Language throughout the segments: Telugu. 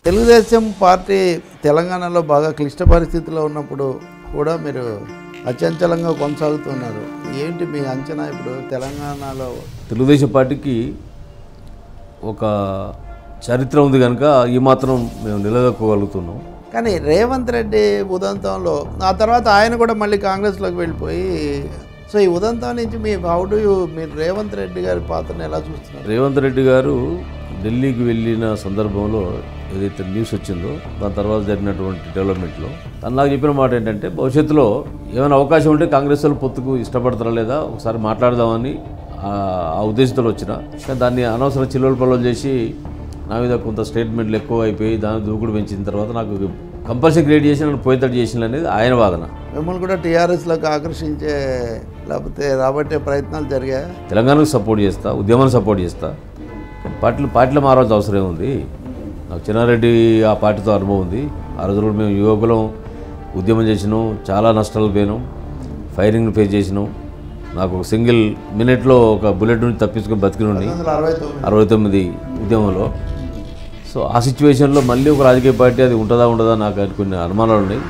తెలుగుదేశం పార్టీ తెలంగాణలో బాగా క్లిష్ట పరిస్థితిలో ఉన్నప్పుడు కూడా మీరు అచంచలంగా కొనసాగుతున్నారు ఏంటి మీ అంచనా ఇప్పుడు తెలంగాణలో తెలుగుదేశం పార్టీకి ఒక చరిత్ర ఉంది కనుక ఈ మాత్రం మేము నిలదొక్కగలుగుతున్నాం కానీ రేవంత్ రెడ్డి ఉదంతంలో ఆ తర్వాత ఆయన కూడా మళ్ళీ కాంగ్రెస్లోకి వెళ్ళిపోయి సో ఈ ఉదంతం నుంచి మీ హౌ డు యూ మీరు రేవంత్ రెడ్డి గారి పాత్రను ఎలా చూస్తున్నారు రేవంత్ రెడ్డి గారు ఢిల్లీకి వెళ్ళిన సందర్భంలో ఏదైతే న్యూస్ వచ్చిందో దాని తర్వాత జరిగినటువంటి డెవలప్మెంట్లో తను నాకు చెప్పిన మాట ఏంటంటే భవిష్యత్తులో ఏమైనా అవకాశం ఉంటే కాంగ్రెస్ వాళ్ళు పొత్తుకు ఇష్టపడతారా లేదా ఒకసారి మాట్లాడదామని ఆ- ఆ ఉద్దేశంతో వచ్చిన కానీ దాన్ని అనవసరం చిల్వల పల్లలు చేసి నా మీద కొంత స్టేట్మెంట్లు ఎక్కువ అయిపోయి దాని దూకుడు పెంచిన తర్వాత నాకు కంపల్సరీ క్రియేట్ చేసి నన్ను పోయేటట్టు చేసిన అనేది ఆయన వాదన మిమ్మల్ని కూడా టీఆర్ఎస్లోకి ఆకర్షించే లేకపోతే రాబట్టే ప్రయత్నాలు జరిగాయి తెలంగాణకు సపోర్ట్ చేస్తా ఉద్యమాన్ని సపోర్ట్ చేస్తా పార్టీలు పార్టీలో మారాల్సిన అవసరం ఏముంది నాకు చిన్నారెడ్డి ఆ పార్టీతో అనుభవం ఉంది ఆ రోజు కూడా మేము యువకులం ఉద్యమం చేసినాం చాలా నష్టాలు పోయినాం ఫైరింగ్ ఫేస్ చేసినాం నాకు ఒక సింగిల్ మినిట్లో ఒక బుల్లెట్ నుంచి తప్పించుకొని బతికినండి అరవై తొమ్మిది అరవై తొమ్మిది ఉద్యమంలో సో ఆ సిచ్యువేషన్లో మళ్ళీ ఒక రాజకీయ పార్టీ అది ఉంటుందా ఉండదా నాకు అని కొన్ని అనుమానాలు ఉన్నాయి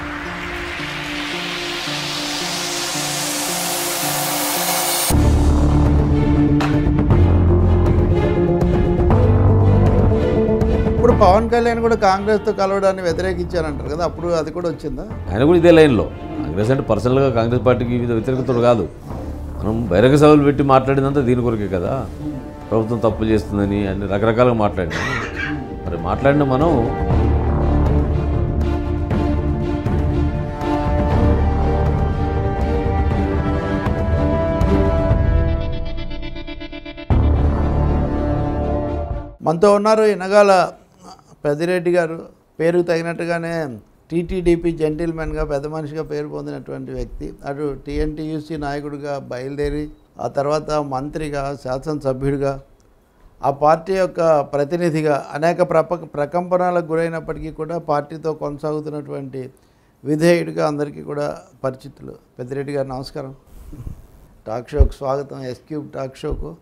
ఇప్పుడు పవన్ కళ్యాణ్ కూడా కాంగ్రెస్తో కలవడాన్ని వ్యతిరేకించారంటారు కదా అప్పుడు అది కూడా వచ్చిందా ఆయన కూడా ఇదే లైన్లో కాంగ్రెస్ అంటే పర్సనల్గా కాంగ్రెస్ పార్టీకి వివిధ వ్యతిరేకతలు కాదు మనం బహిరంగ సభలు పెట్టి మాట్లాడిందంతా దీని కొరకే కదా ప్రభుత్వం తప్పు చేస్తుందని అన్ని రకరకాలుగా మాట్లాడినాం మరి మాట్లాడిన మనం మనతో ఉన్నారు ఇనగాల పెద్దిరెడ్డి గారు పేరుకు తగినట్టుగానే టీటీడీపీ జెంటిల్మెన్గా పెద్ద మనిషిగా పేరు పొందినటువంటి వ్యక్తి అటు టీఎన్టీయూసీ నాయకుడిగా బయలుదేరి ఆ తర్వాత మంత్రిగా శాసనసభ్యుడిగా ఆ పార్టీ యొక్క ప్రతినిధిగా అనేక ప్రప ప్రకంపనలకు గురైనప్పటికీ కూడా పార్టీతో కొనసాగుతున్నటువంటి విధేయుడిగా అందరికీ కూడా పరిచితులు పెద్దిరెడ్డి గారు నమస్కారం టాక్ షోకు స్వాగతం ఎస్క్యూబ్ టాక్ షోకు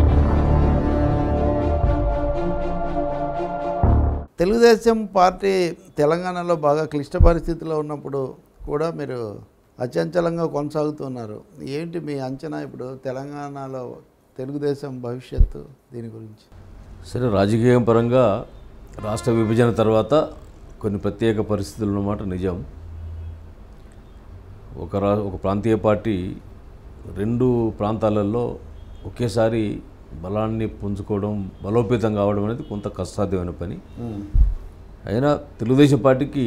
తెలుగుదేశం పార్టీ తెలంగాణలో బాగా క్లిష్ట పరిస్థితిలో ఉన్నప్పుడు కూడా మీరు అచంచలంగా కొనసాగుతున్నారు ఏంటి మీ అంచనా ఇప్పుడు తెలంగాణలో తెలుగుదేశం భవిష్యత్తు దీని గురించి సరే రాజకీయ పరంగా రాష్ట్ర విభజన తర్వాత కొన్ని ప్రత్యేక పరిస్థితులు ఉన్నమాట నిజం ఒక రా ఒక ప్రాంతీయ పార్టీ రెండు ప్రాంతాలలో ఒకేసారి బలాన్ని పుంజుకోవడం బలోపేతం కావడం అనేది కొంత కష్టసాధ్యమైన పని అయినా తెలుగుదేశం పార్టీకి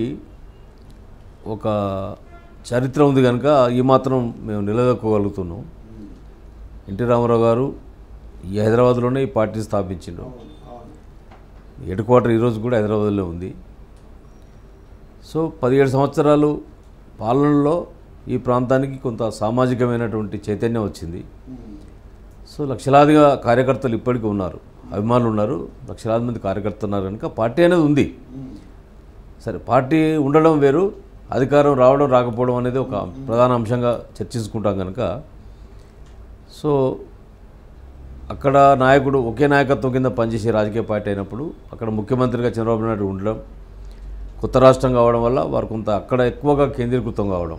ఒక చరిత్ర ఉంది కనుక ఈ మాత్రం మేము నిలదొక్కగలుగుతున్నాం ఎన్టీ రామారావు గారు ఈ హైదరాబాద్లోనే ఈ పార్టీ స్థాపించిండు హెడ్ క్వార్టర్ ఈరోజు కూడా హైదరాబాద్లో ఉంది సో పదిహేడు సంవత్సరాలు పాలనలో ఈ ప్రాంతానికి కొంత సామాజికమైనటువంటి చైతన్యం వచ్చింది సో లక్షలాదిగా కార్యకర్తలు ఇప్పటికీ ఉన్నారు అభిమానులు ఉన్నారు లక్షలాది మంది కార్యకర్తలు ఉన్నారు కనుక పార్టీ అనేది ఉంది సరే పార్టీ ఉండడం వేరు అధికారం రావడం రాకపోవడం అనేది ఒక ప్రధాన అంశంగా చర్చించుకుంటాం కనుక సో అక్కడ నాయకుడు ఒకే నాయకత్వం కింద పనిచేసే రాజకీయ పార్టీ అయినప్పుడు అక్కడ ముఖ్యమంత్రిగా చంద్రబాబు నాయుడు ఉండడం కొత్త రాష్ట్రం కావడం వల్ల వారు కొంత అక్కడ ఎక్కువగా కేంద్రీకృతం కావడం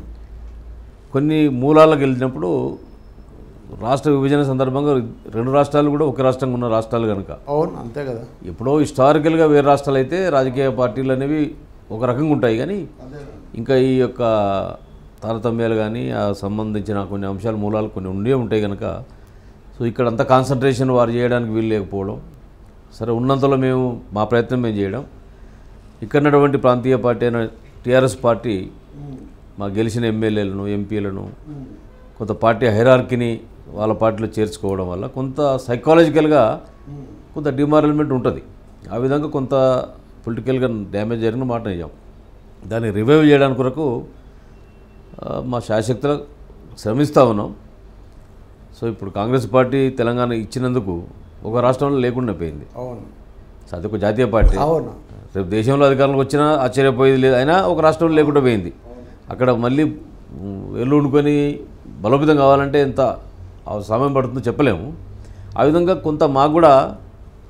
కొన్ని మూలాలకు వెళ్ళినప్పుడు రాష్ట్ర విభజన సందర్భంగా రెండు రాష్ట్రాలు కూడా ఒక రాష్ట్రంగా ఉన్న రాష్ట్రాలు కనుక అవును అంతే కదా ఎప్పుడో హిస్టారికల్గా వేరే రాష్ట్రాలు అయితే రాజకీయ పార్టీలు అనేవి ఒక రకంగా ఉంటాయి కానీ ఇంకా ఈ యొక్క తారతమ్యాలు కానీ ఆ సంబంధించిన కొన్ని అంశాలు మూలాలు కొన్ని ఉండే ఉంటాయి కనుక సో ఇక్కడ అంత కాన్సన్ట్రేషన్ వారు చేయడానికి వీలు లేకపోవడం సరే ఉన్నంతలో మేము మా ప్రయత్నం మేము చేయడం ఇక్కడ ఉన్నటువంటి ప్రాంతీయ పార్టీ అయిన టీఆర్ఎస్ పార్టీ మా గెలిచిన ఎమ్మెల్యేలను ఎంపీలను కొంత పార్టీ హైరార్కీని వాళ్ళ పార్టీలో చేర్చుకోవడం వల్ల కొంత సైకాలజికల్గా కొంత డిమారల్మెంట్ ఉంటుంది ఆ విధంగా కొంత పొలిటికల్గా డ్యామేజ్ జరిగిన మాట నిజం దాన్ని రివైవ్ చేయడానికి కొరకు ఆ, మా శాశక్తులు శ్రమిస్తూ ఉన్నాం సో ఇప్పుడు కాంగ్రెస్ పార్టీ తెలంగాణ ఇచ్చినందుకు ఒక రాష్ట్రంలో లేకుండా పోయింది అవును సో అది ఒక జాతీయ పార్టీ అవును రేపు దేశంలో అధికారంలోకి వచ్చినా ఆశ్చర్యపోయేది లేదు అయినా ఒక రాష్ట్రంలో లేకుండా పోయింది అక్కడ మళ్ళీ ఉమ్, వెళ్ళు వండుకొని బలోపేతం కావాలంటే ఎంత ఆ సమయం పడుతుందో చెప్పలేము ఆ విధంగా కొంత మాకు కూడా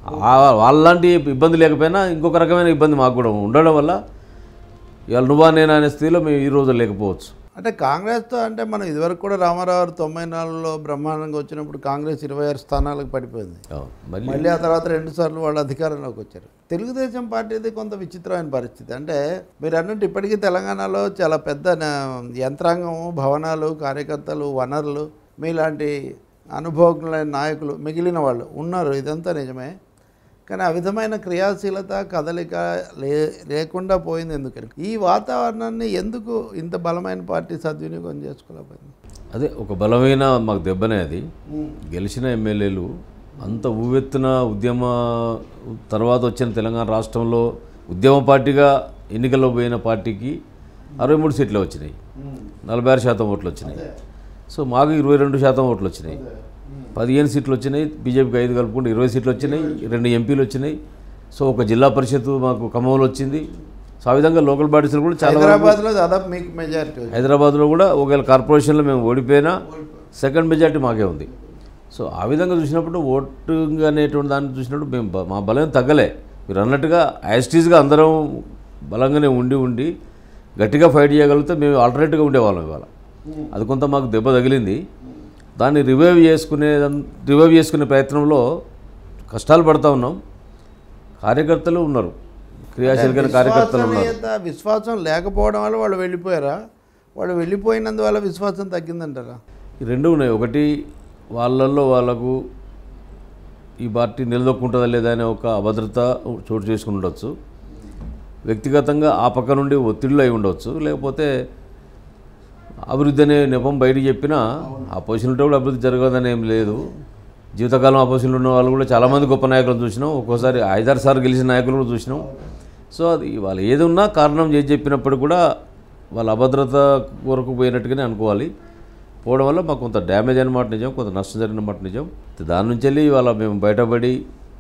ఆ- వాళ్ళలాంటి ఇబ్బంది లేకపోయినా ఇంకొక రకమైన ఇబ్బంది మాకు కూడా ఉండడం వల్ల ఇవాళ నువ్వా నేనా అనే స్థితిలో మేము ఈ రోజు లేకపోవచ్చు అంటే కాంగ్రెస్తో అంటే మనం ఇదివరకు కూడా రామారావు గారు తొంభై నాలుగులో బ్రహ్మాండంగా వచ్చినప్పుడు కాంగ్రెస్ ఇరవై ఆరు స్థానాలకు పడిపోయింది అవును. మళ్ళీ మళ్ళీ ఆ తర్వాత రెండు సార్లు వాళ్ళు అధికారంలోకి వచ్చారు తెలుగుదేశం పార్టీది కొంత విచిత్రమైన పరిస్థితి అంటే మీరు అన్నట్టు ఇప్పటికీ తెలంగాణలో చాలా పెద్ద న- యంత్రాంగం భవనాలు కార్యకర్తలు వనరులు మీలాంటి అనుభవజ్ఞులైన నాయకులు మిగిలిన వాళ్ళు ఉన్నారు ఇదంతా నిజమే కానీ ఆ విధమైన క్రియాశీలత కదలిక లే లేకుండా పోయింది ఎందుకని ఈ వాతావరణాన్ని ఎందుకు ఇంత బలమైన పార్టీ సద్వినియోగం చేసుకోలేకపోయింది అదే ఒక బలమైన మాకు దెబ్బనే అది గెలిచిన ఎమ్మెల్యేలు అంత ఊవెత్తున ఉద్యమ తర్వాత వచ్చిన తెలంగాణ రాష్ట్రంలో ఉద్యమ పార్టీగా ఎన్నికల్లో పోయిన పార్టీకి అరవై మూడు సీట్లు వచ్చినాయి నలభై ఆరు శాతం ఓట్లు వచ్చినాయి సో మాకు ఇరవై రెండు శాతం ఓట్లు వచ్చినాయి పదిహేను సీట్లు వచ్చినాయి బీజేపీకి ఐదు కలుపుకుంటే ఇరవై సీట్లు వచ్చినాయి రెండు ఎంపీలు వచ్చినాయి సో ఒక జిల్లా పరిషత్ మాకు ఖమ్మంలో వచ్చింది సో ఆ విధంగా లోకల్ బాడీస్లో కూడా చాలా వరకు- హైదరాబాద్లో దాదాపు మీకు మెజారిటీ హైదరాబాద్లో కూడా ఒకవేళ కార్పొరేషన్లో మేము ఓడిపోయినా సెకండ్ మెజార్టీ మాకే ఉంది సో ఆ విధంగా చూసినప్పుడు ఓటింగ్ అనేటువంటి దాన్ని చూసినప్పుడు మేము బ- మా బలం తగ్గలే మీరు అన్నట్టుగా యాస్టీస్గా అందరం బలంగానే ఉండి ఉండి గట్టిగా ఫైట్ చేయగలిగితే మేము ఆల్టర్నేట్గా ఉండేవాళ్ళం ఇవాళ అది కొంత మాకు దెబ్బ తగిలింది దాన్ని రివైవ్ చేసుకునే రివైవ్ చేసుకునే ప్రయత్నంలో కష్టాలు పడుతూ ఉన్నాం కార్యకర్తలు ఉన్నారు క్రియాశీలకైన కార్యకర్తలు ఉన్నారు విశ్వసనీయత విశ్వాసం లేకపోవడం వల్ల వాళ్ళు వెళ్ళిపోయారా వాళ్ళు వెళ్ళిపోయినందువల్ల విశ్వాసం తగ్గిందంటారా ఈ రెండు ఉన్నాయి ఒకటి వాళ్ళల్లో వాళ్ళకు ఈ పార్టీ నిలదొక్కుంటుందా లేదా అనే ఒక అభద్రత చోటు చేసుకుని ఉండొచ్చు వ్యక్తిగతంగా ఆ పక్క నుండి ఒత్తిడిలో అయి ఉండొచ్చు లేకపోతే అభివృద్ధి అనే నెపం బయటికి చెప్పినా అపోజిషన్ ఉంటే కూడా అభివృద్ధి జరగదని ఏం లేదు జీవితకాలం అపోజిషన్ ఉన్న వాళ్ళు కూడా చాలామంది గొప్ప నాయకులను చూసినాం ఒక్కోసారి ఐదారు సార్లు గెలిచిన నాయకులు కూడా చూసినాం సో అది వాళ్ళు ఏది ఉన్నా కారణం చేసి చెప్పినప్పుడు కూడా వాళ్ళ అభద్రత వరకు పోయినట్టుగానే అనుకోవాలి పోవడం వల్ల మాకు కొంత డ్యామేజ్ అయిన మాట నిజం కొంత నష్టం జరిగిన మాట నిజం దాని నుంచి వెళ్ళి వాళ్ళ మేము బయటపడి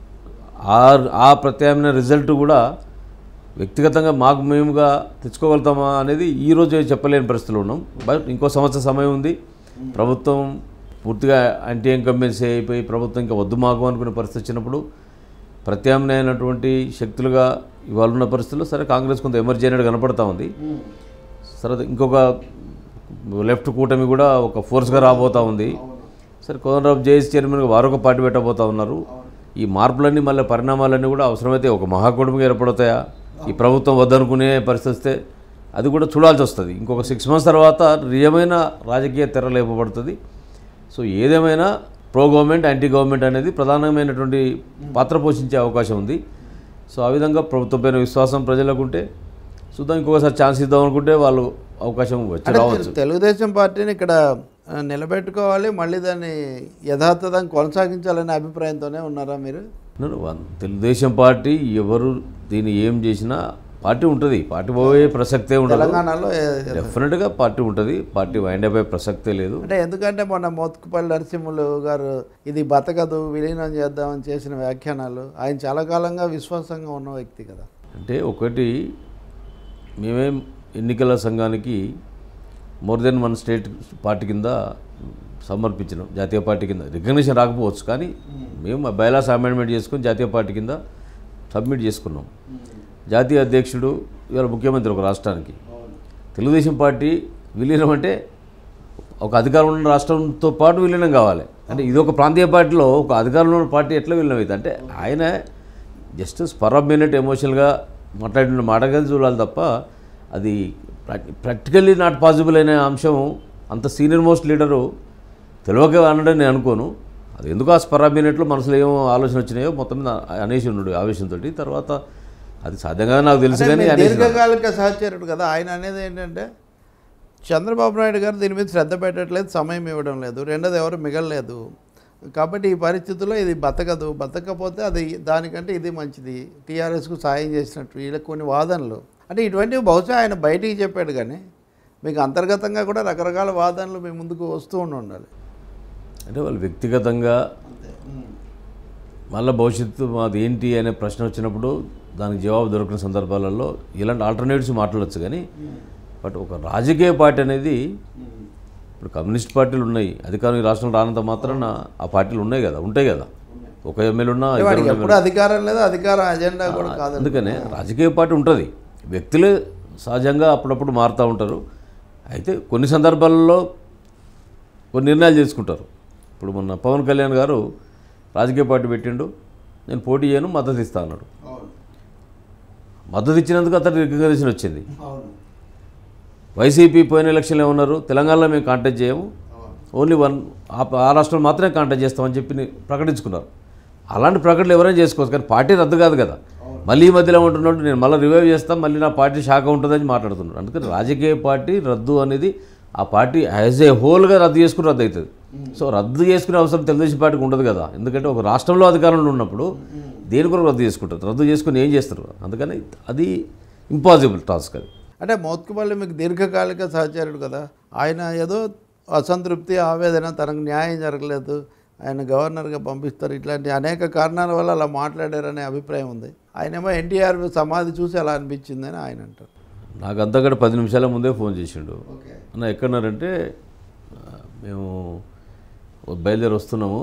ఆ ఆ ప్రత్యామ్నాయ రిజల్ట్ కూడా వ్యక్తిగతంగా మాకు మేముగా తెచ్చుకోగలుగుతామా అనేది ఈ రోజు చెప్పలేని పరిస్థితిలో ఉన్నాం బట్ ఇంకో సంవత్సరం సమయం ఉంది ప్రభుత్వం పూర్తిగా యాంటీ ఇన్కంబెన్సీ అయిపోయి ప్రభుత్వం ఇంకా వద్దు మాకు అనుకునే పరిస్థితి వచ్చినప్పుడు ప్రత్యామ్నాయమైనటువంటి శక్తులుగా ఇవాళ ఉన్న పరిస్థితుల్లో సరే కాంగ్రెస్ కొంత ఎమర్జీ అనేది కనపడతా ఉంది సరే ఇంకొక లెఫ్ట్ కూటమి కూడా ఒక ఫోర్స్గా రాబోతా ఉంది సరే కోదండరావు జేఎస్ చైర్మన్గా వారొక పార్టీ పెట్టబోతా ఉన్నారు ఈ మార్పులన్నీ మళ్ళీ పరిణామాలన్నీ కూడా అవసరమైతే ఒక మహాకూటమిగా ఏర్పడతాయా ఈ ప్రభుత్వం వద్దనుకునే పరిస్థితి వస్తే అది కూడా చూడాల్సి వస్తుంది ఇంకొక సిక్స్ మంత్స్ తర్వాత నిజమైన రాజకీయ తెర లేపబడుతుంది సో ఏదేమైనా ప్రో గవర్నమెంట్ యాంటీ గవర్నమెంట్ అనేది ప్రధానమైనటువంటి పాత్ర పోషించే అవకాశం ఉంది సో ఆ విధంగా ప్రభుత్వం పైన విశ్వాసం ప్రజలకు ఉంటే చూద్దాం ఇంకొకసారి ఛాన్స్ ఇద్దాం అనుకుంటే వాళ్ళు అవకాశం వచ్చి అంటే రావచ్చు తెలుగుదేశం పార్టీని ఇక్కడ ఆ, నిలబెట్టుకోవాలి మళ్ళీ దాన్ని యథాతథంగా కొనసాగించాలనే అభిప్రాయంతోనే ఉన్నారా మీరు నేను వన్- తెలుగుదేశం పార్టీ ఎవరు దీన్ని ఏం చేసినా పార్టీ ఉంటుంది పార్టీ పోయే ప్రసక్తే ఉండదు తెలంగాణలో ఏ- డెఫినెట్గా పార్టీ ఉంటుంది పార్టీ వైండ్ అయిపోయే ప్రసక్తే లేదు అంటే ఎందుకంటే మొన్న మోత్కుపల్లి నరసింహులు గారు ఇది బతకదు విలీనం చేద్దామని చేసిన వ్యాఖ్యానాలు ఆయన చాలా కాలంగా విశ్వాసంగా ఉన్న వ్యక్తి కదా అంటే ఒకటి మేమేం ఎన్నికల సంఘానికి more than one state party కింద సమర్పించినాం జాతీయ పార్టీ కింద రికగ్నిషన్ రాకపోవచ్చు కానీ మేము బైలాస్ అమెండ్మెంట్ చేసుకొని జాతీయ పార్టీ కింద సబ్మిట్ చేసుకున్నాం జాతీయ అధ్యక్షుడు ఇవాళ ముఖ్యమంత్రి ఒక రాష్ట్రానికి తెలుగుదేశం పార్టీ విలీనం అంటే ఒక అధికారం ఉన్న రాష్ట్రంతో పాటు విలీనం కావాలి అంటే ఇది ఒక ప్రాంతీయ పార్టీలో ఒక అధికారంలో ఉన్న పార్టీ ఎట్లా విలీనం అవుతుంది అంటే ఆయన జస్ట్ స్పర్ ఆఫ్ మినిట్ ఎమోషనల్గా మాట్లాడిన మాట కదా చూడాలి తప్ప అది ప్రాక్టికల్లీ నాట్ పాసిబుల్ అనే అంశం అంత సీనియర్ మోస్ట్ లీడరు తెలియక అనడం నేను అనుకోను అది ఎందుకు ఆ స్పర్ ఆఫ్ మినిట్లో మనసులో ఏమో ఆలోచన వచ్చినాయో మొత్తం మీద అనేసి ఉన్నాడు ఆవేశంతో తర్వాత అది సాధ్యంగా నాకు తెలుసు అంటే కానీ మీరు అనేసి దీర్ఘకాలిక సహచరుడు కదా ఆయన అనేది ఏంటంటే చంద్రబాబు నాయుడు గారు దీని మీద శ్రద్ధ పెట్టట్లేదు సమయం ఇవ్వడం లేదు రెండోది ఎవరు మిగలలేదు కాబట్టి ఈ పరిస్థితుల్లో ఇది బతకదు బతకపోతే అది దానికంటే ఇది మంచిది టీఆర్ఎస్కు సాయం చేసినట్టు వీళ్ళకి కొన్ని వాదనలు అంటే ఇటువంటివి బహుశా ఆయన బయటికి చెప్పాడు కానీ మీకు అంతర్గతంగా కూడా రకరకాల వాదనలు మీ ముందుకు వస్తూ ఉండి ఉండాలి అంటే వాళ్ళు వ్యక్తిగతంగా మళ్ళీ భవిష్యత్తు మాది ఏంటి అనే ప్రశ్న వచ్చినప్పుడు దానికి జవాబు దొరికిన సందర్భాలలో ఇలాంటి ఆల్టర్నేటివ్స్ మాట్లాడచ్చు కానీ బట్ ఒక రాజకీయ పార్టీ అనేది ఇప్పుడు కమ్యూనిస్ట్ పార్టీలు ఉన్నాయి అధికారం ఈ రాష్ట్రంలో రానంత మాత్రాన ఆ పార్టీలు ఉన్నాయి కదా ఉంటాయి కదా ఒక ఎమ్మెల్యే ఉన్నా అంటే ఇద్దరు వాడికి ఉన్నా ఎప్పుడు అధికారం లేదు అధికార అజెండా కూడా కాదు అందుకనే రాజకీయ పార్టీ ఉంటుంది వ్యక్తులే సహజంగా అప్పుడప్పుడు మారుతూ ఉంటారు అయితే కొన్ని సందర్భాలలో కొన్ని నిర్ణయాలు చేసుకుంటారు ఇప్పుడు మొన్న పవన్ కళ్యాణ్ గారు రాజకీయ పార్టీ పెట్టిండు నేను పోటీ చేయను మద్దతు ఇస్తా అన్నాడు మద్దతు ఇచ్చినందుకు అతను రికగ్నేషన్ వచ్చింది వైసీపీ పోయిన ఎలక్షన్లో ఏమన్నారు తెలంగాణలో మేము కాంటాక్ట్ చేయము ఓన్లీ వన్ ఆ- ఆ రాష్ట్రంలో మాత్రమే కాంటాక్ట్ చేస్తామని చెప్పి ని- ప్రకటించుకున్నారు అలాంటి ప్రకటనలు ఎవరైనా చేసుకోవచ్చు కానీ పార్టీ రద్దు కాదు కదా మళ్ళీ ఈ మధ్యలో ఉంటున్నాడు నేను మళ్ళీ రివైవ్ చేస్తాను మళ్ళీ నా పార్టీ శాఖ ఉంటుందని మాట్లాడుతున్నాడు అందుకని రాజకీయ పార్టీ రద్దు అనేది ఆ పార్టీ యాజ్ ఏ హోల్గా రద్దు చేసుకుని రద్దు అవుతుంది సో రద్దు చేసుకునే అవసరం తెలుగుదేశం పార్టీకి ఉండదు కదా ఎందుకంటే ఒక రాష్ట్రంలో అధికారంలో ఉన్నప్పుడు దేని కొరకు రద్దు చేసుకుంటారు రద్దు చేసుకుని ఏం చేస్తారు అందుకని అది ఇంపాసిబుల్ టాస్క్ అది అంటే మోత్కుపల్లి మీకు దీర్ఘకాలిక సహచరుడు కదా ఆయన ఏదో అసంతృప్తి ఆవేదన తనకు న్యాయం జరగలేదు ఆయన గవర్నర్గా పంపిస్తారు ఇట్లాంటి అనేక కారణాల వల్ల అలా మాట్లాడారనే అభిప్రాయం ఉంది ఆయనేమో ఎన్టీఆర్ సమాధి చూసి అలా అనిపించిందని ఆయన అంటారు నాకు అంతకంటే పది నిమిషాల ముందే ఫోన్ చేసిండు ఓకే అన్న ఎక్కడున్నారంటే "ఆ, మేము బయలుదేరి వస్తున్నాము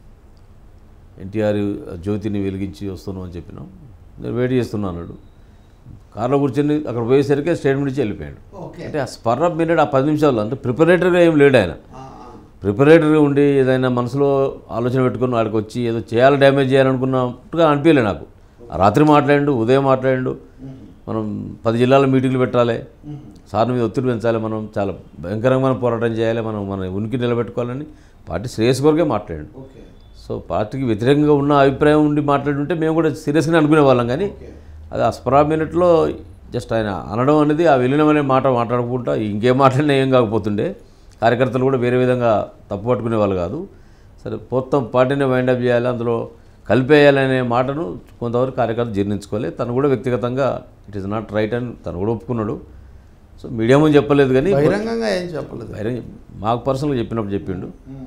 ఎన్టీఆర్ జ్యోతిని వెలిగించి వస్తున్నాం అని చెప్పినాం నేను వెయిట్ చేస్తున్నా అన్నాడు కార్లో కూర్చొని అక్కడ పోయేసరికి స్టేట్మెంట్ ఇచ్చి వెళ్ళిపోయాడు ఓకే అంటే ఆ స్పర్ ఆఫ్ మినిట్ ఆ పది నిమిషాల్లో అంటే ప్రిపరేటర్గా ఏం లేడు ఆయన ప్రిపరేటర్గా ఉండి ఏదైనా మనసులో ఆలోచన పెట్టుకుని వాడికి వచ్చి ఏదో చేయాలి డ్యామేజ్ చేయాలనుకున్నట్టుగా అనిపించలే నాకు ఆ రాత్రి మాట్లాడిండు ఉదయం మాట్లాడిండు మనం పది జిల్లాల మీటింగ్లు పెట్టాలి సార్ మీద ఒత్తిడి పెంచాలి మనం చాలా భయంకరంగా మనం పోరాటం చేయాలి మనం మన ఉనికి నిలబెట్టుకోవాలని పార్టీ శ్రేయస్ కొరకే మాట్లాడండి ఓకే సో పార్టీకి వ్యతిరేకంగా ఉన్న అభిప్రాయం ఉండి మాట్లాడుంటే మేము కూడా సీరియస్గానే అనుకునే వాళ్ళం కానీ అది ఆ స్పరా మినిట్లో జస్ట్ ఆయన అనడం అనేది ఆ వెళ్ళిన అనే మాట మాట్లాడుకుంటా ఇంకేం మాట్లాడినా ఏం కాకపోతుండే కార్యకర్తలు కూడా వేరే విధంగా తప్పు పట్టుకునే వాళ్ళు కాదు సరే మొత్తం పార్టీని వైండప్ చేయాలి అందులో కలిపేయాలనే మాటను కొంతవరకు కార్యకర్తలు జీర్ణించుకోవాలి తను కూడా వ్యక్తిగతంగా ఇట్ ఈస్ నాట్ రైట్ అని తను కూడా ఒప్పుకున్నాడు సో మీడియా ముందు చెప్పలేదు కానీ బహిరంగంగా ఏం చెప్పలేదు బహిరంగ మాకు పర్సనల్గా చెప్పినప్పుడు చెప్పిండు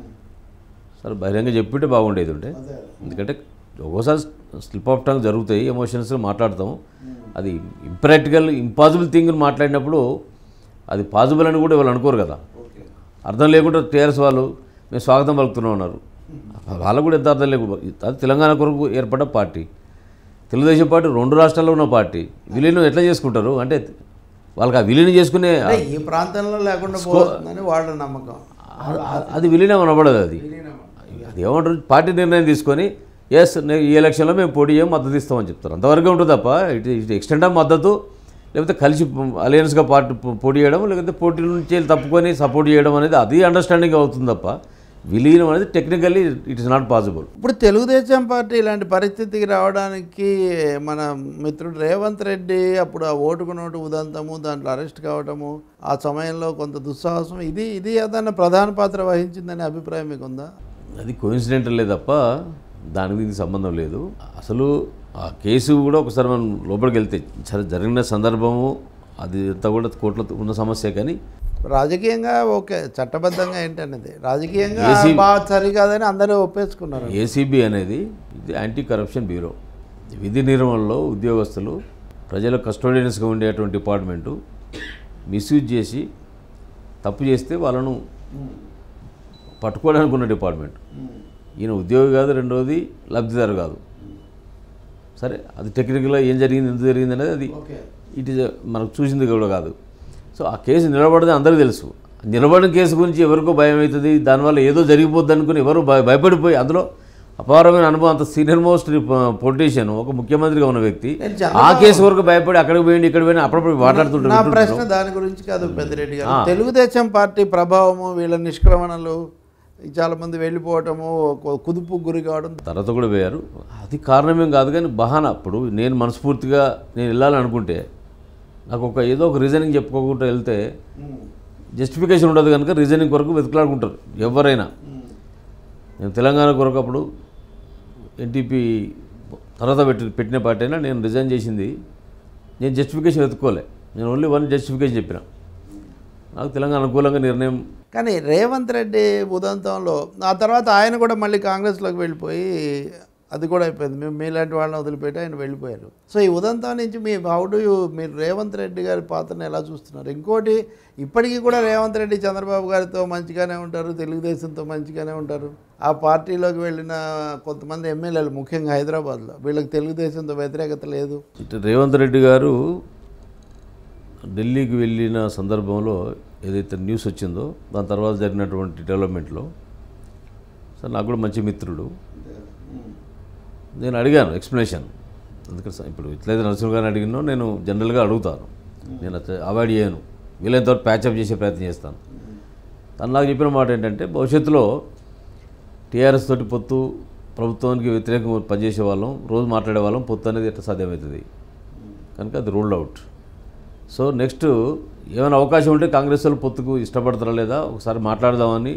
సరే బహిరంగ చెప్పింటే బాగుండేది ఉంటే ఎందుకంటే ఒక్కోసారి స్లిప్ ఆఫ్ టంగ్ జరుగుతాయి ఎమోషన్స్ మాట్లాడతాం అది ఇంప్రాక్టికల్ ఇంపాసిబుల్ థింగ్ మాట్లాడినప్పుడు అది పాసిబుల్ అని కూడా వాళ్ళు అనుకోరు కదా అర్థం లేకుండా టీఆర్ఎస్ వాళ్ళు మేము స్వాగతం పలుకుతున్నాం అన్నారు వాళ్ళకు కూడా ఎంత అర్థం లేకుండా అది తెలంగాణ కొరకు ఏర్పడ్డ పార్టీ తెలుగుదేశం పార్టీ రెండు రాష్ట్రాల్లో ఉన్న పార్టీ విలీనం ఎట్లా చేసుకుంటారు అంటే వాళ్ళకి ఆ విలీనం చేసుకునే అంటే ఈ ప్రాంతంలో లేకుండా పోతుందని వాళ్ళ నమ్మకం అ- అ- అది విలీనం అనబడదు అది అది ఏమంటారు పార్టీ నిర్ణయం తీసుకొని ఎస్ ఈ ఎలక్షన్లో మేము పోటీ చేయం మద్దతు ఇస్తామని చెప్తారు అంతవరకే ఉంటుంది తప్ప ఇటు ఇటు ఎక్స్టెండ్ ఆఫ్ మద్దతు లేకపోతే కలిసి అలయన్స్గా పార్టీ పో- పోటీ చేయడం లేకపోతే పోటీ నుంచి వెళ్ళి తప్పుకొని సపోర్ట్ చేయడం అనేది అది అండర్స్టాండింగ్ అవుతుంది తప్ప విలీనం అనేది technically it is not possible ఇప్పుడు తెలుగుదేశం పార్టీ ఇలాంటి పరిస్థితికి రావడానికి మన మిత్రుడు రేవంత్ రెడ్డి అప్పుడు ఆ ఓటుకు నోటు ఉదంతము దాంట్లో అరెస్ట్ కావటము ఆ సమయంలో కొంత దుస్సాహసం ఇది ఇది ఏదన్నా ప్రధాన పాత్ర వహించిందనే అభిప్రాయం మీకు ఉందా అది కోయిన్సిడెంటల్లే తప్ప దానికి దీనికి సంబంధం లేదు అసలు ఆ కేసు కూడా ఒకసారి మనం లోపలికి వెళ్తే సరే జరిగిన సందర్భము అది అంతా కూడా కోర్టులో ఉన్న సమస్య కానీ రాజకీయంగా ఓకే చట్టబద్ధంగా ఏంటనేది రాజకీయంగా ఏసీ బాగా సరికాదని అందరూ ఒప్పేసుకున్నారు ఏసీబీ అనేది ఇది యాంటీ కరప్షన్ బ్యూరో విధి నిర్వహణలో ఉద్యోగస్తులు ప్రజల కస్టోడియన్స్గా ఉండేటువంటి డిపార్ట్మెంటు మిస్యూజ్ చేసి తప్పు చేస్తే వాళ్ళను పట్టుకోవడానికి ఉన్న డిపార్ట్మెంట్ ఈయన ఉద్యోగి కాదు రెండవది లబ్ధిదారు కాదు సరే అది టెక్నికల్గా ఏం జరిగింది ఎందుకు జరిగింది అనేది అది ఓకే ఇట్ ఈజ్ మనకు చూసింది కూడా కాదు సో ఆ కేసు నిలబడదని అందరికీ తెలుసు నిలబడిన కేసు గురించి ఎవరికో భయం అవుతుంది దానివల్ల ఏదో జరిగిపోద్ది అనుకుని ఎవరు భయ భయపడిపోయి అందులో అపారమైన అనుభవం అంత సీనియర్ మోస్ట్ పొలిటీషియన్ ఒక ముఖ్యమంత్రిగా ఉన్న వ్యక్తి నేను చాలా- ఆ కేసు వరకు భయపడి అక్కడికి పోయింది ఇక్కడ పోయినా అప్పుడప్పుడు నా మాట్లాడుతుంటారు ప్రశ్న దాని గురించి కాదు పెద్దిరెడ్డి గారు తెలుగుదేశం పార్టీ ప్రభావము వీళ్ళ నిష్క్రమణలు చాలా మంది వెళ్ళిపోవటము కు- కుదుపు గురి కావడం తర్వాత కూడా పోయారు అది కారణమేం కాదు కానీ బహానా అప్పుడు నేను మనస్ఫూర్తిగా నేను వెళ్ళాలని అనుకుంటే నాకు ఒక ఏదో ఒక రీజనింగ్ చెప్పుకోకుండా వెళ్తే జస్టిఫికేషన్ ఉండదు కనుక రీజనింగ్ కొరకు వెతుకులాడుకుంటారు ఎవరైనా నేను తెలంగాణ కొరకు అప్పుడు ఎన్టీపీ తర్వాత పెట్టి పెట్టిన పార్టీ అయినా నేను రిజైన్ చేసింది నేను జస్టిఫికేషన్ వెతుక్కోలే నేను ఓన్లీ వన్ జస్టిఫికేషన్ చెప్పిన నాకు తెలంగాణ అనుకూలంగా నిర్ణయం కానీ రేవంత్ రెడ్డి ఉదంతంలో ఆ తర్వాత ఆయన కూడా మళ్ళీ కాంగ్రెస్లోకి వెళ్ళిపోయి అది కూడా అయిపోయింది మేము మీలాంటి వాళ్ళని వదిలిపెట్టి ఆయన వెళ్ళిపోయారు సో ఈ ఉదంతం నుంచి మీ హౌ డు యూ మీరు రేవంత్ రెడ్డి గారి పాత్రను ఎలా చూస్తున్నారు ఇంకోటి ఇప్పటికీ కూడా రేవంత్ రెడ్డి చంద్రబాబు గారితో మంచిగానే ఉంటారు తెలుగుదేశంతో మంచిగానే ఉంటారు ఆ పార్టీలోకి వెళ్ళిన కొంతమంది ఎమ్మెల్యేలు ముఖ్యంగా హైదరాబాద్లో వీళ్ళకి తెలుగుదేశంతో వ్యతిరేకత లేదు ఇటు రేవంత్ రెడ్డి గారు ఢిల్లీకి వెళ్ళిన సందర్భంలో ఏదైతే న్యూస్ వచ్చిందో దాని తర్వాత జరిగినటువంటి డెవలప్మెంట్లో సార్ నాకు కూడా మంచి మిత్రుడు నేను అడిగాను ఎక్స్ప్లెనేషన్ అందుకని స- ఇప్పుడు ఇట్లయితే నరసింహ గారిని అడిగినో నేను జనరల్గా అడుగుతాను నేను అట్లా అవాయిడ్ చేయను వీలైనంతవరకు ప్యాచప్ చేసే ప్రయత్నం చేస్తాను తను నాకు చెప్పిన మాట ఏంటంటే భవిష్యత్తులో టీఆర్ఎస్ తోటి పొత్తు ప్రభుత్వానికి వ్యతిరేకంగా పనిచేసే వాళ్ళం రోజు మాట్లాడే వాళ్ళం పొత్తు అనేది ఎట్లా సాధ్యమవుతుంది కనుక అది రూల్డ్ అవుట్ సో నెక్స్ట్ ఏమైనా అవకాశం ఉంటే కాంగ్రెస్ వాళ్ళు పొత్తుకు ఇష్టపడతారా లేదా ఒకసారి మాట్లాడదామని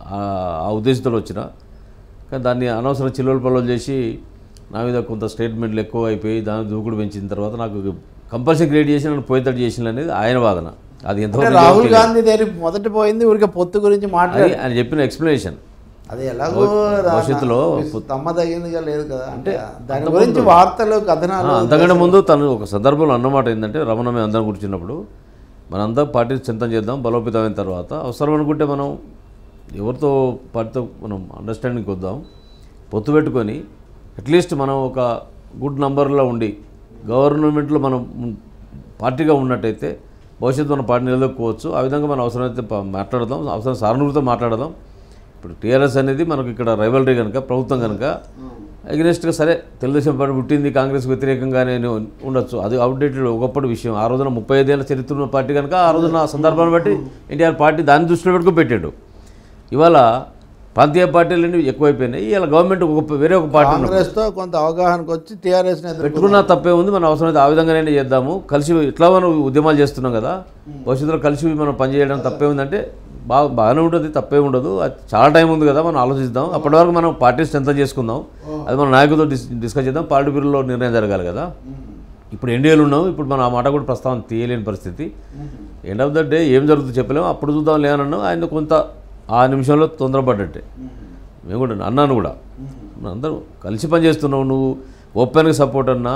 ఆ- ఆ ఉద్దేశంతో వచ్చిన కానీ దాన్ని అనవసరం చిల్లుల పల్లలు చేసి నా మీద కొంత స్టేట్మెంట్లు ఎక్కువ అయిపోయి దాని దూకుడు పెంచిన తర్వాత నాకు కంపల్సరీ క్రియేట్ చేసి నన్ను పోయేటట్టు చేసిన అనేది ఆయన వాదన అది అంటే ఎంతవరకు రాహుల్ గాంధీ దగ్గర మొదట పోయింది ఊరికే పొత్తు గురించి అది మాట్లాడి ఆయన చెప్పిన ఎక్స్ప్లెనేషన్ అది ఎలాగో రా- భవిష్యత్తులో తమ్మ తగిందిగా లేదు కదా అంటే దాని గురించి వార్తలు కథనాలు అంతకంటే ముందు తను ఒక సందర్భంలో అన్నమాట ఏంటంటే రమణ మేము అందరం కూర్చున్నప్పుడు మనందరం పార్టీ చింతన చేద్దాం బలోపేతమైన తర్వాత అవసరం అనుకుంటే మనం ఎవరితో పార్టీతో మనం అండర్స్టాండింగ్కి వద్దాం పొత్తు పెట్టుకొని అట్లీస్ట్ మనం ఒక గుడ్ నంబర్లో ఉండి గవర్నమెంట్లో మనం ఉన్- పార్టీగా ఉన్నట్టయితే భవిష్యత్తు మన పార్టీ నిలదొక్కుకోవచ్చు ఆ విధంగా మనం అవసరమైతే ప- మాట్లాడదాం అవసరం సానుభూతితో మాట్లాడదాం ఇప్పుడు టీఆర్ఎస్ అనేది మనకు ఇక్కడ రైవలరీ కనుక ప్రభుత్వం కనుక అగెనిస్ట్గా సరే తెలుగుదేశం పార్టీ పుట్టింది కాంగ్రెస్ వ్యతిరేకంగానే ఉండొచ్చు అది అవుట్డేటెడ్ ఒకప్పటి విషయం ఆ రోజున ముప్పై ఐదేళ్ల చరిత్ర ఉన్న పార్టీ కనుక ఆ రోజున ఆ సందర్భాన్ని బట్టి ఎన్టీఆర్ పార్టీ దాన్ని దృష్టిలో పెట్టుకుని పెట్టాడు ఇవాళ ప్రాంతీయ పార్టీలన్నీ ఎక్కువైపోయినాయి ఇవాళ గవర్నమెంట్ ఒక వేరే ఒక పార్టీ ఉన్నప్పుడు కాంగ్రెస్ తో కొంత అవగాహనకు వచ్చి టీఆర్ఎస్ పెట్టుకున్నా తప్పే ఉంది మనం అవసరమైతే ఆ విధంగానే చేద్దాము కలిసి ఇట్లా మనం ఉద్యమాలు చేస్తున్నాం కదా భవిష్యత్తులో కలిసి మనం పనిచేయడం తప్పే ఉందంటే బాగా బాగానే ఉంటుంది తప్పే ఉండదు అది చాలా టైం ఉంది కదా మనం ఆలోచిద్దాం అప్పటి వరకు మనం పార్టీ స్ట్రెంత్ చేసుకుందాం అది మన నాయకులతో డిస్ డిస్కస్ చేద్దాం పార్టీ బ్యూరోలో నిర్ణయం జరగాలి కదా ఇప్పుడు ఎన్డీఏలు ఉన్నాం ఇప్పుడు మనం ఆ మాట కూడా ప్రస్తావన తీయలేని పరిస్థితి ఎండ్ ఆఫ్ ద డే ఏం జరుగుతుందో చెప్పలేము అప్పుడు చూద్దాం లేనన్నాం ఆయన కొంత ఆ నిమిషంలో తొందరపడ్డట్టే మేము కూడా అన్నాను కూడా అందరూ కలిసి పనిచేస్తున్నావు నువ్వు ఓపెన్గా సపోర్ట్ అన్నా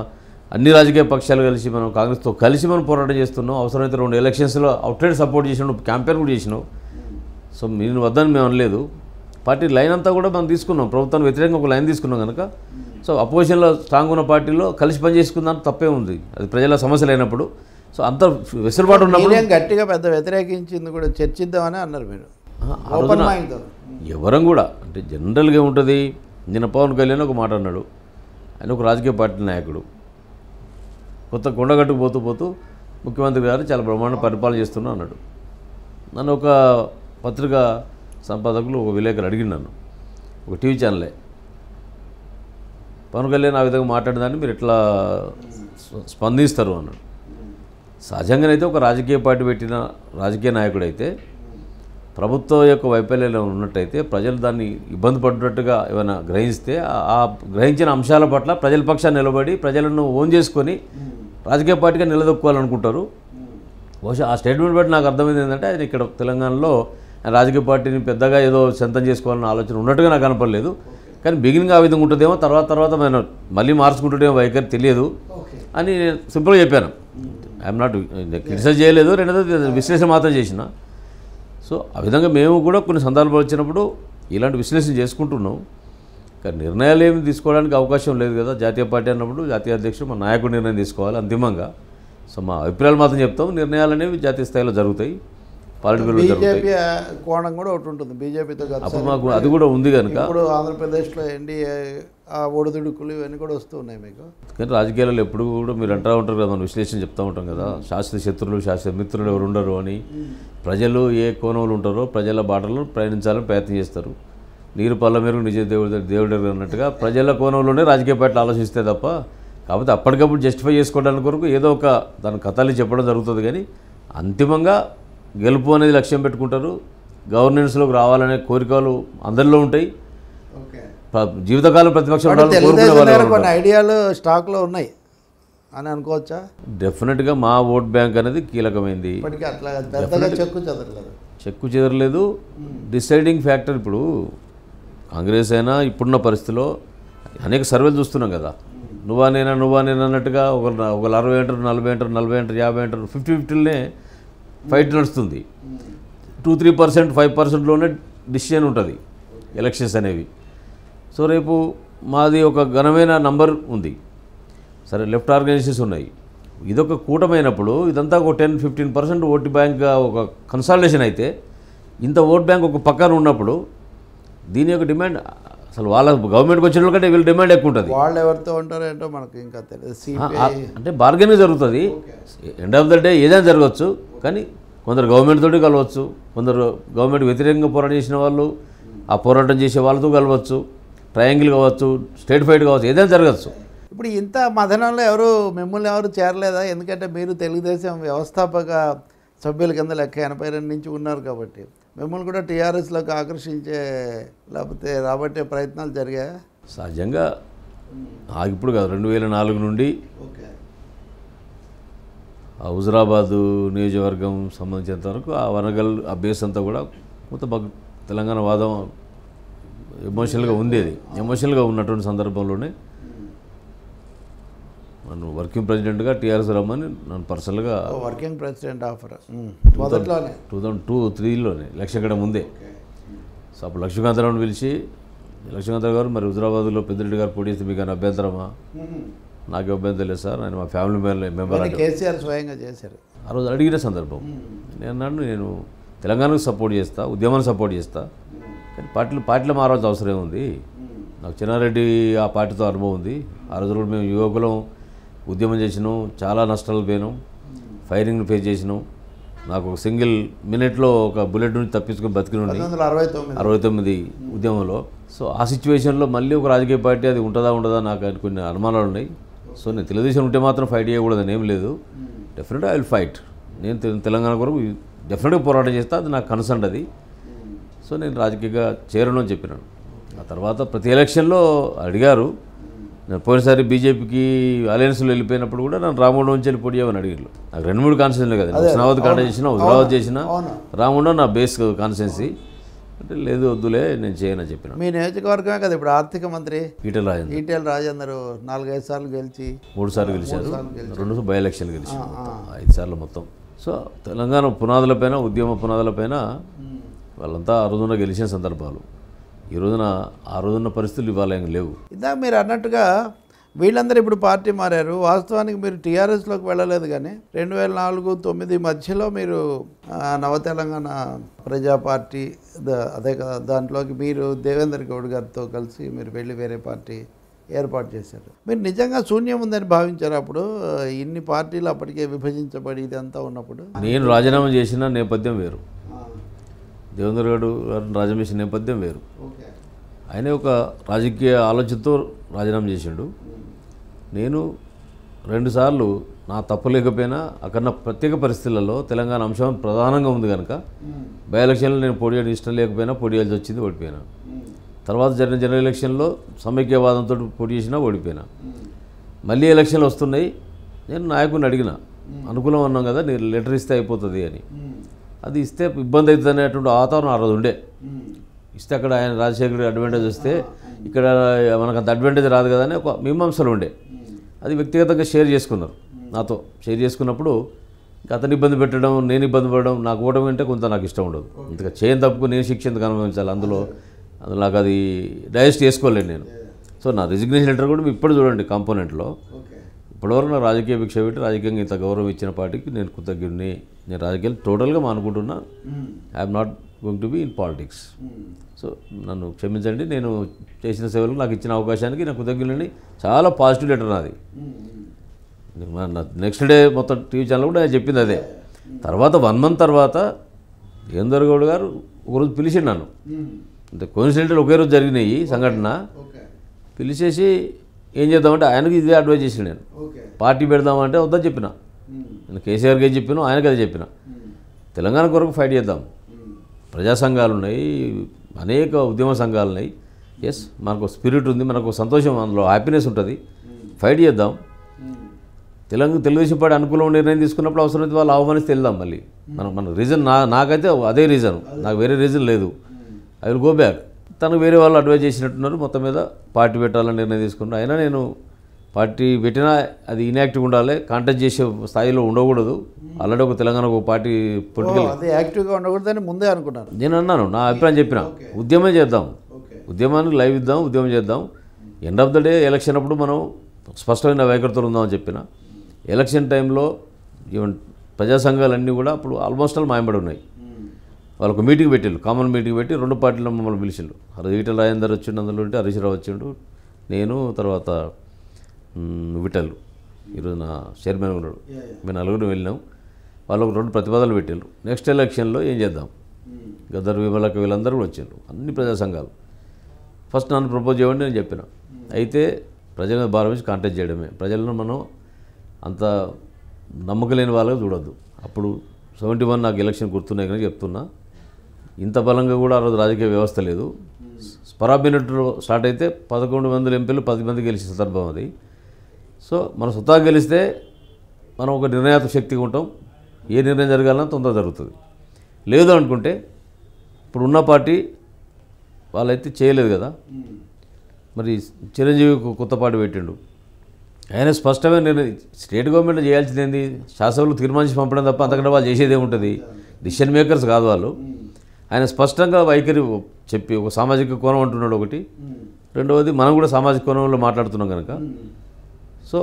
అన్ని రాజకీయ పక్షాలు కలిసి మనం కాంగ్రెస్తో కలిసి మనం పోరాటం చేస్తున్నాం అవసరమైతే రెండు ఎలక్షన్స్లో అవుట్లైట్ సపోర్ట్ చేసినావు నువ్వు క్యాంపెయిన్ కూడా చేసినావు సో మీరు వద్దని మేము అనలేదు పార్టీ లైన్ అంతా కూడా మనం తీసుకున్నాం ప్రభుత్వానికి వ్యతిరేకంగా ఒక లైన్ తీసుకున్నాం కనుక సో అపోజిషన్లో స్ట్రాంగ్ ఉన్న పార్టీలో కలిసి పని చేసుకుందాం తప్పే ఉంది అది ప్రజల సమస్యలు అయినప్పుడు సో అంత వెసులుబాటు ఉన్నప్పుడు మీరేం గట్టిగా పెద్ద వ్యతిరేకించింది కూడా చర్చిద్దామని అన్నారు మీరు ఆ, ఆ ఓపెన్ రోజున మైండ్ ఎవరం కూడా అంటే జనరల్గా ఉంటుంది నిన్న పవన్ కళ్యాణ్ ఒక మాట అన్నాడు ఆయన ఒక రాజకీయ పార్టీ నాయకుడు కొత్త కొండగట్టుకు పోతూ పోతూ ముఖ్యమంత్రి గారు చాలా బ్రహ్మాండ పరిపాలన చేస్తున్నా అన్నాడు నన్ను ఒక పత్రిక సంపాదకులు ఒక విలేకరు అడిగిన నన్ను ఒక టీవీ ఛానలే పవన్ కళ్యాణ్ ఆ విధంగా మాట్లాడదాన్ని మీరు ఎట్లా స్ప- స్పందిస్తారు అన్నాడు సహజంగానైతే ఒక రాజకీయ పార్టీ పెట్టిన రాజకీయ నాయకుడైతే ప్రభుత్వం యొక్క వైఫల్యాలు ఉన్నట్టయితే ప్రజలు దాన్ని ఇబ్బంది పడినట్టుగా ఏమైనా గ్రహిస్తే ఆ- ఆ గ్రహించిన అంశాల పట్ల ప్రజల పక్షాన్ని నిలబడి ప్రజలను ఓన్ చేసుకొని రాజకీయ పార్టీగా నిలదొక్కోవాలనుకుంటారు బహుశా ఆ స్టేట్మెంట్ బట్టి నాకు అర్థమైంది ఏంటంటే ఆయన ఇక్కడ తెలంగాణలో ఆయన రాజకీయ పార్టీని పెద్దగా ఏదో సొంతం చేసుకోవాలన్న ఆలోచన ఉన్నట్టుగా నాకు కనపడలేదు కానీ బిగినింగ్ ఆ విధంగా ఉంటుందేమో తర్వాత తర్వాత మనం మళ్ళీ మార్చుకుంటుండేమో వైఖరి తెలియదు అని నేను సింపుల్గా చెప్పాను ఐఎమ్ నాట్ క్రిటిసైజ్ చేయలేదు రెండోది విశ్లేషణ మాత్రం చేసిన సో ఆ విధంగా మేము కూడా కొన్ని సందర్భాలు వచ్చినప్పుడు ఇలాంటి విశ్లేషణ చేసుకుంటున్నాం కానీ నిర్ణయాలు ఏమి తీసుకోవడానికి అవకాశం లేదు కదా జాతీయ పార్టీ అన్నప్పుడు జాతీయ అధ్యక్షుడు మా నాయకుడు నిర్ణయం తీసుకోవాలి అంతిమంగా సో మా అభిప్రాయాలు మాత్రం చెప్తాం నిర్ణయాలు అనేవి జాతీయ స్థాయిలో జరుగుతాయి పాలిట్ బ్యూరోలో జరుగుతాయి బీజేపీ కోణం కూడా ఒకటి ఉంటుంది బీజేపీతో అప్పుడు మాకు అది కూడా ఉంది కనుక ఇప్పుడు ఆంధ్రప్రదేశ్లో ఎన్డీఏ ఆ ఒడిదుడుకులు ఇవన్నీ కూడా వస్తూ ఉన్నాయి మీకు కానీ రాజకీయాలలో ఎప్పుడు కూడా మీరు అంటూ ఉంటారు కదా మనం విశ్లేషణ చెప్తూ ఉంటాం కదా శాస్త్ర శత్రులు శాస్త్ర మిత్రులు ఎవరు ఉండరు అని ప్రజలు ఏ కోణంలో ఉంటారో ప్రజల బాటలో ప్రయాణించాలని ప్రయత్నం చేస్తారు నీరు పళ్ళ మేరకు నిజ దేవుడు దేవుడు అన్నట్టుగా ప్రజల కోణంలోనే రాజకీయ పార్టీలు ఆలోచిస్తే తప్ప కాకపోతే అప్పటికప్పుడు జస్టిఫై చేసుకోవడానికి కొరకు ఏదో ఒక దాని కథలు చెప్పడం జరుగుతుంది కానీ అంతిమంగా గెలుపు అనేది లక్ష్యం పెట్టుకుంటారు గవర్నెన్స్లోకి రావాలనే కోరికలు అందరిలో ఉంటాయి ఓకే ప్ర- జీవితకాలం ప్రతిపక్షం ఉండాలని కోరుకునే తెలుగుదేశం వాళ్ళు దగ్గర ఎవరు కొన్ని ఐడియాలు స్టాక్లో ఉన్నాయి అని అనుకోవచ్చా డెఫినెట్గా మా ఓట్ బ్యాంక్ అనేది కీలకమైంది ఇప్పటికీ అట్లా పెద్దగా చెక్కు చెదరలేదు చెక్కు చెదరలేదు డిసైడింగ్ ఫ్యాక్టర్ ఇప్పుడు కాంగ్రెస్ అయినా ఇప్పుడున్న పరిస్థితిలో అనేక సర్వేలు చూస్తున్నాం కదా నువ్వా నేనా నువ్వా నేను అన్నట్టుగా ఒక ఒకరు అరవై అంటారు నలభై అంటారు నలభై అంటారు యాభై అంటారు ఫిఫ్టీ ఫిఫ్టీలనే ఫైట్ నడుస్తుంది టూ త్రీ పర్సెంట్ ఫైవ్ పర్సెంట్లోనే డిసిషన్ ఉంటుంది ఎలక్షన్స్ అనేవి సో రేపు మాది ఒక ఘనమైన నంబర్ ఉంది సరే లెఫ్ట్ ఆర్గనైజేషన్స్ ఉన్నాయి ఇదొక కూటమైనప్పుడు ఇదంతా ఒక టెన్ ఫిఫ్టీన్ పర్సెంట్ ఓటు బ్యాంక్గా ఒక కన్సాలిడేషన్ అయితే ఇంత ఓట్ బ్యాంక్ ఒక పక్కన ఉన్నప్పుడు దీని యొక్క డిమాండ్ అసలు వాళ్ళ గవర్నమెంట్కి వచ్చిన కంటే వీళ్ళ డిమాండ్ ఎక్కువ ఉంటుంది వాళ్ళు ఎవరితో ఉంటారో ఏంటో మనకు ఇంకా తెలియదు ఆ, సిపిఐ ఆ, అంటే బార్గెనింగ్ జరుగుతుంది ఎండ్ ఆఫ్ ద డే ఏదైనా జరగవచ్చు కానీ కొందరు గవర్నమెంట్ తోటి కలవచ్చు కొందరు గవర్నమెంట్ వ్యతిరేకంగా పోరాటం చేసిన వాళ్ళు ఆ పోరాటం చేసే వాళ్ళతో కలవచ్చు ట్రయాంగిల్ కావచ్చు స్టేట్ ఫైట్ కావచ్చు ఏదైనా జరగచ్చు ఇప్పుడు ఇంత మదనంలో ఎవరు మిమ్మల్ని ఎవరు చేరలేదా ఎందుకంటే మీరు తెలుగుదేశం వ్యవస్థాపక సభ్యుల కింద లెక్క ఎనభై రెండు నుంచి ఉన్నారు కాబట్టి మిమ్మల్ని కూడా టీఆర్ఎస్లోకి ఆకర్షించే లేకపోతే రాబట్టే ప్రయత్నాలు జరిగాయా సహజంగా ఆ ఇప్పుడు కాదు రెండు వేల నాలుగు నుండి ఓకే ఆ హుజరాబాదు నియోజకవర్గం సంబంధించినంత వరకు ఆ వనగల్ ఆ బేస్ అంతా కూడా కొంత బాగా తెలంగాణ వాదం ఎమోషనల్గా ఉండేది ఎమోషనల్గా ఉన్నటువంటి సందర్భంలోనే నన్ను వర్కింగ్ ప్రెసిడెంట్గా టీఆర్ఎస్ రమ్మని నన్ను పర్సనల్గా వర్కింగ్ ప్రెసిడెంట్ ఆఫర్ మొదట్లోనే టూ థౌజండ్ టూ త్రీలోనే ఎలక్షన్ కంటే ముందే సో అప్పుడు లక్ష్మీకాంతరావుని పిలిచి లక్ష్మీకాంతరావు గారు మరి హుజరాబాద్లో పెద్దిరెడ్డి గారు పోటీ చేస్తే మీకు ఏమైనా అభ్యంతరమా నాకు అభ్యంతరం లేదు సార్ ఆయన మా ఫ్యామిలీ మెంబర్ మెంబర్ కానీ కేసీఆర్ స్వయంగా చేశారు ఆ రోజు అడిగిన సందర్భం నేను అన్నాను నేను తెలంగాణకు సపోర్ట్ చేస్తా ఉద్యమాన్ని సపోర్ట్ చేస్తా కానీ పార్టీలు పార్టీలో మారాల్సిన అవసరం ఏముంది నాకు చిన్నారెడ్డి ఆ పార్టీతో అనుభవం ఉంది ఆ రోజు కూడా మేము యువకులం ఉద్యమం చేసినాం చాలా నష్టాలు పోయినాం ఫైరింగ్ ఫేస్ చేసినాం నాకు ఒక సింగిల్ మినిట్లో ఒక బుల్లెట్ నుంచి తప్పించుకొని బతికిన పంతొమ్మిది వందల అరవై తొమ్మిది అరవై తొమ్మిది ఉద్యమంలో సో ఆ సిచ్యువేషన్లో మళ్ళీ ఒక రాజకీయ పార్టీ అది ఉంటుందా ఉండదా నాకు అని కొన్ని అనుమానాలు ఉన్నాయి సో నేను తెలుగుదేశం ఉంటే మాత్రం ఫైట్ చేయకూడదని ఏం లేదు డెఫినెట్గా ఐ విల్ ఫైట్ నేను తె- తెలంగాణ కొరకు డెఫినెట్గా పోరాటం చేస్తా అది నాకు కన్సర్న్ అది సో నేను రాజకీయంగా చేరను అని చెప్పినాను ఆ తర్వాత ప్రతి ఎలక్షన్లో అడిగారు నేను పోయినసారి బీజేపీకి అలయన్స్లో వెళ్ళిపోయినప్పుడు కూడా నన్ను రామగుండం నుంచి వెళ్ళి పోటీ చేయమని అడిగారు నాకు రెండు మూడు కాన్స్టిట్యూన్లే కదా హుస్నాబాద్ కాంట చేసిన హుజరాబాద్ చేసిన అవును. రామగుండం నా బేస్ కాన్స్టిట్యున్సీ అంటే లేదు వద్దులే నేను చేయనని చెప్పిన మీ నియోజకవర్గమే కదా ఇప్పుడు ఆర్థిక మంత్రి ఈటెల రాజేంద్ర ఈటెల రాజేందర్ నాలుగైదు సార్లు గెలిచి మూడు సార్లు గెలిచారు రెండు బై ఎలక్షన్లు గెలిచారు మొత్తం ఐదు సార్లు మొత్తం సో తెలంగాణ పునాదులపైన ఉద్యమ పునాదులపైన వాళ్ళంతా ఆ రోజున గెలిచిన సందర్భాలు ఈ రోజున ఆ రోజున్న పరిస్థితులు ఇవాళ ఏం లేవు ఇందాక మీరు అన్నట్టుగా వీళ్ళందరూ ఇప్పుడు పార్టీ మారారు వాస్తవానికి మీరు టీఆర్ఎస్లోకి వెళ్ళలేదు కానీ రెండు వేల నాలుగు తొమ్మిది మధ్యలో మీరు ఆ, నవ తెలంగాణ ప్రజా పార్టీ ద- అదే కదా దాంట్లోకి మీరు దేవేందర్ గౌడ్ గారితో కలిసి మీరు వెళ్ళి వేరే పార్టీ ఏర్పాటు చేశారు మీరు నిజంగా శూన్యం ఉందని భావించారు అప్పుడు ఇన్ని పార్టీలు అప్పటికే విభజించబడి ఇదంతా ఉన్నప్పుడు నేను రాజీనామా చేసిన నేపథ్యం వేరు దేవేంద్ర గౌడ్ గారు రాజీనామా చేసిన నేపథ్యం వేరు ఓకే ఆయన ఒక రాజకీయ ఆలోచనతో రాజీనామా చేసిండు నేను రెండుసార్లు నా తప్పు లేకపోయినా అక్కడ ప్రత్యేక పరిస్థితులలో తెలంగాణ అంశం ప్రధానంగా ఉంది కనుక బై ఎలక్షన్లో నేను పోటీ చేయడం ఇష్టం లేకపోయినా పోటీ చేయాల్సి వచ్చింది ఓడిపోయినా తర్వాత జరిగిన జనరల్ ఎలక్షన్లో సమైక్యవాదంతో పోటీ చేసినా ఓడిపోయినా మళ్ళీ ఎలక్షన్లు వస్తున్నాయి నేను నాయకుడిని అడిగిన అనుకూలం అన్నాం కదా నేను లెటర్ ఇస్తే అయిపోతుంది అని అది ఇస్తే ఇబ్బంది అవుతుంది అనేటువంటి వాతావరణం ఆ రోజు ఉండే ఇస్తే అక్కడ ఆయన రాజశేఖర్ అడ్వాంటేజ్ వస్తే ఇక్కడ మనకు అంత అడ్వాంటేజ్ రాదు కదా అని ఒక మీమాంసలు ఉండే అది వ్యక్తిగతంగా షేర్ చేసుకున్నారు నాతో షేర్ చేసుకున్నప్పుడు ఇంకా అతను ఇబ్బంది పెట్టడం నేను ఇబ్బంది పడడం నాకు ఓటమి అంటే కొంత నాకు ఇష్టం ఉండదు ఇంతగా చేయని తప్పుకు నేను శిక్ష ఎందుకు అనుభవించాలి అందులో అందులో నాకు అది డైజెస్ట్ చేసుకోలేను నేను సో నా రిజిగ్నేషన్ లెటర్ కూడా ఇప్పుడు చూడండి కాంపోనెంట్లో ఓకే ఇప్పటివరకు నా రాజకీయ భిక్ష పెట్టి రాజకీయంగా ఇంత గౌరవం ఇచ్చిన పార్టీకి నేను కృతజ్ఞుడిని నేను రాజకీయాలు టోటల్గా మానుకుంటున్నా I'm not going to be in politics so నన్ను క్షమించండి నేను చేసిన సేవలకు నాకు ఇచ్చిన అవకాశానికి నాకు కృతజ్ఞులని చాలా పాజిటివ్ లెటర్ నాది నెక్స్ట్ డే మొత్తం టీవీ ఛానల్ కూడా చెప్పింది అదే తర్వాత వన్ మంత్ తర్వాత ఏందర్ గౌడ్ గారు ఒకరోజు పిలిచిండు నన్ను అంటే కోయిన్సిడెంటల్ ఒకే రోజు జరిగినాయి సంఘటన ఓకే పిలిచేసి ఏం చేద్దామంటే ఆయనకి ఇదే అడ్వైజ్ చేసిన నేను ఓకే పార్టీ పెడదామంటే వద్దని చెప్పిన నేను కేసీఆర్కి ఏం చెప్పినా ఆయనకి అదే చెప్పిన తెలంగాణ కొరకు ఫైట్ చేద్దాం ప్రజా సంఘాలు ఉన్నాయి అనేక ఉద్యమ సంఘాలు ఉన్నాయి ఎస్ మనకు స్పిరిట్ ఉంది మనకు సంతోషం అందులో హ్యాపీనెస్ ఉంటుంది ఫైట్ చేద్దాం తెలంగాణ తెలుగుదేశం పార్టీ అనుకూలం నిర్ణయం తీసుకున్నప్పుడు అవసరమైతే వాళ్ళు ఆహ్వానిస్తే వెళ్దాం మళ్ళీ మనం మన రీజన్ నా నాకైతే అదే రీజన్ నాకు వేరే రీజన్ లేదు ఐ విల్ గో బ్యాక్ తనకు వేరే వాళ్ళు అడ్వైజ్ చేసినట్టున్నారు మొత్తం మీద పార్టీ పెట్టాలని నిర్ణయం తీసుకున్నారు అయినా నేను పార్టీ పెట్టినా అది ఇన్యాక్టివ్ ఉండాలి కాంటాక్ట్ చేసే స్థాయిలో ఉండకూడదు ఆల్రెడీ ఒక తెలంగాణ ఒక పార్టీ పొలిటికల్ ఓ, అది యాక్టివ్గా ఉండకూడదని ముందే అనుకున్నారు నేను అన్నాను నా అభిప్రాయం చెప్పిన ఉద్యమం చేద్దాం ఓకే ఉద్యమానికి లైవ్ ఇద్దాం ఉద్యమం చేద్దాం end of the day election అప్పుడు మనం స్పష్టమైన వైఖరితో ఉందామని చెప్పిన ఎలక్షన్ టైంలో ఈవెన్ ప్రజా సంఘాలన్నీ కూడా అప్పుడు ఆల్మోస్ట్ ఆల్ మాయబడి ఉన్నాయి వాళ్ళకు మీటింగ్ పెట్టిళ్ళు కామన్ మీటింగ్ పెట్టి రెండు పార్టీలు మమ్మల్ని పిలిచిండు అది ఈటల రాజేందర్ వచ్చిండు అందులో ఉంటే హరీష్ రావు వచ్చిండు నేను తర్వాత మ్, విఠల్ ఈరోజు నా చైర్మన్ ఉన్నాడు మేము నలుగురు వెళ్ళినాం వాళ్ళకు రెండు ప్రతిపాదనలు పెట్టిళ్ళు నెక్స్ట్ ఎలక్షన్లో ఏం చేద్దాం గద్దర్ విమలక వీళ్ళందరూ కూడా వచ్చిండ్రు అన్ని ప్రజా సంఘాలు ఫస్ట్ నన్ను ప్రపోజ్ చేయమని నేను చెప్పిన అయితే ప్రజల మీద భారం వేసి కాంటాక్ట్ చేయడమే ప్రజలను మనం అంత నమ్మకం లేని వాళ్ళగా చూడొద్దు అప్పుడు సెవెంటీ వన్ నాకు ఎలక్షన్ గుర్తున్నాయి కానీ చెప్తున్నా ఇంత బలంగా కూడా ఆ రోజు రాజకీయ వ్యవస్థ లేదు స్పరాబినెట్లో స్టార్ట్ అయితే పదకొండు వందల ఎంపీలు పది మంది గెలిచిన సందర్భం అది సో మనం స్వతహా గెలిస్తే మనం ఒక నిర్ణయాత్మక శక్తిగా ఉంటాం ఏ నిర్ణయం జరగాలన్నా తొందర జరుగుతుంది లేదు అనుకుంటే ఇప్పుడు ఉన్న పార్టీ వాళ్ళైతే చేయలేదు కదా మరి చిరంజీవి ఒక కొత్త పార్టీ పెట్టిండు ఆయన స్పష్టమైన నిర్ణయం స్టేట్ గవర్నమెంట్ చేయాల్సింది ఏంది శాసనసభలు తీర్మానించి పంపడం తప్ప అంతకంటే వాళ్ళు చేసేది ఏముంటుంది డిసిషన్ మేకర్స్ కాదు వాళ్ళు ఆయన స్పష్టంగా వైఖరి చెప్పి ఒక సామాజిక కోణం అంటున్నాడు ఒకటి రెండవది మనం కూడా సామాజిక కోణంలో మాట్లాడుతున్నాం కనుక సో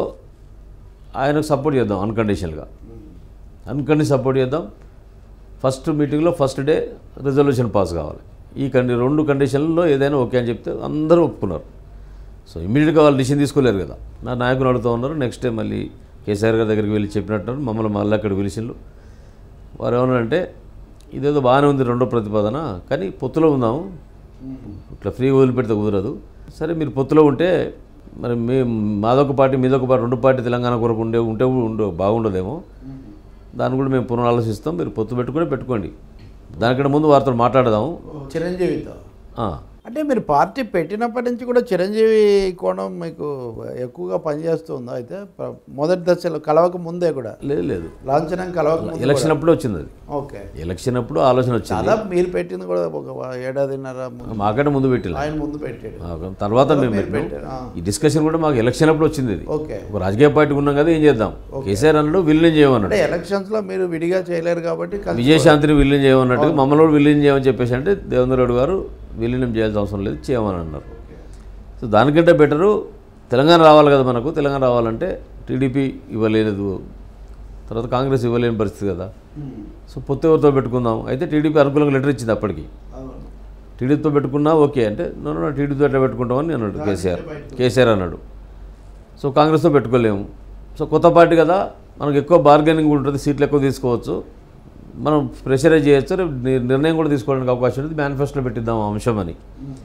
ఆయనకు సపోర్ట్ చేద్దాం అన్కండిషనల్గా అన్కండిషన్ సపోర్ట్ చేద్దాం ఫస్ట్ మీటింగ్లో ఫస్ట్ డే రిజల్యూషన్ పాస్ కావాలి ఈ కండి రెండు కండిషన్లలో ఏదైనా ఓకే అని చెప్తే అందరూ ఒప్పుకున్నారు సో ఇమీడియట్గా వాళ్ళు డిసిషన్ తీసుకోలేరు కదా నా నాయకులు అడుగుతూ ఉన్నారు నెక్స్ట్ డే మళ్ళీ కేసీఆర్ గారి దగ్గరికి వెళ్ళి చెప్పినట్టు మమ్మల్ని మళ్ళీ అక్కడ పిలిచిండ్రు వారు ఏమన్నారంటే ఇదేదో బాగానే ఉంది రెండో ప్రతిపాదన కానీ పొత్తులో ఉందాము ఇట్లా ఫ్రీగా వదిలిపెడితే కుదరదు సరే మీరు పొత్తులో ఉంటే మరి మీ మాదొక పార్టీ మీదొక పార్టీ రెండు పార్టీ తెలంగాణ కొరకు ఉండే ఉంటే ఉండే బాగుండదేమో దాన్ని కూడా మేము పునరాలోచిస్తాం మీరు పొత్తు పెట్టుకుని పెట్టుకోండి దానికంటే ముందు వారితో మాట్లాడదాము చిరంజీవితో ఆ, అంటే మీరు పార్టీ పెట్టినప్పటి నుంచి కూడా చిరంజీవి కోణం మీకు ఎక్కువగా పనిచేస్తుందా అయితే ప్ర- మొదటి దశలో కలవక ముందే కూడా లేదు లేదు లాంఛనం కలవక ముందు ఎలక్షన్ అప్పుడు వచ్చింది అది ఓకే ఎలక్షన్ అప్పుడు ఆలోచన వచ్చింది దాదాపు మీరు పెట్టింది కూడా ఒక ఏడాదిన్నర ముందు మాకంటే ముందు పెట్టిಲ್ಲ ఆయన ముందు పెట్టాడు ఆ, తర్వాత మేము పెట్టినాం పెట్టారు ఆ. ఈ డిస్కషన్ కూడా మాకు ఎలక్షన్ అప్పుడు వచ్చింది ఇది ఓకే ఒక రాజకీయ పార్టీ ఉన్నాం కదా ఏం చేద్దాం కేసీఆర్ అన్నాడు విలీనం చేయమన్నాడు అంటే ఎలక్షన్స్లో మీరు విడిగా చేయలేరు కాబట్టి కలిసి- విజయశాంతిని విలీనం చేయమన్నట్టుగా మమ్మల్ని కూడా విలీనం చేయమని చెప్పేసి అంటే దేవేంద్ర రెడ్డి గారు విలీనం చేయాల్సిన అవసరం లేదు చేయమని అన్నారు సో దానికంటే బెటరు తెలంగాణ రావాలి కదా మనకు తెలంగాణ రావాలంటే టీడీపీ ఇవ్వలేదు తర్వాత కాంగ్రెస్ ఇవ్వలేని పరిస్థితి కదా సో పొత్తు ఎవరితో పెట్టుకుందాం అయితే టీడీపీ అనుకూలంగా లెటర్ ఇచ్చింది అప్పటికి అవును. టీడీపీతో పెట్టుకున్నా ఓకే అంటే నన్ను టీడీపీతో ఎట్లా పెట్టుకుంటామని అన్నాడు కేసీఆర్ కేసీఆర్ అన్నాడు సో కాంగ్రెస్తో పెట్టుకోలేము సో కొత్త పార్టీ కదా మనకు ఎక్కువ బార్గెనింగ్ ఉంటుంది సీట్లు ఎక్కువ తీసుకోవచ్చు మనం ప్రెషరైజ్ చేయొచ్చు రేపు ని- నిర్ణయం కూడా తీసుకోవడానికి అవకాశం ఉంది మేనిఫెస్టోలో పెట్టిద్దాం ఆ అంశం అని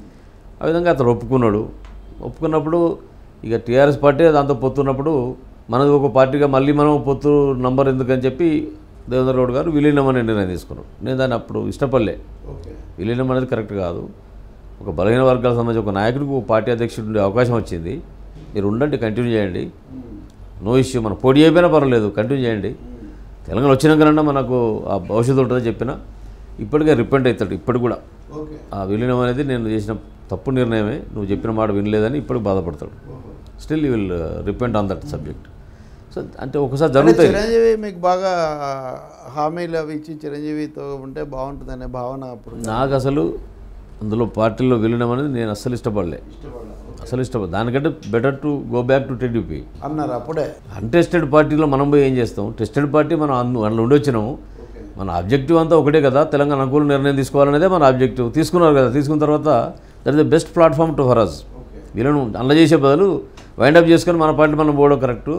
ఆ విధంగా అతను ఒప్పుకున్నాడు ఒప్పుకున్నప్పుడు ఇక టీఆర్ఎస్ పార్టీ దాంతో పొత్తున్నప్పుడు మనది ఒక పార్టీగా మళ్ళీ మనం పొత్తు నంబర్ ఎందుకని చెప్పి దేవేంద్ర గౌడ్ గారు విలీనం అనే నిర్ణయం తీసుకున్నాడు నేను దాన్ని అప్పుడు ఇష్టపడలే ఓకే విలీనం అనేది కరెక్ట్ కాదు ఒక బలహీన వర్గాలకు సంబంధించి ఒక నాయకుడికి ఒక పార్టీ అధ్యక్షుడు ఉండే అవకాశం వచ్చింది మీరు ఉండండి కంటిన్యూ చేయండి నో ఇష్యూ మన పోటీ అయిపోయినా పర్వాలేదు కంటిన్యూ చేయండి తెలంగాణ వచ్చినాకనన్నా మనకు ఆ భవిష్యత్తు ఉంటుందని చెప్పిన ఇప్పటికే రిపెంట్ అవుతాడు ఇప్పటికి కూడా ఓకే ఆ విలీనం అనేది నేను చేసిన తప్పు నిర్ణయమే నువ్వు చెప్పిన మాట వినలేదని ఇప్పటికి బాధపడతాడు still you will repent on that subject so అంటే ఒకసారి అంటే జరుగుతాయి చిరంజీవి మీకు బాగా హామీలు అవి ఇచ్చి చిరంజీవితో ఉంటే బాగుంటుందనే భావన అప్పుడు నాకు అసలు అందులో పార్టీలో విలీనం అనేది నేను అస్సలు ఇష్టపడలే అసలు ఇష్టపడ దానికంటే better to go back to TDP అన్నారు అప్పుడే అన్టెస్టెడ్ పార్టీలో మనం పోయి ఏం చేస్తాం టెస్టెడ్ పార్టీ మనం అందు అందులో ఉండి వచ్చినాము మన ఆబ్జెక్టివ్ అంతా ఒకటే కదా తెలంగాణ అనుకూల నిర్ణయం తీసుకోవాలనేదే మన ఆబ్జెక్టివ్ తీసుకున్నారు కదా తీసుకున్న తర్వాత that is the best platform to for us వీళ్ళను అల్ల చేసే బదులు వైండప్ చేసుకొని మన పార్టీ మనం పోవడం కరెక్టు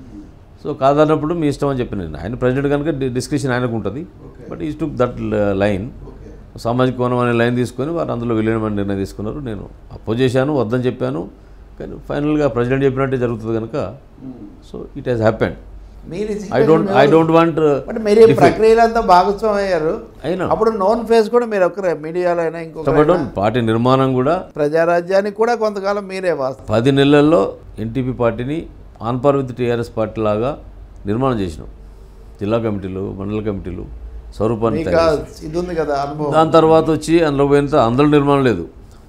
సో కాదన్నప్పుడు మీ ఇష్టం అని చెప్పిన నేను ఆయన ప్రెసిడెంట్ కనుక డి- డిస్కషన్ ఆయనకు ఉంటుంది but is took that line సామాజిక కోణం అనే లైన్ తీసుకొని వారు అందులో విలీనమని నిర్ణయం తీసుకున్నారు నేను అపోజ్ చేశాను వద్దని చెప్పాను కానీ ఫైనల్గా ప్రెసిడెంట్ చెప్పినట్టే జరుగుతుంది కనుక సో ఇట్ హ్యాస్ హ్యాపెండ్ మీరు I don't I don't want but మీరు ఈ ప్రక్రియలో అంతా భాగస్వామి అయ్యారు అయినా అప్పుడు నోన్ ఫేస్ కూడా మీరు ఒకరే మీడియాలో అయినా ఇంకొక చెప్పడం పార్టీ నిర్మాణం కూడా ప్రజారాజ్యానికి కూడా కొంతకాలం మీరే వాస్తవం పది నెలల్లో ఎన్టీపీ పార్టీని on par with TRS party లాగా నిర్మాణం చేసినాం జిల్లా కమిటీలు మండల కమిటీలు స్వరూపాన్ని మీకు తయారు ఆ ఇది ఉంది కదా అనుభవం దాని తర్వాత వచ్చి అందులో పోయినంత అందులో నిర్మాణం లేదు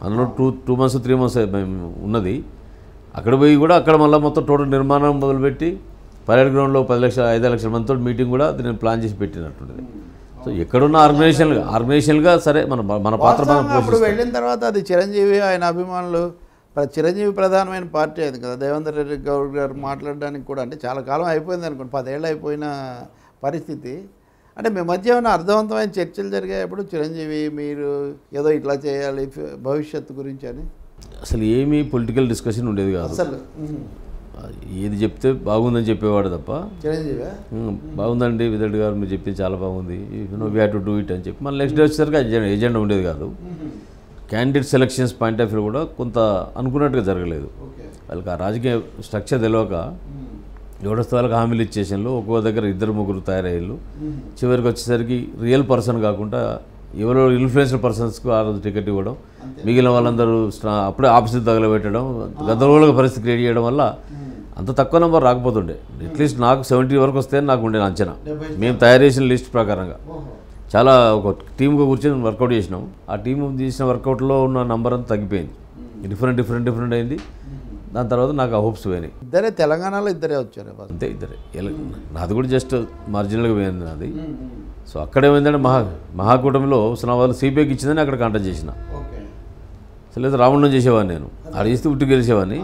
అందులో two two months three months మేము ఉన్నది అక్కడ పోయి కూడా అక్కడ మళ్ళీ మొత్తం టోటల్ నిర్మాణం మొదలుపెట్టి పరేడ్ గ్రౌండ్లో పది లక్షల ఐదు లక్షల మందితో మీటింగ్ కూడా నేను ప్లాన్ చేసి పెట్టినట్టుంది సో ఎక్కడున్న ఆర్గనైజేషన్గా ఆర్గనైజేషన్గా సరే మన మన పాత్ర మనం వాస్తవంగా అప్పుడు పోషిస్తాం వెళ్ళిన తర్వాత అది చిరంజీవి ఆయన అభిమానులు ప్ర- చిరంజీవి ప్రధానమైన పార్టీ అయింది కదా దేవేంద్ర రెడ్డి గౌడ్ గారు మాట్లాడడానికి కూడా అంటే చాలా కాలం అయిపోయింది అనుకోండి పదేళ్ళు అయిపోయిన పరిస్థితి అంటే మీ మధ్య ఏమైనా అర్థవంతమైన చర్చలు జరిగాయి అప్పుడు చిరంజీవి మీరు ఏదో ఇట్లా చేయాలి ఫ- భవిష్యత్తు గురించి అని అసలు ఏమీ పొలిటికల్ డిస్కషన్ ఉండేది కాదు అసలు ఉహు. ఏది చెప్తే బాగుందని చెప్పేవాడు తప్ప చిరంజీవి "ఉమ్, బాగుందండి విదడ్ గారు మీరు చెప్పింది చాలా బాగుంది no we have to do it అని చెప్పి మళ్ళీ నెక్స్ట్ డే వచ్చేసరికి ఎజెండా ఎజెండా ఉండేది కాదు candidate selections point of view కూడా కొంత అనుకున్నట్టుగా జరగలేదు ఓకే వాళ్ళకి ఆ రాజకీయ స్ట్రక్చర్ తెలియక ఎవడొస్తే వాళ్ళకి హామీలు ఇచ్చేసాను ఒక్కో దగ్గర ఇద్దరు ముగ్గురు తయారయ్యారు చివరికి వచ్చేసరికి రియల్ పర్సన్ కాకుండా ఎవరో ఇన్ఫ్లుయెన్స్డ్ పర్సన్స్కు ఆ రోజు టికెట్ ఇవ్వడం మిగిలిన వాళ్ళందరూ స్ట్రా- అప్పుడే ఆఫీసులు తగలబెట్టడం గందరగోళంగా పరిస్థితి క్రియేట్ చేయడం వల్ల అంత తక్కువ నెంబర్ రాకపోతుండే అట్లీస్ట్ నాకు సెవెంటీ వరకు వస్తే నాకు ఉండే అంచనా మేము తయారు చేసిన లిస్ట్ ప్రకారంగా చాలా ఒక టీమ్గా కూర్చొని వర్కౌట్ చేసినాం ఆ టీం చేసిన వర్కౌట్లో ఉన్న నంబర్ అంతా తగ్గిపోయింది డిఫరెంట్ డిఫరెంట్ డిఫరెంట్ అయింది దాని తర్వాత నాకు ఆ హోప్స్ పోయినాయి ఇద్దరే తెలంగాణలో ఇద్దరే వచ్చారు ఫస్ట్ అంతే ఇద్దరే ఎల- నాది కూడా జస్ట్ మార్జినల్గా పోయింది నాది సో అక్కడ ఏమైందంటే మహా మహాకూటమిలో ఉస్నాబాద్ సిపిఐకి ఇచ్చిందని అక్కడ కాంటాక్ట్ చేసిన ఓకే అసలు లేదు రావణం చేసేవాడిని నేను ఆడ చేస్తే ఉట్టి గెలిచేవాడిని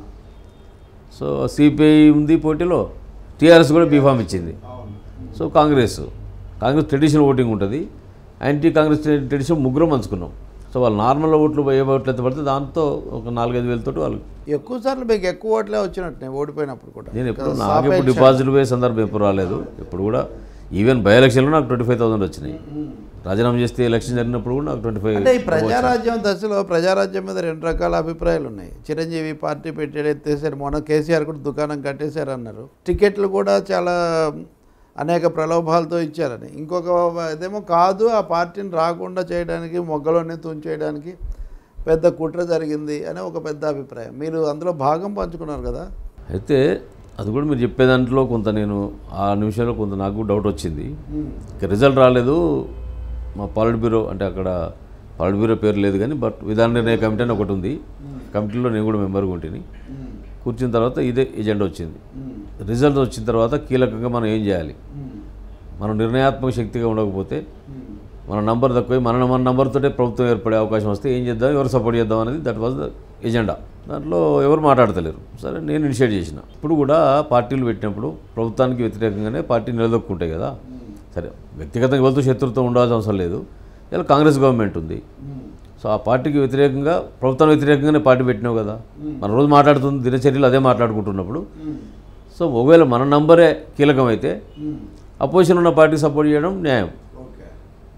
సో సిపిఐ ఉంది పోటీలో టీఆర్ఎస్ కూడా బీఫామ్ ఇచ్చింది so Congress Congress traditional voting ఉంటుంది యాంటీ కాంగ్రెస్ ట్రెడిషన్ ముగ్గురం పంచుకున్నాం సో వాళ్ళు నార్మల్ ఓట్లు ఏ ఓట్లు ఎంత పడితే దాంతో ఒక నాలుగైదు వేలతో వాళ్ళు ఎక్కువ సార్లు మీకు ఎక్కువ ఓట్లే వచ్చినట్టు ఓడిపోయినప్పుడు కూడా నేను ఎప్పుడు నాకు ఎప్పుడు డిపాజిట్ పోయే సందర్భం ఎప్పుడు రాలేదు ఎప్పుడు కూడా ఈవెన్ బై ఎలక్షన్లో నాకు ట్వంటీ ఫైవ్ థౌసండ్ వచ్చినాయి రాజీనామా చేస్తే ఎలక్షన్ జరిగినప్పుడు కూడా నాకు ట్వంటీ ఫైవ్ అంటే ఈ ప్రజారాజ్యం దశలో ప్రజారాజ్యం మీద రెండు రకాల అభిప్రాయాలు ఉన్నాయి చిరంజీవి పార్టీ పెట్టాడు ఎత్తేసారు మొన్న కేసీఆర్ కూడా దుకాణం కట్టేశారు అన్నారు టికెట్లు కూడా చాలా అనేక ప్రలోభాలతో ఇచ్చారని ఇంకొక ఇదేమో కాదు ఆ పార్టీని రాకుండా చేయడానికి మొగ్గలోనే తుంచేయడానికి పెద్ద కుట్ర జరిగింది అని ఒక పెద్ద అభిప్రాయం మీరు అందులో భాగం పంచుకున్నారు కదా అయితే అది కూడా మీరు చెప్పే దాంట్లో కొంత నేను ఆ నిమిషంలో కొంత నాకు డౌట్ వచ్చింది ఇక రిజల్ట్ రాలేదు మా పాలిట్ బ్యూరో అంటే అక్కడ పాలిట్ బ్యూరో పేరు లేదు కానీ బట్ విధాన నిర్ణయ కమిటీ అని ఒకటి ఉంది కమిటీలో నేను కూడా మెంబర్గా ఉంటుంది కూర్చున్న తర్వాత ఇదే ఎజెండా వచ్చింది రిజల్ట్ వచ్చిన తర్వాత కీలకంగా మనం ఏం చేయాలి మనం నిర్ణయాత్మక శక్తిగా ఉండకపోతే మన నంబర్ తక్కువ మన మన నంబర్తోటే ప్రభుత్వం ఏర్పడే అవకాశం వస్తే ఏం చేద్దాం ఎవరు సపోర్ట్ చేద్దాం అనేది దట్ వాజ్ ద ఎజెండా దాంట్లో ఎవరు మాట్లాడతలేరు సరే నేను ఇనిషియేట్ చేసిన ఇప్పుడు కూడా పార్టీలు పెట్టినప్పుడు ప్రభుత్వానికి వ్యతిరేకంగానే పార్టీ నిలదొక్కుంటాయి కదా సరే వ్యక్తిగతంగా వెళ్తూ శత్రుత్వం ఉండాల్సిన అవసరం లేదు ఇలా కాంగ్రెస్ గవర్నమెంట్ ఉంది సో ఆ పార్టీకి వ్యతిరేకంగా ప్రభుత్వం వ్యతిరేకంగానే పార్టీ పెట్టినావు కదా మన రోజు మాట్లాడుతుంది దినచర్యలు అదే మాట్లాడుకుంటున్నప్పుడు సో ఒకవేళ మన నంబరే కీలకమైతే అపోజిషన్ ఉన్న పార్టీకి సపోర్ట్ చేయడం న్యాయం ఓకే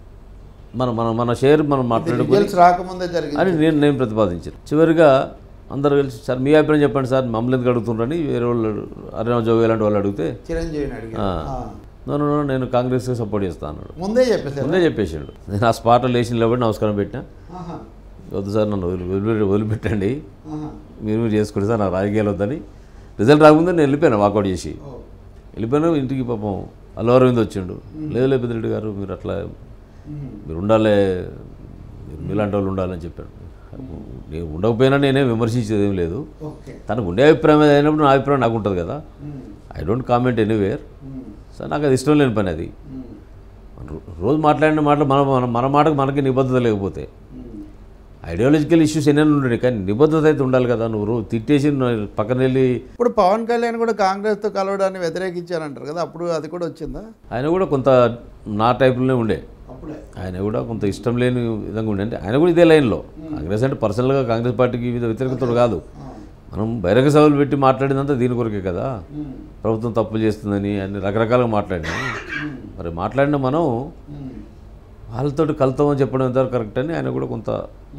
మన మన మన షేర్ మనం మాట్లాడుకుని రిజల్ట్స్ రాకముందే జరిగింది అని నేను నేను ప్రతిపాదించాను చివరిగా అందరు కలిసి సార్ మీ అభిప్రాయం చెప్పండి సార్ మమ్మల్ని ఎందుకు అడుగుతుండ్రని వేరే వాళ్ళు అరేనా జోగి లాంటి వాళ్ళు అడిగితే చిరంజీవిని అడిగారు ఆ. "నో, నో, నో, నేను కాంగ్రెస్కి సపోర్ట్ చేస్తాను అన్నాడు ముందే చెప్పేశారు ముందే చెప్పేసాడు నేను ఆ స్పాట్లో లేచి నిలబడి నమస్కారం పెట్టినా ఆహా. వద్దు సార్ నన్ను వదిలి వదిలి వదిలిపెట్టండి ఆహా. మీరు మీరు చేసుకోండి సార్ నా రాజకీయాలు వద్దని రిజల్ట్ రాకముందే నేను వెళ్ళిపోయాను వాకౌట్ చేసి ఓ. వెళ్ళిపోయినా ఇంటికి పాపం అల్లు అరవింద్ వచ్చిండు లేదు లేదు పెద్దిరెడ్డి గారు మీరు అట్లా మ్మ్. మీరు ఉండాలి మీరు మీలాంటి వాళ్ళు ఉండాలని చెప్పాడు నేను ఉండకపోయినా నేనే విమర్శించేది ఏం లేదు ఓకే తనకు ఉండే అభిప్రాయం ఏది అయినప్పుడు నా అభిప్రాయం నాకు ఉంటుంది కదా hmm. I don't comment anywhere hmm. So నాకు అది ఇష్టం లేని పని అది మ్మ్. మన రో- రోజు మాట్లాడిన మాటలు మన మన- మన మాటకు మనకి నిబద్ధత లేకపోతే మ్మ్. ఐడియాలజికల్ ఇష్యూస్ ఎన్నైనా ఉండే కానీ నిబద్ధత అయితే ఉండాలి కదా నువ్వు రో- తిట్టేసి నువ్వు పక్కన వెళ్ళి ఇప్పుడు పవన్ కళ్యాణ్ కూడా కాంగ్రెస్తో కలవడాన్ని వ్యతిరేకించారంటారు కదా అప్పుడు అది కూడా వచ్చిందా ఆయన కూడా కొంత నా టైపులోనే ఉండే అప్పుడే ఆయన కూడా కొంత ఇష్టం లేని విధంగా ఉండే అంటే ఆయన కూడా ఇదే లైన్లో కాంగ్రెస్ అంటే పర్సనల్గా కాంగ్రెస్ పార్టీకి వివిధ వ్యతిరేకతలు కాదు మనం బహిరంగ సభలు పెట్టి మాట్లాడినంత దీని కొరకే కదా ప్రభుత్వం తప్పులు చేస్తుందని అన్ని రకరకాలుగా మాట్లాడినా మరి మాట్లాడిన మనం వాళ్ళతోటి కలుతామని చెప్పడం ఎంతవరకు కరెక్ట్ అని ఆయన కూడా కొంత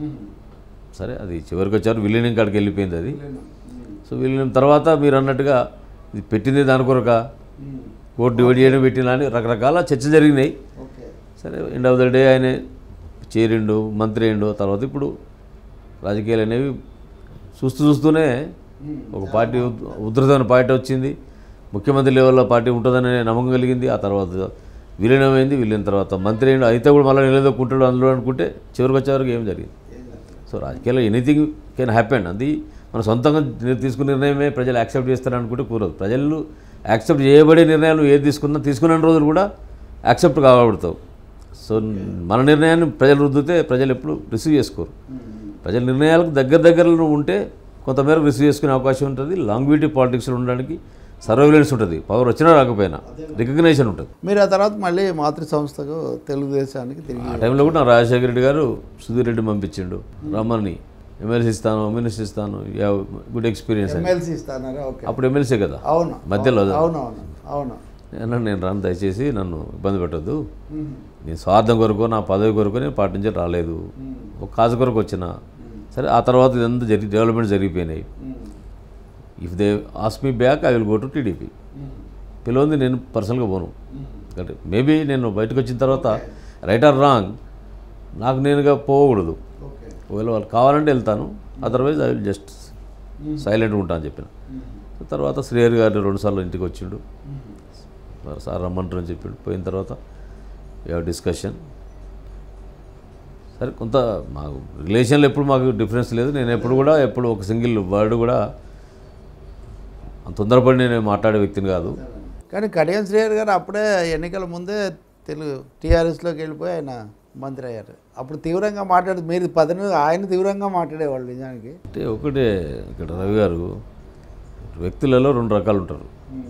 సరే అది చివరికి వచ్చారు విలీనం కాడికి వెళ్ళిపోయింది అది సో విలీనం తర్వాత మీరు అన్నట్టుగా ఇది పెట్టింది దాని కొరక కోర్టు డివైడ్ చేయడం పెట్టినా అని రకరకాల చర్చలు జరిగినాయి ఓకే సరే ఎండ్ ఆఫ్ ద డే ఆయన చేరిండు మంత్రి అయిండు తర్వాత ఇప్పుడు రాజకీయాలు అనేవి చూస్తూ చూస్తూనే ఒక పార్టీ ఉద్- ఉధృతమైన పార్టీ వచ్చింది ముఖ్యమంత్రి లెవెల్లో పార్టీ ఉంటుందనే నమ్మకం కలిగింది ఆ తర్వాత విలీనమైంది విలీన తర్వాత మంత్రి అయిండు అయితే కూడా మళ్ళీ నిలదొక్కుంటాడు అందులో అనుకుంటే చివరికి వచ్చేవరకు ఏం జరిగింది సో రాజకీయాల్లో ఎనీథింగ్ కెన్ హ్యాపెన్ అది మన సొంతంగా నిర్- తీసుకున్న నిర్ణయమే ప్రజలు యాక్సెప్ట్ చేస్తారు అనుకుంటే కూరదు ప్రజలు యాక్సెప్ట్ చేయబడే నిర్ణయాలు ఏది తీసుకున్నా తీసుకున్న రోజులు కూడా యాక్సెప్ట్ కాబడతావు సో మన నిర్ణయాన్ని ప్రజలు రుద్దితే ప్రజలు ఎప్పుడు రిసీవ్ చేసుకోరు ప్రజల నిర్ణయాలకు దగ్గర దగ్గరలో ఉంటే కొంతమేరకు రిసీవ్ చేసుకునే అవకాశం ఉంటుంది లాంగ్విటీ పాలిటిక్స్లో ఉండడానికి సర్వైలెన్స్ ఉంటుంది పవర్ వచ్చినా రాకపోయినా రికగ్నేషన్ ఉంటుంది మీరు ఆ తర్వాత మళ్ళీ మాతృ సంస్థకు తెలుగుదేశానికి తిరిగి ఆ టైంలో కూడా నా రాజశేఖర రెడ్డి గారు సుధీర్ రెడ్డి పంపించిండు రమ్మని ఎమ్మెల్సీ ఇస్తాను మినిస్టర్ ఇస్తాను గుడ్ ఎక్స్పీరియన్స్ అని ఎమ్మెల్సీ ఇస్తానారా ఓకే అప్పుడు ఎమ్మెల్సీ కదా అవును మధ్యలో అవును అవును అవును నేను నేను రాను దయచేసి నన్ను ఇబ్బంది పెట్టద్దు నేను స్వార్థం కొరకు నా పదవి కొరకు నేను పార్టీ నుంచి రాలేదు ఒక కాజు కొరకు వచ్చిన సరే ఆ తర్వాత ఇదంతా జరిగి డెవలప్మెంట్ జరిగిపోయినాయి if they ask me back I will go to TDP పిలవంది నేను పర్సనల్గా పోను అంటే మేబీ నేను బయటకు వచ్చిన తర్వాత రైట్ ఆర్ రాంగ్ నాకు నేనుగా పోకూడదు ఓకే ఒకవేళ వాళ్ళు కావాలంటే వెళ్తాను అదర్వైజ్ ఐ విల్ జస్ట్ సైలెంట్గా ఉంటా అని చెప్పిన తర్వాత శ్రీహరి గారు రెండుసార్లు ఇంటికి వచ్చిండు మరి సార్ రమ్మంటారు అని చెప్పిండు పోయిన తర్వాత హ్యావ్ డిస్కషన్ సరే కొంత మాకు రిలేషన్లో ఎప్పుడు మాకు డిఫరెన్స్ లేదు నేను ఎప్పుడు కూడా ఎప్పుడు ఒక సింగిల్ వర్డ్ కూడా అంత తొందరపడి నేను మాట్లాడే వ్యక్తిని కాదు కానీ కడియం శ్రీహరి గారు అప్పుడే ఎన్నికల ముందే తెలుగు టీఆర్ఎస్లోకి వెళ్ళిపోయి ఆయన మంత్రి అయ్యారు అప్పుడు తీవ్రంగా మాట్లాడు మీరు పదవి ఆయన తీవ్రంగా మాట్లాడేవాళ్ళు నిజానికి అంటే ఒకటే ఇక్కడ రవి గారు వ్యక్తులలో రెండు రకాలు ఉంటారు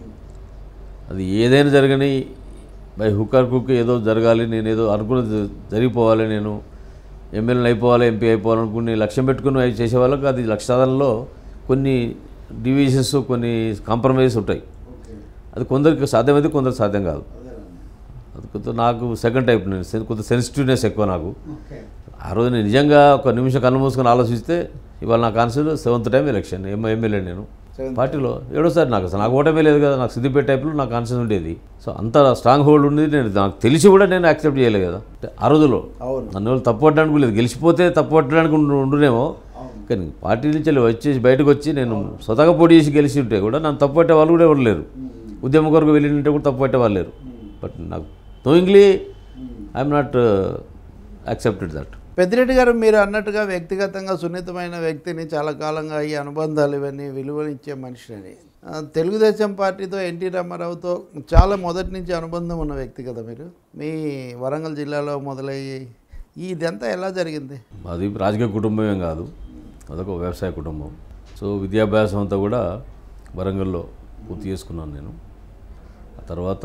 అది ఏదైనా జరగని బై హుకర్ కుక్ ఏదో జరగాలి నేను ఏదో అనుకున్నది జరిగిపోవాలి నేను ఎమ్మెల్యేని అయిపోవాలి ఎంపీ అయిపోవాలి అనుకుని లక్ష్యం పెట్టుకుని అవి చేసే వాళ్ళకి అది లక్ష్య సాధనలో కొన్ని డివిజన్స్ కొన్ని కాంప్రమైజెస్ ఉంటాయి అది కొందరికి సాధ్యమైతే కొందరికి సాధ్యం కాదు అది కొంత నాకు సెకండ్ టైప్ నేను సెన్- కొంత సెన్సిటివ్నెస్ ఎక్కువ నాకు ఆ రోజు నేను నిజంగా ఒక నిమిషం కళ్ళు మూసుకొని ఆలోచిస్తే ఇవాళ నా కాన్స్టిట్యూన్ సెవెంత్ టైం ఎలక్షన్ ఏమో ఎమ్మెల్యే నేను Seventh పార్టీలో ఏడోసారి నాకు అసలు నాకు ఓటమే లేదు కదా నాకు సిద్దిపేట టైప్లో నాకు కాన్షియస్ ఉండేది సో అంత స్ట్రాంగ్ హోల్డ్ ఉండేది నేను నాకు తెలిసి కూడా నేను యాక్సెప్ట్ చేయలేదు కదా అంటే ఆ రోజులో అవును నన్ను వాళ్ళు తప్పు పట్టడానికి లేదు గెలిచిపోతే తప్పు పట్టడానికి ఉండు- ఉండునేమో కానీ పార్టీ నుంచి వెళ్ళి వచ్చేసి బయటకు వచ్చి నేను స్వతహాగా పోటీ చేసి గెలిచి ఉంటే కూడా నన్ను తప్పు పట్టే వాళ్ళు కూడా ఎవరు లేరు ఉద్యమం కొరకు వెళ్ళి ఉంటే కూడా తప్పు పట్టే వాళ్ళు లేరు బట్ నాకు knowingly I'm not accepted that Peddireddy garu మీరు అన్నట్టుగా వ్యక్తిగతంగా సున్నితమైన వ్యక్తిని చాలా కాలంగా ఈ అనుబంధాలు ఇవన్నీ విలువనిచ్చే మనిషిని ఆ, తెలుగుదేశం పార్టీతో ఎన్టీ రామారావుతో చాలా మొదటి నుంచి అనుబంధం ఉన్న వ్యక్తి కదా మీరు మీ వరంగల్ జిల్లాలో మొదలయ్యి ఈ ఇదంతా ఎలా జరిగింది అది రాజకీయ కుటుంబం ఏం కాదు అదొక వ్యవసాయ కుటుంబం సో విద్యాభ్యాసం అంతా కూడా వరంగల్లో పూర్తి చేసుకున్నాను నేను ఆ తర్వాత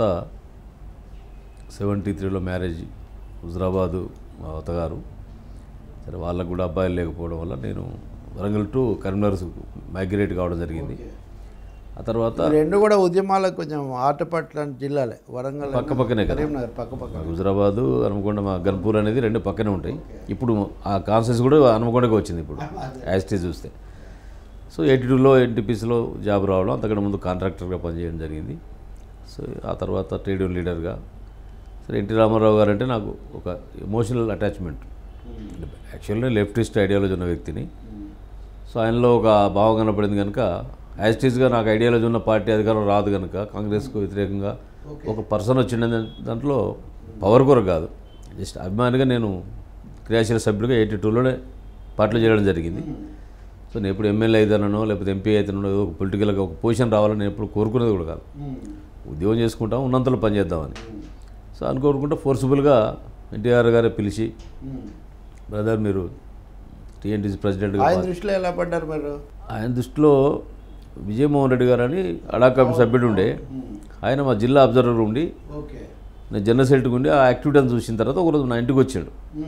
సెవెంటీ త్రీలో మ్యారేజ్ హుజరాబాదు మా అత్తగారు సరే వాళ్ళకు కూడా అబ్బాయిలు లేకపోవడం వల్ల నేను వరంగల్ టు కరీంనగర్ మైగ్రేట్ కావడం జరిగింది ఆ తర్వాత ఈ రెండు కూడా ఉద్యమాలకు కొంచెం ఆటపట్ల జిల్లాలే వరంగల్ పక్క పక్కనే కదా కరీంనగర్ పక్క పక్క హుజరాబాదు హనుమకొండ మా గన్పూర్ అనేది రెండు పక్కనే ఉంటాయి ఇప్పుడు ఆ కాన్సెన్స్ కూడా హనుమకొండకి వచ్చింది ఇప్పుడు యాజిటీ చూస్తే సో ఎయిటీ టూలో ఎన్టీపీసీలో జాబ్ రావడం అంతకంటే ముందు కాంట్రాక్టర్గా పనిచేయడం జరిగింది సో ఆ తర్వాత ట్రేడ్ యూనియన్ లీడర్గా సరే ఎన్టీ రామారావు గారు అంటే నాకు ఒక ఎమోషనల్ అటాచ్మెంట్ యాక్చువల్గా లెఫ్టిస్ట్ ఐడియాలజీ ఉన్న వ్యక్తిని సో ఆయనలో ఒక భావం కనపడింది కనుక యాజిటీస్గా నాకు ఐడియాలజీ ఉన్న పార్టీ అధికారం రాదు కనుక కాంగ్రెస్కు వ్యతిరేకంగా ఒక పర్సన్ వచ్చిండ దాంట్లో పవర్ కొరకు కాదు జస్ట్ అభిమానిగా నేను క్రియాశీల సభ్యుడిగా ఎయిటీ టూలోనే పార్టీలో చేయడం జరిగింది సో నేను ఎప్పుడు ఎమ్మెల్యే అవుతానో లేకపోతే ఎంపీ అవుతానో ఏదో ఒక పొలిటికల్గా ఒక పొజిషన్ రావాలని నేను ఎప్పుడు కోరుకునేది కూడా కాదు ఉద్యోగం చేసుకుంటాం ఉన్నంతలో పనిచేద్దామని సో అనుకోకుండా ఫోర్సిబుల్గా ఎన్టీఆర్ గారే పిలిచి బ్రదర్ మీరు టీఎన్టీసీ ప్రెసిడెంట్గా ఆయన దృష్టిలో ఎలా పడ్డారు మీరు ఆయన దృష్టిలో విజయమోహన్ రెడ్డి గారు అని అడాకమి సభ్యుడు ఉండే ఆయన మా జిల్లా అబ్జర్వర్ ఉండి ఓకే నేను జనరల్ సెక్రటరీ ఉండి ఆ యాక్టివిటీని చూసిన తర్వాత ఒకరోజు నా ఇంటికి వచ్చాడు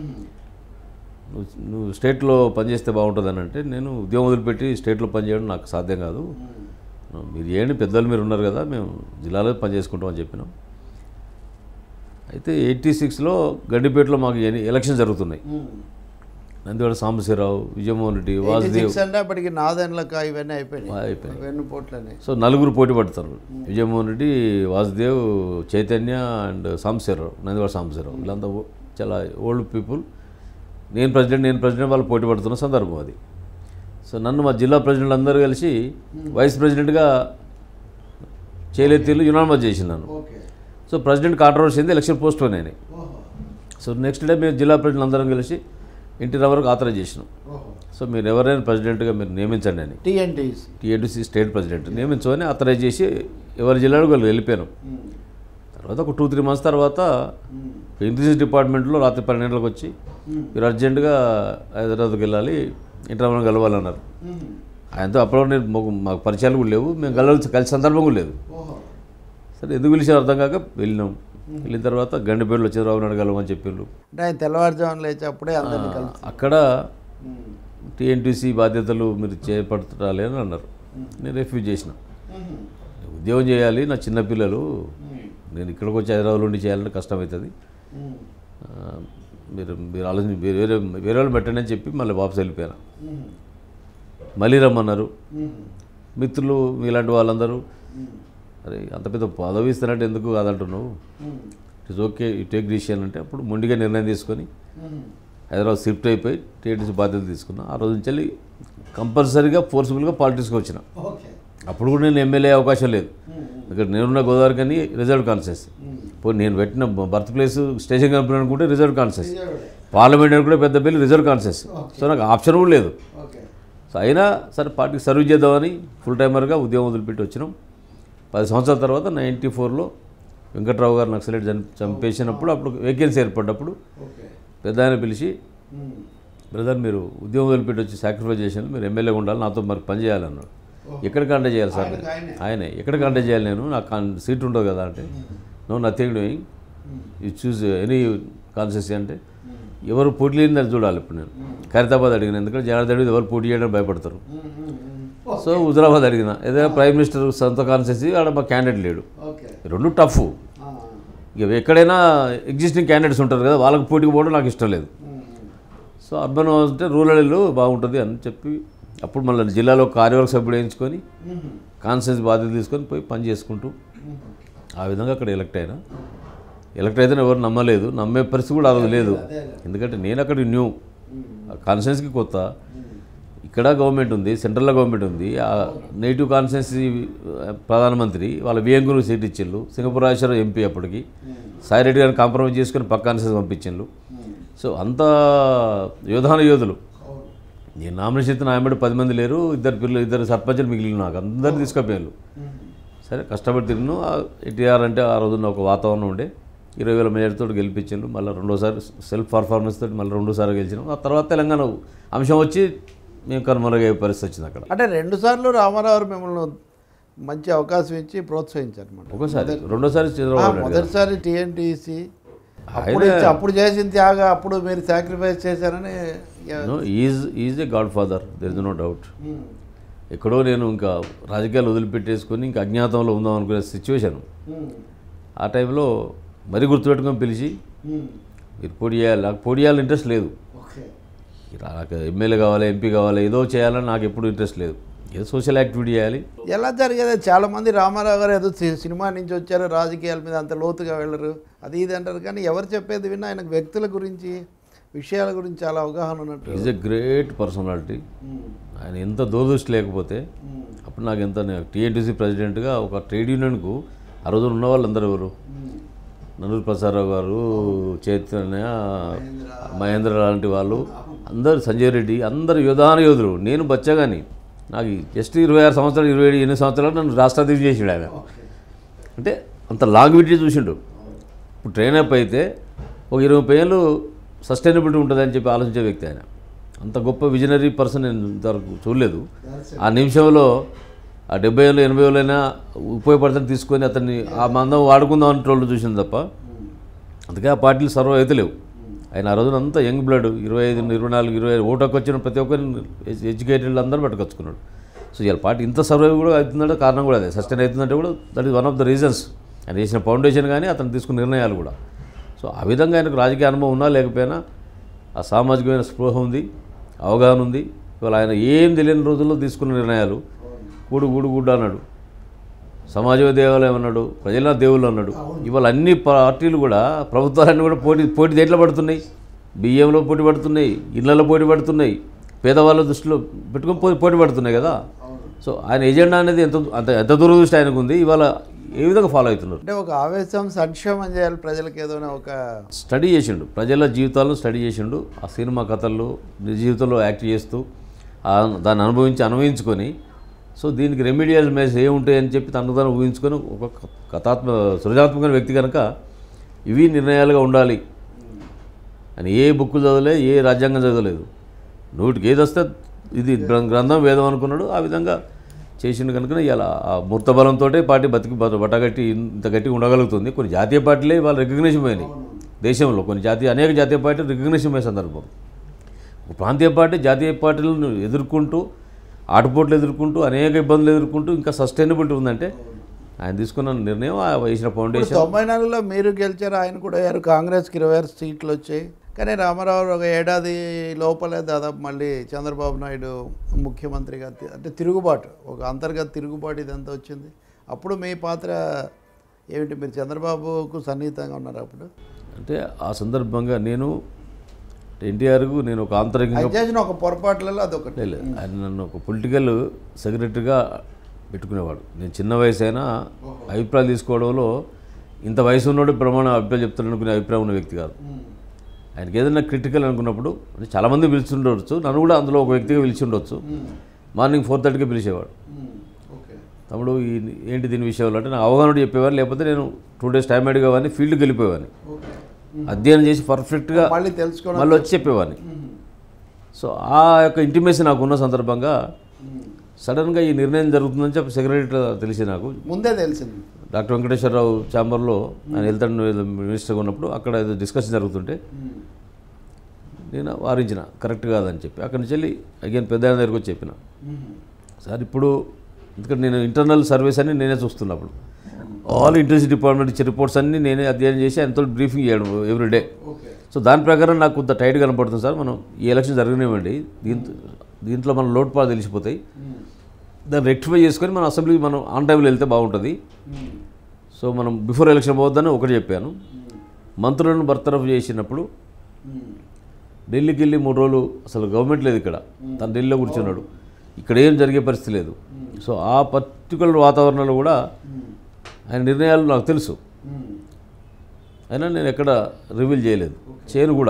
నువ్వు నువ్వు స్టేట్లో పనిచేస్తే బాగుంటుందని అంటే నేను ఉద్యోగం వదిలిపెట్టి స్టేట్లో పనిచేయడం నాకు సాధ్యం కాదు మీరు ఏంటి పెద్దలు మీరు ఉన్నారు కదా మేము జిల్లాలో పని చేసుకుంటాం అని చెప్పినాం అయితే ఎయిటీ సిక్స్లో గండిపేటలో మాకు ఎన్ని ఎలక్షన్ జరుగుతున్నాయి నందివాడ సాంబశివరావు విజయమోహన్ రెడ్డి వాసుదేవ్ సిక్స్ అంటే అప్పటికి నాదెండ్లక ఇవన్నీ అయిపోయినాయి అయిపోయినాయి వెన్నుపోట్లని సో నలుగురు పోటీ పడతారు విజయమోహన్ రెడ్డి వాసుదేవ్ చైతన్య అండ్ సాంబశివరావు నందివాడ సాంబశివరావు వీళ్ళంతా ఓ- చాలా ఓల్డ్ పీపుల్ నేను ప్రెసిడెంట్ నేను ప్రెసిడెంట్ వాళ్ళు పోటీ పడుతున్న సందర్భం అది సో నన్ను మా జిల్లా ప్రెసిడెంట్ అందరూ కలిసి వైస్ ప్రెసిడెంట్గా చేయలెత్తిలు యునామస్ చేసింది నన్ను ఓకే సో ప్రెసిడెంట్ కాంట్రవర్సీ అయింది ఎలక్షన్ పోస్ట్ పోన్ అయినాయి సో నెక్స్ట్ డే మేము జిల్లా ప్రెసిడెంట్ అందరం కలిసి ఎన్టీ రామారావుకి ఆథరైజ్ చేసినాం సో మీరు ఎవరైనా ప్రెసిడెంట్గా మీరు నియమించండి అని టీఎన్టీస్ టీఎన్టీసీ స్టేట్ ప్రెసిడెంట్ నియమించమని ఆథరైజ్ చేసి ఎవరి జిల్లాలో వాళ్ళు వెళ్ళిపోయాను తర్వాత ఒక టూ త్రీ మంత్స్ తర్వాత ఇంటెలిజెన్స్ డిపార్ట్మెంట్లో రాత్రి పన్నెండు గంటలకు వచ్చి మీరు అర్జెంటుగా హైదరాబాద్కి వెళ్ళాలి ఇంటర్వ్యూ కలవాలన్నారు ఆయనతో అప్పుడు నేను మాకు మాకు పరిచయాలు కూడా లేవు మేము కలవాల్సి కలిసి సందర్భం కూడా లేదు సరే ఎందుకు పిలిచారు అర్థం కాక వెళ్ళినాం వెళ్ళిన తర్వాత గండిపేటలో చంద్రబాబు నాయుడు కలవమని చెప్పిండ్రు అంటే ఆయన తెల్లవారుజామున లేచి అప్పుడే అందరినీ కలిసి అక్కడ టీఎన్టీసీ బాధ్యతలు మీరు చేపడుతురాలి అని అన్నారు నేను రిఫ్యూజ్ చేసిన ఉద్యోగం చేయాలి నా చిన్నపిల్లలు నేను ఇక్కడికి వచ్చి హైదరాబాద్ నుండి చేయాలంటే కష్టమవుతుంది ఆ, మీరు మీరు ఆలోచన వేరే వేరే వేరే వాళ్ళు పెట్టండి అని చెప్పి మళ్ళీ వాపస్ వెళ్ళిపోయాను మళ్ళీ రమ్మన్నారు మిత్రులు మీలాంటి వాళ్ళందరూ అరే అంత పెద్ద పదవి ఇస్తానంటే ఎందుకు కాదంటున్నావు it's okay you take decision అంటే అప్పుడు మొండిగా నిర్ణయం తీసుకొని హైదరాబాద్ షిఫ్ట్ అయిపోయి టీఎన్టీసీ బాధ్యతలు తీసుకున్నా ఆ రోజు నుంచి వెళ్ళి కంపల్సరీగా ఫోర్స్ఫుల్గా పాలిటిక్స్కి వచ్చిన అప్పుడు కూడా నేను ఎమ్మెల్యే అవకాశం లేదు ఇక్కడ నేనున్న గోదావరి కానీ రిజర్వ్ కాన్సెస్ పోనీ నేను పెట్టిన బర్త్ ప్లేస్ స్టేషన్ కంపెనీ అనుకుంటే రిజర్వ్ కాన్సెస్ పార్లమెంట్ అనుకుంటే పెద్ద బిల్లు రిజర్వ్ కాన్సెస్ సో నాకు ఆప్షన్ కూడా లేదు సో అయినా సరే పార్టీకి సర్వ్ చేద్దామని ఫుల్ టైమర్గా ఉద్యోగం వదిలిపెట్టి వచ్చినాం పది సంవత్సరాల తర్వాత నైంటీ ఫోర్లో వెంకట్రావు గారు నక్సలైట్ చం చంపేసినప్పుడు అప్పుడు వేకెన్సీ ఏర్పడ్డప్పుడు పెద్ద ఆయన పిలిచి బ్రదర్ మీరు ఉద్యోగం వదిలిపెట్టి వచ్చి సాక్రిఫైస్ చేశాను మీరు ఎమ్మెల్యేగా ఉండాలి నాతో మరి పని చేయాలన్నాడు ఎక్కడ కాంటాక్ట్ చేయాలి సార్ నేను? ఆయనే ఎక్కడ కాంటాక్ట్ చేయాలి నేను నాకు కాన్- సీట్ ఉండదు కదా అంటే no nothing doing you choose any constituency అంటే ఎవరు పోటీ లేని దాన్ని చూడాలి ఇప్పుడు నేను ఖైరతాబాద్ అడిగిన ఎందుకంటే జనార్దన్ అడిగితే ఎవరు పోటీ చేయడం భయపడతారు సో హుజరాబాద్ అడిగిన ఏదైనా ప్రైమ్ మినిస్టర్ సొంత కాన్సెన్సీ ఆడ మా క్యాండిడేట్ లేడు ఓకే ఈ రెండు టఫ్ ఇక ఎక్కడైనా ఎగ్జిస్టింగ్ క్యాండిడేట్స్ ఉంటారు కదా వాళ్ళకి పోటీకి పోవడం నాకు ఇష్టం లేదు సో అర్బన్ అంటే రూరల్ ఇల్లు బాగుంటుంది అని చెప్పి అప్పుడు మళ్ళీ జిల్లాలో కార్యవర్గ సభ్యుడు వేయించుకొని కాన్సెన్స్ బాధ్యత తీసుకొని పోయి పని చేసుకుంటూ ఆ విధంగా అక్కడ ఎలక్ట్ అయినా ఎలక్ట్ అయితే ఎవరు నమ్మలేదు నమ్మే పరిస్థితి కూడా ఆ రోజు లేదు ఎందుకంటే నేను అక్కడ న్యూ కాన్సెన్స్కి కొత్త ఇక్కడ గవర్నమెంట్ ఉంది సెంట్రల్లో గవర్నమెంట్ ఉంది ఆ నేటివ్ కాన్స్టిట్యున్సీ ప్రధానమంత్రి వాళ్ళ వియంగురు సీట్ ఇచ్చిండ్రు సింగపూర్ రాజేశ్వర ఎంపీ అప్పటికి సాయిరెడ్డి గారిని కాంప్రమైజ్ చేసుకుని పక్క కాన్స్టిట్యూన్సీ పంపించిండ్రు సో అంత యోధాన యోధులు నేను నామినేషన్ ఇస్తే నా వెంబడి పది మంది లేరు ఇద్దరు పిల్లలు ఇద్దరు సర్పంచులు మిగిలిన నాకు అందరిని తీసుకుపోయారు సరే కష్టపడి తిరిగిను ఎన్టీఆర్ అంటే ఆ రోజున ఒక వాతావరణం ఉండే ఇరవై వేల మేయర్తో గెలిపించారు మళ్ళీ రెండోసారి సెల్ఫ్ పర్ఫార్మెన్స్ తోటి మళ్ళీ రెండోసారి గెలిచినాం ఆ తర్వాత తెలంగాణ అంశం వచ్చి మేము కనుమరుగయ్యే పరిస్థితి వచ్చింది అక్కడ అంటే రెండుసార్లు రామారావు గారు మిమ్మల్ని మంచి అవకాశం ఇచ్చి ప్రోత్సహించారు అనమాట ఒకసారి రెండోసారి చంద్రబాబు నాయుడు గారు. మొదటిసారి టీఎన్టీసీ అప్పుడు ఆయనే- ఇచ్చి- అప్పుడు చేసిన త్యాగ అప్పుడు మీరు సాక్రిఫైస్ చేశారని ఇక- no is is a godfather there is no doubt ఎక్కడో నేను ఇంకా రాజకీయాలు వదిలిపెట్టేసుకొని ఇంకా అజ్ఞాతంలో ఉందాం అనుకునే సిచ్యువేషన్ ఆ టైంలో మరీ గుర్తుపెట్టుకొని పిలిచి మీరు పోటీ చేయాలి నాకు పోటీ చేయాలని ఇంట్రెస్ట్ లేదు ఓకే నాకు ఎమ్మెల్యే కావాలి ఎంపీ కావాలి ఏదో చేయాలని నాకు ఎప్పుడు ఇంట్రెస్ట్ లేదు ఏదో సోషల్ యాక్టివిటీ చేయాలి ఎలా జరిగేది చాలా మంది రామారావు గారు ఏదో సి- సినిమా నుంచి వచ్చారు రాజకీయాల మీద అంత లోతుగా వెళ్ళరు అది ఇది అంటారు కానీ ఎవరు చెప్పేది విన్నా ఆయనకు వ్యక్తుల గురించి విషయాల గురించి చాలా అవగాహన ఉన్నట్టు ఈజ్ ఎ గ్రేట్ పర్సనాలిటీ ఆయన ఎంత దూరదృష్టి లేకపోతే అప్పుడు నాకు ఎంత టీఎన్టీసీ ప్రెసిడెంట్గా ఒక ట్రేడ్ యూనియన్కు ఆ రోజున ఉన్న వాళ్ళందరూ ఎవరు నన్నూరు ప్రసాదరావు గారు చైతన్య మహేంద్ర లాంటి వాళ్ళు అందరు సంజయ్ రెడ్డి అందరు యోధాన యోధులు నేను బచ్చగాని నాకు జస్ట్ ఇరవై ఆరు సంవత్సరాలు ఇరవై ఏడు ఎనిమిది సంవత్సరాలు నన్ను రాష్ట్రాధ్యక్ష చేసాడు ఆయన అంటే అంత లాంగ్విటీ చూసిండు ఇప్పుడు ట్రైన్ అప్ అయితే ఒక ఇరవై ముప్పై ఏళ్ళు సస్టైనబిలిటీ ఉంటుందని చెప్పి ఆలోచించే వ్యక్తి ఆయన అంత గొప్ప విజనరీ పర్సన్ నేను ఇంతవరకు చూడలేదు ఆ నిమిషంలో ఆ డెబ్బై ఏళ్ళు ఎనభై ఏళ్ళైనా ఉపయోగపడుతుంది తీసుకొని అతన్ని ఆ మందం వాడుకుందాం అని వాళ్ళు చూసింది తప్ప అందుకే ఆ పార్టీలు సర్వ అయితే లేవు ఆయన ఆ రోజున అంతా యంగ్ బ్లడ్ ఇరవై ఐదు ఇరవై నాలుగు ఇరవై ఐదు ఓటుకు వచ్చిన ప్రతి ఒక్కరిని ఎడ్యుకేటెడ్ అందరూ పట్టుకొచ్చుకున్నాడు సో ఇవాళ పార్టీ ఇంత సర్వైవ్ కూడా అవుతుందంటే కారణం కూడా అదే సస్టైన్ అవుతుందంటే కూడా that is one of the reasons ఆయన చేసిన ఫౌండేషన్ కానీ అతను తీసుకున్న నిర్ణయాలు కూడా సో ఆ విధంగా ఆయనకు రాజకీయ అనుభవం ఉన్నా లేకపోయినా ఆ సామాజికమైన స్పృహ ఉంది అవగాహన ఉంది ఇవాళ ఆయన ఏం తెలియని రోజుల్లో తీసుకున్న నిర్ణయాలు కూడు గూడు గుడ్డ అన్నాడు సమాజమే దేవాలయం అన్నాడు ప్రజల దేవుళ్ళు అన్నాడు ఇవాళ అన్ని పార్టీలు కూడా ప్రభుత్వాలన్నీ కూడా పోటీ పోటీ దేంట్లో పడుతున్నాయి బియ్యంలో పోటీ పడుతున్నాయి ఇళ్లలో పోటీ పడుతున్నాయి పేదవాళ్ళ దృష్టిలో పెట్టుకొని పోటీ పోటీ పడుతున్నాయి కదా సో ఆయన ఎజెండా అనేది ఎంత అంత ఎంత దూరదృష్టి ఆయనకు ఉంది ఇవాళ ఏ విధంగా ఫాలో అవుతున్నారు అంటే ఒక ఆవేశం సంక్షేమం చేయాలి ప్రజలకు ఏదో ఒక స్టడీ చేసిండు ప్రజల జీవితాలను స్టడీ చేసిండు ఆ సినిమా కథల్లో నిజ జీవితంలో యాక్ట్ చేస్తూ ఆ దాన్ని అనుభవించి అనుభవించుకొని సో దీనికి రెమిడియల్ మెసేజ్ ఏముంటాయని చెప్పి తనకు తాను ఊహించుకొని ఒక క- కథాత్మ సృజనాత్మకమైన వ్యక్తి కనుక ఇవి నిర్ణయాలుగా ఉండాలి అని ఏ బుక్కులు చదవలే ఏ రాజ్యాంగం చదవలేదు నోటికి ఏది వస్తే ఇది గ్రం- గ్రంథం వేదం అనుకున్నాడు ఆ విధంగా చేసిండు కనుక ఇలా ఆ మూర్త బలంతో పార్టీ బతికి బత- బట్టగట్టి ఇంత గట్టిగా ఉండగలుగుతుంది కొన్ని జాతీయ పార్టీలే వాళ్ళు రికగ్నిషన్ పోయినాయి దేశంలో కొన్ని జాతీయ అనేక జాతీయ పార్టీలు రికగ్నిషన్ పోయే సందర్భం ఒక ప్రాంతీయ పార్టీ జాతీయ పార్టీలను ఎదుర్కొంటూ ఆటపోట్లు ఎదుర్కొంటూ అనేక ఇబ్బందులు ఎదుర్కొంటూ ఇంకా సస్టైనబిలిటీ ఉందంటే ఆయన తీసుకున్న నిర్ణయం ఆ వేసిన ఇప్పుడు ఫౌండేషన్ తొంభై నాలుగులో మీరు గెలిచారు ఆయన కూడా అయ్యారు కాంగ్రెస్కి ఇరవై ఆరు సీట్లు వచ్చాయి కానీ రామారావు ఒక ఏడాది లోపలే దాదాపు మళ్ళీ చంద్రబాబు నాయుడు ముఖ్యమంత్రిగా తి- అంటే తిరుగుబాటు ఒక అంతర్గత తిరుగుబాటు ఇదంతా వచ్చింది అప్పుడు మీ పాత్ర ఏమిటి మీరు చంద్రబాబుకు సన్నిహితంగా ఉన్నారు అప్పుడు అంటే ఆ సందర్భంగా నేను ఎన్టీఆర్కు నేను ఒక ఆంతరికంగా ఆయన చేసిన ఒక పొరపాట్లలో అదొకటి లేదు ఆయన నన్ను ఒక పొలిటికల్ సెక్రటరీగా పెట్టుకునేవాడు నేను చిన్న వయసు అయినా అభిప్రాయాలు తీసుకోవడంలో ఇంత వయసు ఉన్నోడు ప్రమాణ అభిప్రాయం చెప్తాను అనుకునే అభిప్రాయం ఉన్న వ్యక్తి కాదు ఆయనకి ఏదైనా క్రిటికల్ అనుకున్నప్పుడు అంటే చాలామంది పిలిచి ఉండవచ్చు నన్ను కూడా అందులో ఒక వ్యక్తిగా పిలిచి ఉండొచ్చు మార్నింగ్ ఫోర్ థర్టీకి పిలిచేవాడు ఓకే తమ్ముడు ఈ ఏంటి దీని విషయంలో అంటే నాకు అవగాహన చెప్పేవారు లేకపోతే నేను టూ డేస్ టైం అడిగా వాడిని ఫీల్డ్కి వెళ్ళిపోయేవాడిని ఓకే అధ్యయనం చేసి పర్ఫెక్ట్గా మళ్ళీ తెలుసుకోవడం మళ్ళీ వచ్చి చెప్పేవాడిని సో ఆ యొక్క ఇంటిమేసి నాకు ఉన్న సందర్భంగా సడన్గా ఈ నిర్ణయం జరుగుతుందని చెప్పి సెక్రటరీ తెలిసి నాకు ముందే తెలిసింది డాక్టర్ వెంకటేశ్వరరావు ఛాంబర్లో ఆయన హెల్త్ అండ్ మినిస్టర్గా ఉన్నప్పుడు అక్కడ ఏదో డిస్కషన్ జరుగుతుంటే నేను వారించిన కరెక్ట్ కాదని చెప్పి అక్కడి నుంచి వెళ్ళి అగైన్ పెద్ద ఆయన దగ్గరికి వచ్చి చెప్పిన సార్ ఇప్పుడు ఎందుకంటే నేను ఇంటర్నల్ సర్వీస్ అన్ని నేనే చూస్తున్నప్పుడు ఆల్ ఇంటెలిజెన్స్ డిపార్ట్మెంట్ ఇచ్చే రిపోర్ట్స్ అన్ని నేనే అధ్యయనం చేసి ఆయనతో బ్రీఫింగ్ చేయడం ఎవ్రీడే ఓకే సో దాని ప్రకారం నాకు కొంత టైట్ కనపడుతుంది సార్ మనం ఈ ఎలక్షన్ జరగనివ్వండి దీంతో దీంట్లో మన లోటుపాటు తెలిసిపోతాయి దాన్ని రెక్టిఫై చేసుకొని మన అసెంబ్లీకి మనం ఆన్ టైంలో వెళ్తే బాగుంటుంది సో మనం బిఫోర్ ఎలక్షన్ పోవద్దని ఒకటి చెప్పాను మంత్రులను బర్తరఫ్ చేసినప్పుడు ఢిల్లీకి వెళ్ళి మూడు రోజులు అసలు గవర్నమెంట్ లేదు ఇక్కడ తను ఢిల్లీలో కూర్చున్నాడు ఇక్కడ ఏం జరిగే పరిస్థితి లేదు సో ఆ పర్టికులర్ వాతావరణంలో కూడా ఆయన నిర్ణయాలు నాకు తెలుసు అయినా నేను ఎక్కడ రివీల్ చేయలేదు చేయను కూడా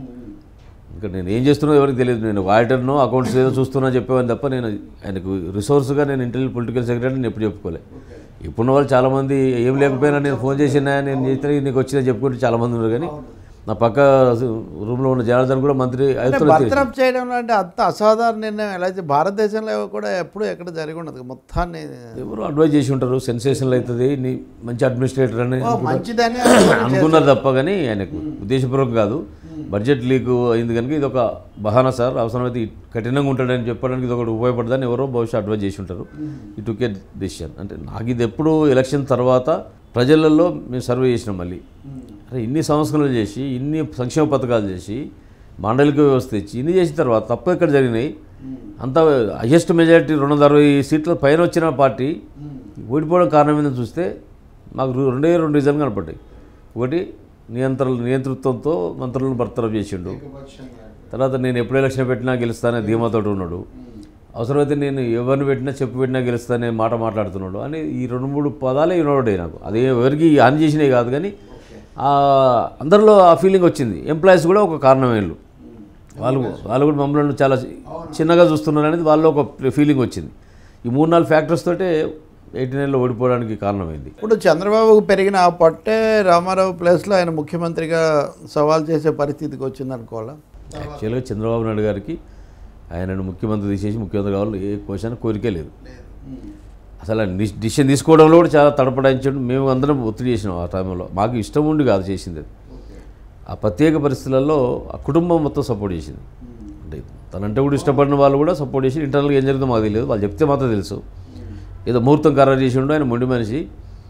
ఇంకా నేను ఏం చేస్తున్నా ఎవరికి తెలియదు నేను ఆడిటర్నో అకౌంట్స్ ఏదో చూస్తున్నా చెప్పేవాడిని తప్ప నేను ఆయనకు రిసోర్స్గా నేను ఇంటెలిజెంట్ పొలిటికల్ సెక్రటరీ నేను ఎప్పుడు చెప్పుకోలే ఇప్పుడున్న వాళ్ళు చాలామంది ఏం లేకపోయినా నేను ఫోన్ చేసినా నేను చేస్తే నీకు వచ్చినా చెప్పుకుంటే చాలామంది ఉన్నారు కానీ నా పక్క రూమ్లో ఉన్న జనార్దన్ కూడా మంత్రి అవుతున్నా బర్తరఫ్ చేయడం అంటే అంత అసాధారణ నిర్ణయం ఎలా అయితే భారతదేశంలో కూడా ఎప్పుడు ఎక్కడ జరిగి ఉండదు మొత్తాన్ని ఎవరు అడ్వైజ్ చేసి ఉంటారు సెన్సేషన్లు అవుతుంది నీ మంచి అడ్మినిస్ట్రేటర్ అని ఓ, మంచిదని అనుకున్నారు తప్ప కానీ ఆయనకు ఉద్దేశపూర్వకం కాదు బడ్జెట్ లీక్ అయింది కనుక ఇది ఒక బహానా సార్ అవసరమైతే ఈ కఠినంగా ఉంటాడని చెప్పడానికి ఇది ఒకటి ఉపయోగపడదని ఎవరో బహుశా అడ్వైజ్ చేసి ఉంటారు ఈ టుకే డెసిషన్ అంటే నాకు ఇది ఎప్పుడు ఎలక్షన్ తర్వాత ప్రజలలో మేము సర్వే చేసినాం మళ్ళీ అరే ఇన్ని సంస్కరణలు చేసి ఇన్ని సంక్షేమ పథకాలు చేసి మాండలిక వ్యవస్థ ఇచ్చి ఇన్ని చేసిన తర్వాత తప్పు ఎక్కడ జరిగినాయి అంత హయ్యెస్ట్ మెజారిటీ రెండు వందల అరవై సీట్ల పైన వచ్చిన పార్టీ ఓడిపోవడం కారణం ఏందని చూస్తే మాకు రు- రెండే రెండు రీజన్ కనపడ్డాయి ఒకటి నియంత్రణ నియంతృత్వంతో మంత్రులను బర్తరఫ్ చేసిండు తర్వాత నేను ఎప్పుడు ఎలక్షన్ పెట్టినా గెలుస్తానే ధీమాతోటి ఉన్నాడు అవసరమైతే నేను ఎవరిని పెట్టినా చెప్పు పెట్టినా గెలుస్తానే మాట మాట్లాడుతున్నాడు అని ఈ రెండు మూడు పదాలే వినోడే నాకు అది ఎవరికి హాని చేసినవి కాదు కానీ ఆ అందరిలో ఆ ఫీలింగ్ వచ్చింది ఎంప్లాయీస్ కూడా ఒక కారణం వీళ్ళు వాళ్ళు వాళ్ళు కూడా మమ్మల్ని చాలా చిన్నగా చూస్తున్నారు అనేది వాళ్ళలో ఒక ఫీలింగ్ వచ్చింది ఈ మూడు నాలుగు ఫ్యాక్టర్స్ తోటే ఎయిటీ నైన్లో ఓడిపోవడానికి కారణమైంది ఇప్పుడు చంద్రబాబుకు పెరిగిన ఆ పట్టే రామారావు ప్లేస్లో ఆయన ముఖ్యమంత్రిగా సవాల్ చేసే పరిస్థితికి వచ్చింది అనుకోవాలా యాక్చువల్గా చంద్రబాబు నాయుడు గారికి ఆయనను ముఖ్యమంత్రి తీసేసి ముఖ్యమంత్రి కావాలి ఏ క్వశ్చన్ కోరికే లేదు అసలు ఆయన డిస్- డిసిషన్ తీసుకోవడంలో కూడా చాలా తడపడాయించాడు మేము అందరం ఒత్తిడి చేసినాం ఆ టైంలో మాకు ఇష్టం ఉండి కాదు చేసింది అది ఆ ప్రత్యేక పరిస్థితులలో ఆ కుటుంబం మొత్తం సపోర్ట్ చేసింది అంటే తనంటే కూడా ఇష్టపడిన వాళ్ళు కూడా సపోర్ట్ చేసి ఇంటర్నల్గా ఏం జరిగిందో మాకు తెలియదు వాళ్ళు చెప్తే మాత్రం తెలుసు ఏదో ముహూర్తం ఖరారు చేసి ఉండు ఆయన మొండి మనిషి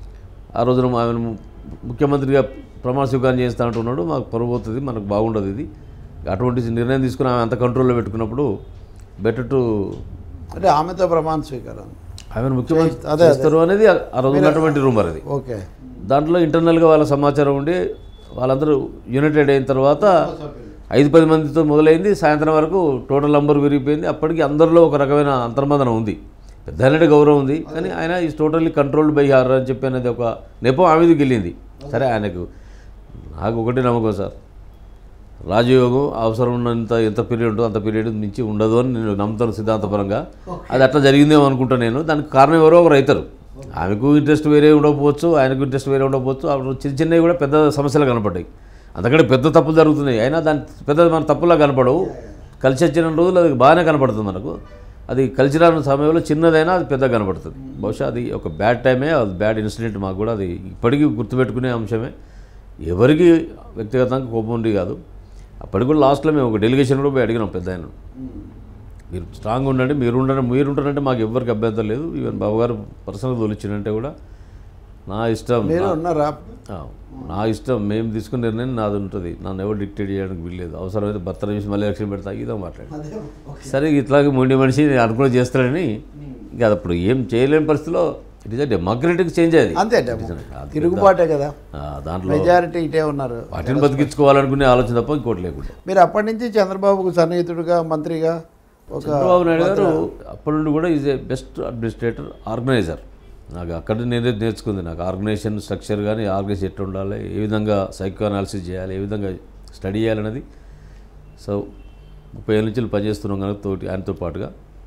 ఆ రోజున ఆయన ముఖ్యమంత్రిగా ప్రమాణ స్వీకారం చేస్తా అంటున్నాడు మాకు పరువు పోతుంది మనకు బాగుండదు ఇది అటువంటి నిర్ణయం తీసుకుని ఆమె అంత కంట్రోల్లో పెట్టుకున్నప్పుడు బెటర్ టు అంటే ఆమెతో ప్రమాణ స్వీకారం ఆమెను ముఖ్యమంత్రి అదే, అదే. చేస్తారు అనేది ఆ రోజు ఉన్నటువంటి రూమర్ అది ఓకే దాంట్లో ఇంటర్నల్గా వాళ్ళ సమాచారం ఉండి వాళ్ళందరూ యునైటెడ్ అయిన తర్వాత ఐదు పది మందితో మొదలైంది సాయంత్రం వరకు టోటల్ నంబర్ విరిగిపోయింది అప్పటికి అందరిలో ఒక రకమైన అంతర్మదనం ఉంది పెద్ద ఆయన గౌరవం ఉంది కానీ ఆయన is totally controlled by her అని చెప్పి అనేది ఒక నెపం ఆ మీదకి వెళ్ళింది సరే ఆయనకు నాకు ఒకటి నమ్మకం సార్ రాజయోగం అవసరం ఉన్నంత ఎంత పీరియడ్ ఉంటుందో అంత పీరియడ్ మించి ఉండదు అని నేను నమ్ముతాను సిద్ధాంతపరంగా అది అట్లా జరిగిందేమో అనుకుంటా నేను దానికి కారణం ఎవరో ఒకరు అవుతారు ఆమెకు ఇంట్రెస్ట్ వేరే ఉండకపోవచ్చు ఆయనకు ఇంట్రెస్ట్ వేరే ఉండకపోవచ్చు అప్పుడు చిన్న చిన్నవి కూడా పెద్ద సమస్యలు కనపడ్డాయి అంతకంటే పెద్ద తప్పులు జరుగుతున్నాయి అయినా దాని పెద్ద మన తప్పులా కనపడవు కలిసి వచ్చిన రోజులు అది బాగానే కనపడుతుంది మనకు అది కలిసి రాని సమయంలో చిన్నదైనా అది పెద్ద కనపడుతుంది బహుశా అది ఒక బ్యాడ్ టైమే అది బ్యాడ్ ఇన్సిడెంట్ మాకు కూడా అది ఇప్పటికీ గుర్తుపెట్టుకునే అంశమే ఎవరికి వ్యక్తిగతంగా కోపం ఉండి కాదు అప్పటికి కూడా లాస్ట్లో మేము ఒక డెలిగేషన్ కూడా పోయి అడిగినాం పెద్ద ఆయన మీరు స్ట్రాంగ్ ఉండండి మీరు ఉండండి మీరు ఉంటారంటే మాకు ఎవరికి అభ్యంతరం లేదు ఈవెన్ బాబు గారు పర్సనల్ తోలిచ్చిందంటే కూడా నా ఇష్టం మీరు నా- ఉన్నారా ఆ, నా ఇష్టం మేము తీసుకున్న నిర్ణయం నాది ఉంటుంది నన్ను ఎవరు డిక్టేట్ చేయడానికి వీల్లేదు అవసరమైతే భర్త చూసి మళ్ళీ ఎలక్షన్ పెడతా ఇదో మాట్లాడి సరే ఇట్లాగే మొండి మనిషి నేను అనుకుని చేస్తాడని ఇంకా అది అప్పుడు ఏం చేయలేని పరిస్థితిలో it is a democratic change అది అంతే తిరుగుబాటే కదా ఆ, దాంట్లో మెజారిటీ ఇటే ఉన్నారు వాటిని బతికించుకోవాలనుకునే ఆలోచన తప్ప ఇంకోటి లేకుండా మీరు అప్పటి నుంచి చంద్రబాబుకు సన్నిహితుడుగా మంత్రిగా ఒక చంద్రబాబు నాయుడు గారు అప్పటి నుండి కూడా is a best administrator organiser నాకు అక్కడ నేనే నేర్చుకుంది నాకు ఆర్గనైజేషన్ స్ట్రక్చర్ కానీ ఆర్గనైజ్ ఎట్లా ఉండాలి ఏ విధంగా సైకో అనాలిసిస్ చేయాలి ఏ విధంగా స్టడీ చేయాలన్నది సో ముప్పై ఏళ్ళ నుంచి పనిచేస్తున్నాం కనుక తోటి ఆయనతో పాటుగా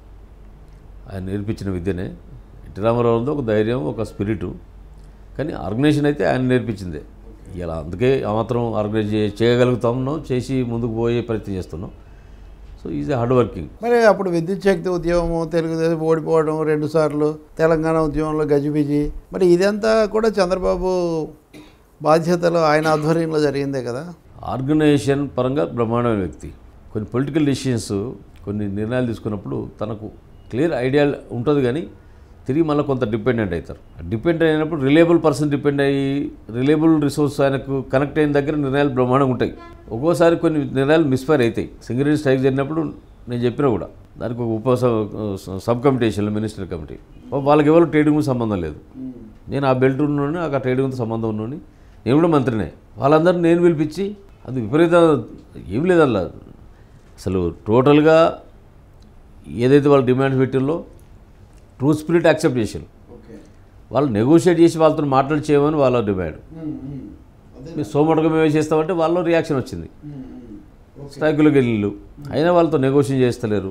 ఆయన నేర్పించిన విద్యనే ఎన్టీ రామారావు ఉంది ఒక ధైర్యం ఒక స్పిరిటు కానీ ఆర్గనైజేషన్ అయితే ఆయన నేర్పించిందే ఇలా అందుకే ఆ మాత్రం ఆర్గనైజ్ చే- చేయగలుగుతాం చేసి ముందుకు పోయే ప్రయత్నం చేస్తున్నాం so is a hard working మరి అప్పుడు విద్యుత్ శక్తి ఉద్యమము తెలుగుదేశం ఓడిపోవడం రెండుసార్లు తెలంగాణ ఉద్యమంలో గజిబిజి మరి ఇదంతా కూడా చంద్రబాబు బాధ్యతలు ఆయన ఆధ్వర్యంలో జరిగిందే కదా ఆర్గనైజేషన్ పరంగా బ్రహ్మాండమైన వ్యక్తి కొన్ని పొలిటికల్ డిసిషన్స్ కొన్ని నిర్ణయాలు తీసుకున్నప్పుడు తనకు క్లియర్ ఐడియా ఉంటుంది కానీ తిరిగి మళ్ళీ కొంత డిపెండెంట్ అవుతారు డిపెండ్ అయినప్పుడు రిలేబుల్ పర్సన్ డిపెండ్ అయ్యి రిలేబుల్ రిసోర్స్ ఆయనకు కనెక్ట్ అయిన దగ్గర నిర్ణయాలు బ్రహ్మాండంగా ఉంటాయి ఒక్కోసారి కొన్ని నిర్ణయాలు మిస్ఫైర్ అవుతాయి సింగరేణి స్ట్రైక్ జరిగినప్పుడు నేను చెప్పినా కూడా దానికి ఒక ఉప సబ్- సబ్ కమిటీ వేసాను మినిస్టర్ కమిటీ వాళ్ళకి ఎవరు ట్రేడింగ్ సంబంధం లేదు నేను ఆ బెల్ట్ ఉన్నోని ఆ ట్రేడింగ్తో సంబంధం ఉన్నోని నేను కూడా మంత్రినే వాళ్ళందరూ నేను పిలిపించి అది విపరీత ఏం లేదు అలా అసలు టోటల్గా ఏదైతే వాళ్ళు డిమాండ్ పెట్టిందో ట్రూ స్పిరిట్ యాక్సెప్ట్ చేసారు వాళ్ళు నెగోషియేట్ చేసి వాళ్ళతో మాట్లాడి చేయమని వాళ్ళ డిమాండ్ మీరు సోమటగా మేమే చేస్తామంటే వాళ్ళ రియాక్షన్ వచ్చింది స్ట్రైకులకు వెళ్ళిళ్ళు అయినా వాళ్ళతో నెగోషియేట్ చేస్తలేరు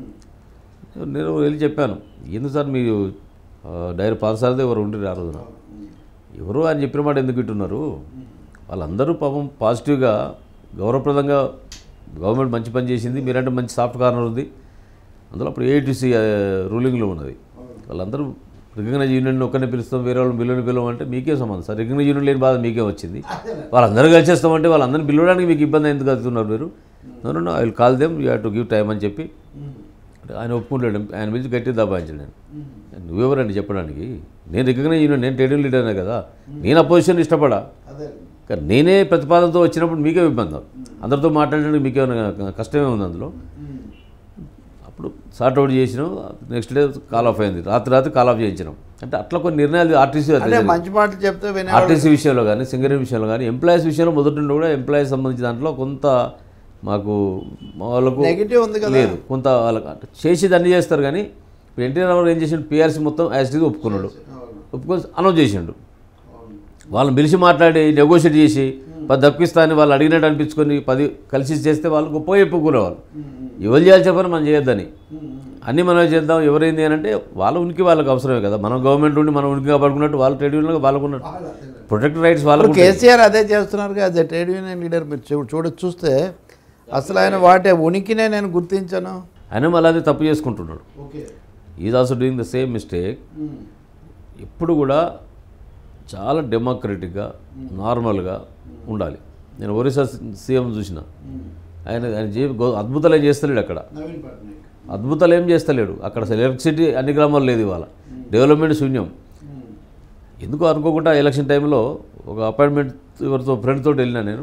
నేను వెళ్ళి చెప్పాను ఎందుకు సార్ మీరు డైరెక్ట్ పాదసారదే ఎవరు ఉండి ఆ రోజున ఎవరు అని చెప్పిన మాట ఎందుకు ఇట్టున్నారు వాళ్ళందరూ పాపం పాజిటివ్గా గౌరవప్రదంగా గవర్నమెంట్ మంచి పని చేసింది మీరంటే మంచి సాఫ్ట్ కార్నర్ ఉంది అందులో అప్పుడు ఏఐటీసీ రూలింగ్లో ఉన్నది వాళ్ళందరూ రికగ్నైజ్ యూనియన్ ఒక్కనే పిలుస్తాం వేరే వాళ్ళు బిల్లుని పిలవమంటే మీకే సంబంధం సార్ రికగ్నైజ్ యూనియన్ లేని బాధ మీకే వచ్చింది వాళ్ళందరూ కలిసేస్తామంటే వాళ్ళందరినీ పిలవడానికి మీకు ఇబ్బంది ఎందుకు అవుతున్నారు మీరు నన్ను I will call them you have to give time అని చెప్పి ఆయన ఒప్పుకుంటాడు ఆయన పిలిచి గట్టి దబాయించాడు నేను నువ్వెవరండి చెప్పడానికి నేను రికగ్నైజ్ యూనియన్ నేను ట్రేడింగ్ లీడర్నే కదా నేను అపోజిషన్ ఇష్టపడా కానీ నేనే ప్రతిపాదనతో వచ్చినప్పుడు మీకే ఇబ్బంది అందరితో మాట్లాడడానికి మీకేమైనా కష్టమే ఉంది అందులో అప్పుడు సార్ట్ అవుట్ చేసినాం నెక్స్ట్ డే కాల్ ఆఫ్ అయింది రాత్రి రాత్రి కాల్ ఆఫ్ చేయించినాం అంటే అట్లా కొన్ని నిర్ణయాలు ఆర్టీసీ అంటే మంచి మాటలు చెప్తే వినే ఆర్టీసీ విషయంలో కానీ సింగరేణి విషయంలో కానీ ఎంప్లాయీస్ విషయంలో మొదటి నుండి కూడా ఎంప్లాయీస్ సంబంధించిన దాంట్లో కొంత మాకు మా వాళ్ళకు నెగిటివ్ ఉంది కదా లేదు కొంత వాళ్ళకి అంటే చేసేది అన్ని చేస్తారు కానీ ఇప్పుడు ఎన్టీ రామారావు ఏం చేసిండు పిఆర్సీ మొత్తం యాజిటీగా ఒప్పుకున్నాడు ఒప్పుకొని అనౌన్స్ చేసిండు వాళ్ళని పిలిచి మాట్లాడి నెగోషియేట్ చేసి పది దక్కిస్తా అని వాళ్ళు అడిగినట్టు అనిపించుకొని పది కలిసి చేస్తే వాళ్ళు గొప్ప చెప్పుకునేవాళ్ళు ఎవరు చేయాలి చెప్పని మనం చేయొద్దని అన్నీ మనం చేద్దాం ఎవరైంది అని అంటే వాళ్ళ ఉనికి వాళ్ళకి అవసరమే కదా మనం గవర్నమెంట్ ఉండి మనం ఉనికి కాపాడుకున్నట్టు వాళ్ళ ట్రేడ్ యూనియన్లో వాళ్ళకున్నట్టు ప్రొటెక్ట్ రైట్స్ వాళ్ళకు ఇప్పుడు కేసీఆర్ అదే చేస్తున్నారు as a trade union leader మీరు చూ చూడ చూస్తే అసలు ఆయన వాటి ఉనికినే నేను గుర్తించాను ఆయన మళ్ళీ అది తప్పు చేసుకుంటున్నాడు is also doing the same mistake ఎప్పుడు కూడా చాలా డెమోక్రటిక్గా నార్మల్గా ఉండాలి నేను ఒరిస్సా సీఎం చూసిన ఆయన ఆయన జీ గో- అద్భుతాలు ఏం చేస్తలేడు అక్కడ అద్భుతాలు ఏం చేస్తలేడు అక్కడ అసలు ఎలక్ట్రిసిటీ అన్ని గ్రామాల్లో లేదు ఇవాళ డెవలప్మెంట్ శూన్యం ఎందుకు అనుకోకుండా ఎలక్షన్ టైంలో ఒక అపాయింట్మెంట్ ఎవరితో ఫ్రెండ్ తోటి వెళ్ళినా నేను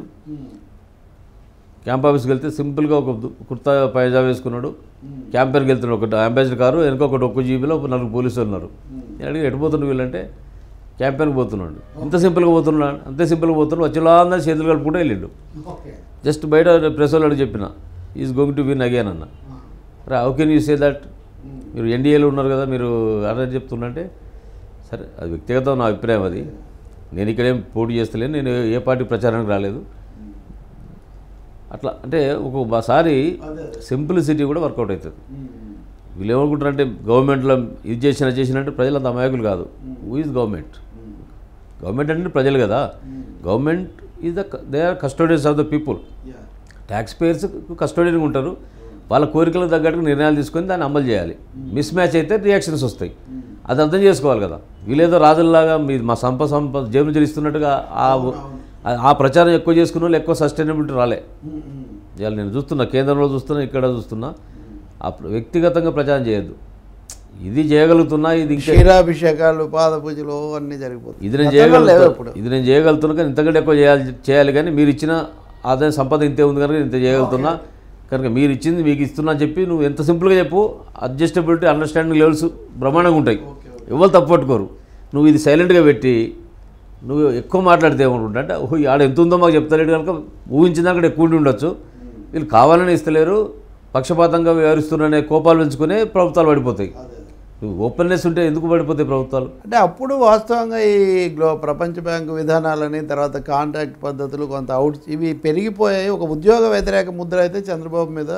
క్యాంప్ ఆఫీస్కి వెళ్తే సింపుల్గా ఒక దు- కుర్తా పైజా వేసుకున్నాడు క్యాంపెయిన్కి వెళ్తున్నాడు ఒకటి అంబాసిడర్ కారు వెనక ఒకటి ఒక్క జీబీలో ఒక నలుగురు పోలీసులు ఉన్నారు నేను అడిగి ఎటు పోతుండు వీళ్ళంటే క్యాంపెయిన్కి పోతున్నాడు ఇంత సింపుల్గా పోతున్నాడు అంతే సింపుల్గా పోతున్నాడు వచ్చేలా అందరూ చేతులు కలుపుకుంటూ వెళ్ళిండు జస్ట్ బయట ప్రెస్ వాళ్ళకి చెప్పిన is going to win again అన్న రా how can you say that మీరు ఎన్డీఏలో ఉన్నారు కదా మీరు అదే చెప్తుండంటే సరే అది వ్యక్తిగతం నా అభిప్రాయం అది నేను ఇక్కడేం పోటీ చేస్తలేను నేను ఏ పార్టీ ప్రచారానికి రాలేదు అట్లా అంటే ఒక్కొక్కసారి సింప్లిసిటీ కూడా వర్కౌట్ అవుతుంది వీళ్ళు ఏమనుకుంటారంటే గవర్నమెంట్లో ఇది చేసిన చేసినట్టు ప్రజలు అంత అమాయకులు కాదు హూ ఈజ్ గవర్నమెంట్ గవర్నమెంట్ అంటే ప్రజలు కదా government is the they are custodians of the people taxpayers కస్టోడియన్గా ఉంటారు వాళ్ళ కోరికలకు తగ్గట్టుగా నిర్ణయాలు తీసుకొని దాన్ని అమలు చేయాలి మిస్ మ్యాచ్ అయితే రియాక్షన్స్ వస్తాయి అది అర్థం చేసుకోవాలి కదా వీళ్ళేదో రాజుల్లాగా మీ మా సంప సంప జేబులు చెల్లిస్తున్నట్టుగా ఆ ఆ ప్రచారం ఎక్కువ చేసుకున్న వాళ్ళు ఎక్కువ సస్టైనబిలిటీ రాలే ఇవాళ నేను చూస్తున్నా కేంద్రంలో చూస్తున్నా ఇక్కడ చూస్తున్నా అప్పుడు వ్యక్తిగతంగా ప్రచారం చేయొద్దు ఇది చేయగలుగుతున్నా ఇది ఇంకా క్షీరాభిషేకాలు పాద పూజలు అన్నీ జరిగిపోతాయి ఇది నేను గతంలో లేవు చేయగలుగుతా ఇప్పుడు ఇది నేను చేయగలుగుతున్నా కానీ ఇంతకంటే ఎక్కువ చేయాలి చేయాలి కానీ మీరు ఇచ్చిన ఆదాయం సంపద ఇంతే ఉంది కనుక ఇంత చేయగలుగుతున్నా కనుక మీరు ఇచ్చింది మీకు ఇస్తున్నా అని చెప్పి నువ్వు ఎంత సింపుల్గా చెప్పు అడ్జస్టబిలిటీ అండర్స్టాండింగ్ లెవెల్స్ బ్రహ్మాండంగా ఉంటాయి ఎవరు తప్పు పట్టుకోరు నువ్వు ఇది సైలెంట్గా పెట్టి నువ్వు ఎక్కువ మాట్లాడితే ఏమనుకుంటా అంటే ఓహో ఆడ ఎంత ఉందో మాకు చెప్తలేడు కనుక ఊహించిన దాకా ఎక్కువ ఉండి ఉండొచ్చు వీళ్ళు కావాలని ఇస్తలేరు పక్షపాతంగా వ్యవహరిస్తున్నారనే కోపాలు పెంచుకునే ప్రభుత్వాలు పడిపోతాయి నువ్వు ఓపెన్నెస్ ఉంటే ఎందుకు పడిపోతాయి ప్రభుత్వాలు అంటే అప్పుడు వాస్తవంగా ఈ గ్లో ప్రపంచ బ్యాంకు విధానాలని తర్వాత కాంట్రాక్ట్ పద్ధతులు కొంత అవుట్ ఇవి పెరిగిపోయాయి ఒక ఉద్యోగ వ్యతిరేక ముద్ర అయితే చంద్రబాబు మీద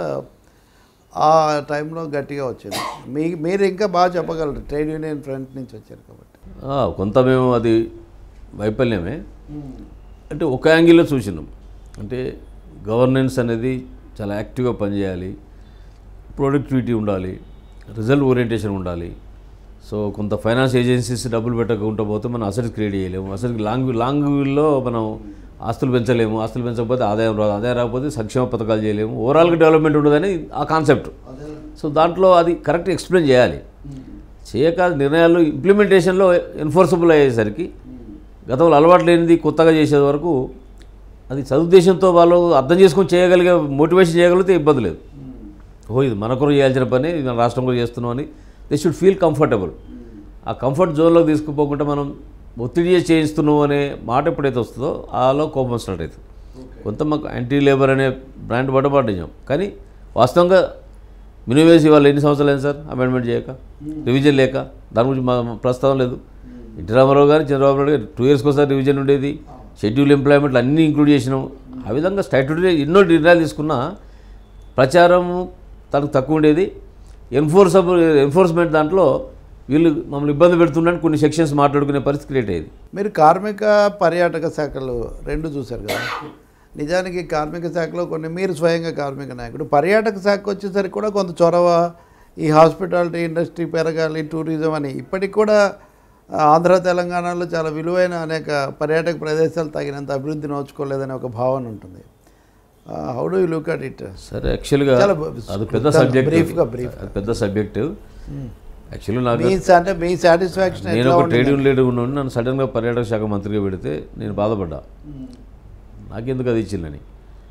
ఆ టైంలో గట్టిగా వచ్చింది మీ మీరు ఇంకా బాగా చెప్పగలరు ట్రేడ్ యూనియన్ ఫ్రంట్ నుంచి వచ్చారు కాబట్టి ఆ, కొంత మేము అది వైఫల్యమే అంటే ఒక యాంగిల్లో చూసినాం అంటే గవర్నెన్స్ అనేది చాలా యాక్టివ్గా పనిచేయాలి ప్రొడక్టివిటీ ఉండాలి రిజల్ట్ ఓరియంటేషన్ ఉండాలి సో కొంత ఫైనాన్స్ ఏజెన్సీస్ డబ్బులు పెట్టకుండా పోతే మనం అసెట్ క్రియేట్ చేయలేము అసలు లాంగ్ లాంగ్ వ్యూలో మనం ఆస్తులు పెంచలేము ఆస్తులు పెంచకపోతే ఆదాయం రాదు ఆదాయం రాకపోతే సంక్షేమ పథకాలు చేయలేము ఓవరాల్గా డెవలప్మెంట్ ఉండదని ఆ కాన్సెప్ట్ సో దాంట్లో అది కరెక్ట్ ఎక్స్ప్లెయిన్ చేయాలి చేయక నిర్ణయాలు ఇంప్లిమెంటేషన్లో ఎన్ఫోర్సబుల్ అయ్యేసరికి గతంలో అలవాటు లేనిది కొత్తగా చేసే వరకు అది సదుద్దేశంతో వాళ్ళు అర్థం చేసుకొని చేయగలిగే మోటివేషన్ చేయగలిగితే ఇబ్బంది లేదు ఓ ఇది మన కొరకు చేయాల్సిన పని ఇది మన రాష్ట్రం కొరకు చేస్తున్నాం అని దే షుడ్ ఫీల్ కంఫర్టబుల్ ఆ కంఫర్ట్ జోన్లోకి తీసుకుపోకుండా మనం ఒత్తిడి చేసి చేయిస్తున్నాం అనే మాట ఎప్పుడైతే వస్తుందో ఆలో కోపం స్టార్ట్ అవుతుంది కొంత మాకు యాంటీ లేబర్ అనే బ్రాండ్ పడబడ్డాం కానీ వాస్తవంగా మినిమం వేసి వాళ్ళు ఎన్ని సంవత్సరాలు అయింది సార్ అమెండ్మెంట్ చేయక రివిజన్ లేక దాని గురించి మా మా ప్రస్తావన లేదు ఎన్టీ రామారావు గారు చంద్రబాబు నాయుడు గారు టూ ఇయర్స్కి ఒకసారి రివిజన్ ఉండేది షెడ్యూల్ ఎంప్లాయ్మెంట్లు అన్నీ ఇంక్లూడ్ చేసినాం ఆ విధంగా స్టాట్యూటరీ ఎన్నో నిర్ణయాలు తీసుకున్నా ప్రచారం తనకు తక్కువ ఉండేది ఎన్ఫోర్సబుల్ ఎన్ఫోర్స్మెంట్ దాంట్లో వీళ్ళు మమ్మల్ని ఇబ్బంది పెడుతున్నారని కొన్ని సెక్షన్స్ మాట్లాడుకునే పరిస్థితి క్రియేట్ అయ్యేది మీరు కార్మిక పర్యాటక శాఖలు రెండు చూశారు కదా నిజానికి కార్మిక శాఖలో కొన్ని మీరు స్వయంగా కార్మిక నాయకుడు పర్యాటక శాఖకు వచ్చేసరికి కూడా కొంత చొరవ ఈ హాస్పిటాలిటీ ఇండస్ట్రీ పెరగాలి టూరిజం అని ఇప్పటికి కూడా ఆంధ్ర తెలంగాణలో చాలా విలువైన అనేక పర్యాటక ప్రదేశాలు తగినంత అభివృద్ధి నోచుకోలేదనే ఒక భావన ఉంటుంది how do you look at it సరే యాక్చువల్గా చాలా బ- అది పెద్ద చాలా సబ్జెక్ట్ brief గా, brief అది పెద్ద సబ్జెక్టు యాక్చువల్లీ నాకు మీ అంటే మీ సాటిస్ఫాక్షన్ నేను ఎట్లా ఒక ఉంది ట్రేడ్ యూనియన్ లీడర్ ఉన్నాను నన్ను సడన్గా పర్యాటక శాఖ మంత్రిగా పెడితే నేను బాధపడ్డా నాకెందుకు అది ఇచ్చిందని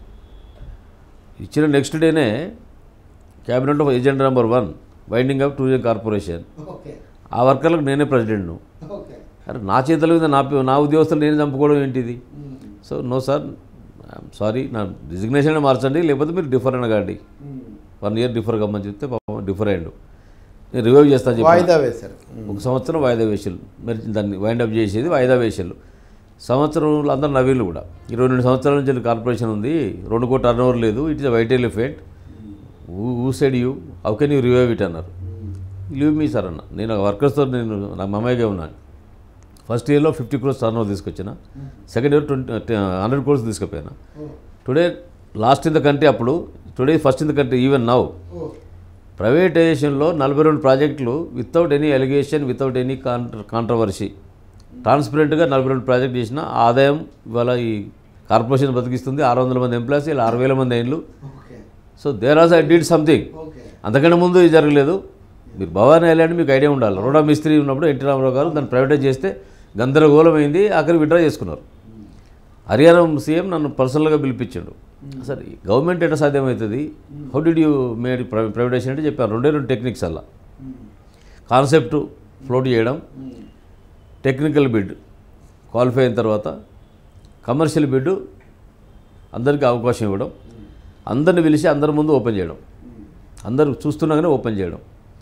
ఇచ్చిన నెక్స్ట్ డేనే cabinet of agent number one winding up tourism corporation okay ఆ వర్కర్లకు నేనే ప్రెసిడెంట్ను ఓకే అరే నా చేతుల మీద నా పి- నా ఉద్యోగస్తులు నేను చంపుకోవడం ఏంటిది సో నో సార్ సారీ నా రిజిగ్నేషన్ మార్చండి లేకపోతే మీరు డిఫర్ అనగాండి వన్ ఇయర్ డిఫర్ కమ్మని చెప్తే పాపం డిఫర్ అయ్యిండు నేను రివైవ్ చేస్తాను చెప్పి వాయిదా వేశారు ఒక సంవత్సరం వాయిదా వేసారు మరి దాన్ని వైండ్ అప్ చేసేది వాయిదా వేసారు సంవత్సరంలో అందరు నవీన్లు కూడా ఇరవై రెండు సంవత్సరాల నుంచి కార్పొరేషన్ ఉంది రెండు కోట్ల టర్న్ ఓవర్ లేదు ఇట్ ఇస్ వైట్ ఎలిఫెంట్ ఊ side you how can you revive it అన్నారు లీవ్ మీ సార్ అన్న నేను వర్కర్స్తో నేను నా మమ్మయ్యగా ఉన్నాను ఫస్ట్ ఇయర్లో ఫిఫ్టీ క్రోర్స్ టర్న్ ఓవర్ తీసుకొచ్చిన second year twenty hundred crores తీసుకుపోయినా today last in the country అప్పుడు today first in the country even now ప్రైవేటైజేషన్లో నలభై రెండు ప్రాజెక్టులు without any allegation without any controversy ట్రాన్స్పరెంట్గా నలభై రెండు ప్రాజెక్ట్ చేసిన ఆదాయం ఇవాళ ఈ కార్పొరేషన్ బతికిస్తుంది ఆరు వందల మంది ఎంప్లాయీస్ ఇలా ఆరు వేల మంది అయిన్లు so there as I did something అంతకంటే ముందు ఇది జరగలేదు మీరు భవానీ ఐలాండ్ మీకు ఐడియా ఉండాలి రోడా మిస్త్రీ ఉన్నప్పుడు ఎన్టీ రామారావు గారు దాన్ని ప్రైవేటైజ్ చేస్తే గందరగోళమైంది ఆఖరి విడ్రా చేసుకున్నారు హర్యానా సీఎం నన్ను పర్సనల్గా పిలిపించాడు అసలు ఈ గవర్నమెంట్ ఎట్లా సాధ్యమవుతుంది how did you made privatisation అంటే చెప్పాను రెండే రెండు టెక్నిక్స్ అలా కాన్సెప్ట్ ఫ్లోట్ చేయడం టెక్నికల్ బిడ్ క్వాలిఫై అయిన తర్వాత కమర్షియల్ బిడ్ అందరికీ అవకాశం ఇవ్వడం అందరిని పిలిచి అందరి ముందు ఓపెన్ చేయడం అందరూ చూస్తున్నాగానే ఓపెన్ చేయడం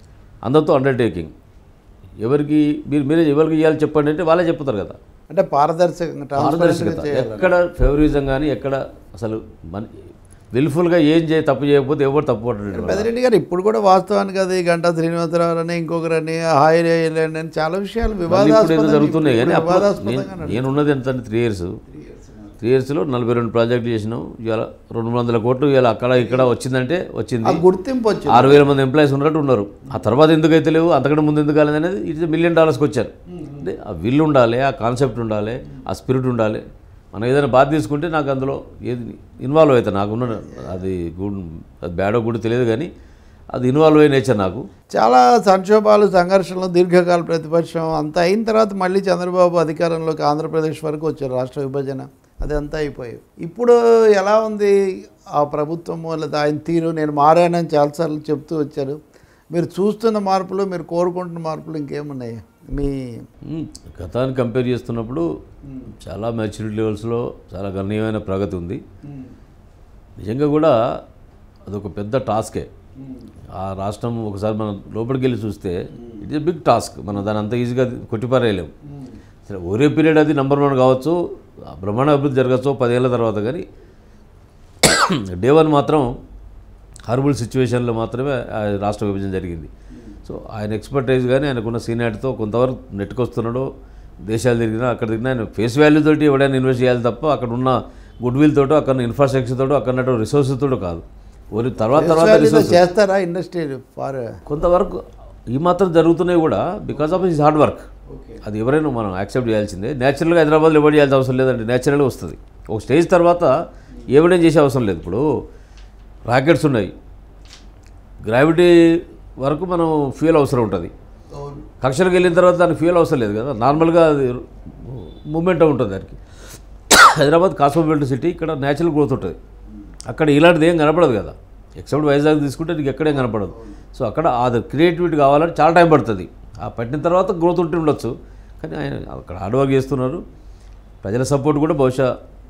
అందరితో అండర్టేకింగ్ ఎవరికి మీరు మీరే ఎవరికి ఇవ్వాలి చెప్పండి అంటే వాళ్ళే చెప్తారు కదా అంటే పారదర్శకంగా ట్రాన్స్పరెంట్గా పారదర్శకత చేయాలి ఎక్కడ ఫేవరిజం కానీ ఎక్కడ అసలు మన విల్ఫుల్గా ఏం చేయ తప్పు చేయకపోతే ఎవరు తప్పు పట్టడం పెద్దిరెడ్డి గారు ఇప్పుడు కూడా వాస్తవానికి అది గంటా శ్రీనివాసరావు అని ఇంకొకరని హాయ్ రేయలేండి అని చాలా విషయాలు ఇప్పుడు ఏదో వివాదాస్పదంగా జరుగుతున్నాయి కానీ ఇప్పుడు అప్పుడు వివాదాస్పదంగా నేను- నేనున్నది ఎంత త్రీ ఇయర్స్ త్రీ ఇయర్స్లో నలభై రెండు ప్రాజెక్టులు చేసినాం ఇవాళ రెండు వందల కోట్లు ఇవాళ అక్కడ ఇక్కడ వచ్చిందంటే ఆ వచ్చింది గుర్తింపు వచ్చింది ఆరు వేల మంది ఎంప్లాయీస్ ఉన్నట్టు ఉన్నారు ఆ తర్వాత ఎందుకు అయితే లేవు అంతకంటే ముందు ఎందుకు కాలేదు అనేది ఇది మిలియన్ డాలర్స్కి వచ్చారు అంటే ఆ విల్ ఉండాలి ఆ కాన్సెప్ట్ ఉండాలి ఆ స్పిరిట్ ఉండాలి మనం ఏదైనా బాధ తీసుకుంటే నాకు అందులో ఏది ఇన్వాల్వ్ అవుతా నాకున్న అది గుడ్ అది బ్యాడో గుడ్ తెలియదు కానీ అది ఇన్వాల్వ్ అయ్యే నేచర్ నాకు చాలా సంక్షోభాలు సంఘర్షణలు దీర్ఘకాల ప్రతిపక్షం అంతా అయిన తర్వాత మళ్ళీ చంద్రబాబు అధికారంలోకి ఆంధ్రప్రదేశ్ వరకు వచ్చారు రాష్ట్ర విభజన అదంతా అయిపోయాయి ఇప్పుడు ఎలా ఉంది ఆ ప్రభుత్వము లేదా ఆయన తీరు నేను మారానని చాలాసార్లు చెప్తూ వచ్చారు మీరు చూస్తున్న మార్పులు మీరు కోరుకుంటున్న మార్పులు ఇంకేమున్నాయి మీ మ్మ్. గతాన్ని కంపేర్ చేస్తున్నప్పుడు చాలా మెచ్యూరిటీ లెవెల్స్లో చాలా గణనీయమైన ప్రగతి ఉంది నిజంగా కూడా అదొక పెద్ద టాస్కే ఆ రాష్ట్రం ఒకసారి మనం లోపలికి వెళ్ళి చూస్తే ఇట్ ఇస్ బిగ్ టాస్క్ మనం దాన్ని అంత ఈజీగా కొట్టిపారేయలేము సరే ఒరే పీరియడ్ అది నెంబర్ వన్ కావచ్చు ఆ బ్రహ్మాండ అభివృద్ధి జరగచ్చు పదేళ్ల తర్వాత కానీ డే వన్ మాత్రం హార్బుల్ సిచ్యువేషన్లో మాత్రమే ఆ రాష్ట్ర విభజన జరిగింది సో ఆయన ఎక్స్పర్టైజ్ కానీ ఆయనకున్న సీనియారిటీతో కొంతవరకు నెట్టుకొస్తున్నాడు దేశాలు తిరిగినా అక్కడ తిరిగినా ఆయన ఫేస్ వాల్యూ తోటి ఎవడైనా ఇన్వెస్ట్ చేయాలి తప్ప అక్కడ ఉన్న గుడ్ విల్ తోటో అక్కడ ఇన్ఫ్రాస్ట్రక్చర్ తోటో అక్కడ ఉన్నట్టు రిసోర్సెస్ తోటో కాదు ఓన్లీ తర్వాత తర్వాత Visual రిసోర్స్ చేస్తారా ఇండస్ట్రీ ఫార్ కొంతవరకు ఈ మాత్రం జరుగుతున్నాయి కూడా because of his hard work అది ఎవరైనా మనం యాక్సెప్ట్ చేయాల్సిందే నేచురల్గా హైదరాబాద్లో ఎవరు చేయాల్సిన అవసరం లేదండి నేచురల్గా వస్తుంది ఒక స్టేజ్ తర్వాత ఎవడేం చేసే అవసరం లేదు ఇప్పుడు రాకెట్స్ ఉన్నాయి గ్రావిటీ వరకు మనం ఫ్యూయల్ అవసరం ఉంటుంది కక్షలకు వెళ్ళిన తర్వాత దానికి ఫ్యూయల్ అవసరం లేదు కదా నార్మల్గా అది మూమెంట్ ఉంటుంది దానికి హైదరాబాద్ కాస్మోబిలిటీ సిటీ ఇక్కడ న్యాచురల్ గ్రోత్ ఉంటుంది అక్కడ ఇలాంటిది ఏం కనపడదు కదా ఎక్సెప్ట్ వైజాగ్ తీసుకుంటే నీకు ఎక్కడేం కనపడదు సో అక్కడ అది క్రియేటివిటీ కావాలంటే చాలా టైం పడుతుంది ఆ పట్టిన తర్వాత గ్రోత్ ఉంటే ఉండొచ్చు కానీ ఆయన అక్కడ హార్డ్ వర్క్ చేస్తున్నారు ప్రజల సపోర్ట్ కూడా బహుశా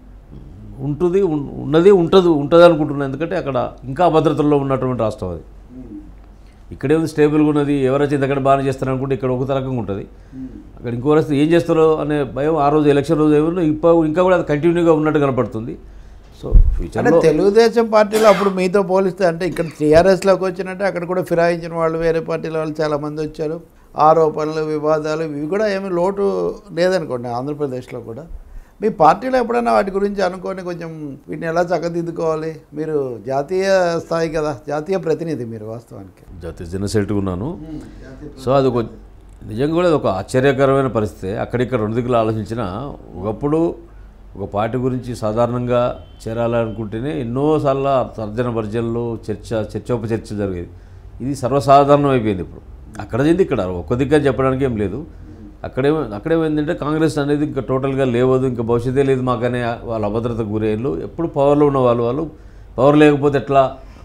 ఉంటుంది ఉన్- ఉన్నది ఉంటుంది ఉంటుంది అనుకుంటున్నాను ఎందుకంటే అక్కడ ఇంకా అభద్రతల్లో ఉన్నటువంటి రాష్ట్రం అది ఇక్కడే ఉంది స్టేబుల్గా ఉన్నది ఎవరైతే ఇంతకంటే బాగానే చేస్తారు అనుకుంటే ఇక్కడ ఒక రకంగా ఉంటుంది అక్కడ ఇంకో వస్తే ఏం చేస్తారో అనే భయం ఆ రోజు ఎలక్షన్ రోజు ఏమో ఇప్పుడు ఇంకా కూడా అది కంటిన్యూగా ఉన్నట్టు కనపడుతుంది సో అంటే ఫ్యూచర్లో తెలుగుదేశం పార్టీలో అప్పుడు మీతో పోలిస్తే అంటే ఇక్కడ టీఆర్ఎస్లోకి వచ్చినట్టే అక్కడ కూడా ఫిరాయించిన వాళ్ళు వేరే పార్టీల వాళ్ళు చాలామంది వచ్చారు ఆరోపణలు వివాదాలు ఇవి కూడా ఏమీ లోటు లేదనుకోండి ఆంధ్రప్రదేశ్లో కూడా మీ పార్టీలో ఎప్పుడైనా వాటి గురించి అనుకొని కొంచెం వీటిని ఎలా చక్కదిద్దుకోవాలి మీరు జాతీయ స్థాయి కదా జాతీయ ప్రతినిధి మీరు వాస్తవానికి జాతీయ జనసేటుగా ఉన్నాను సో అది ఒక నిజంగా కూడా అది ఒక ఆశ్చర్యకరమైన పరిస్థితి అక్కడిక్కడ రెండు దిక్కులు ఆలోచించిన ఒకప్పుడు ఒక పార్టీ గురించి సాధారణంగా చేరాలనుకుంటేనే ఎన్నోసార్లు తర్జన భర్జనలు చర్చ చర్చోపచర్చ జరిగేది ఇది సర్వసాధారణం అయిపోయింది ఇప్పుడు అక్కడ చెంది ఇక్కడ ఒక్క దిగ్గర చెప్పడానికి ఏం లేదు అక్కడేమో అక్కడేమైందంటే కాంగ్రెస్ అనేది ఇంకా టోటల్గా లేవదు ఇంకా భవిష్యత్తే లేదు మాకనే వాళ్ళ అభద్రతకు గురయ్యారు ఎప్పుడు పవర్లో ఉన్న వాళ్ళు వాళ్ళు పవర్ లేకపోతే ఎట్లా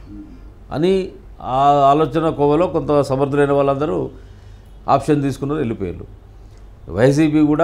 అని ఆ ఆలోచన కోవలో కొంత సమర్థులైన వాళ్ళందరూ ఆప్షన్ తీసుకున్నారు వెళ్ళిపోయారు వైసీపీ కూడా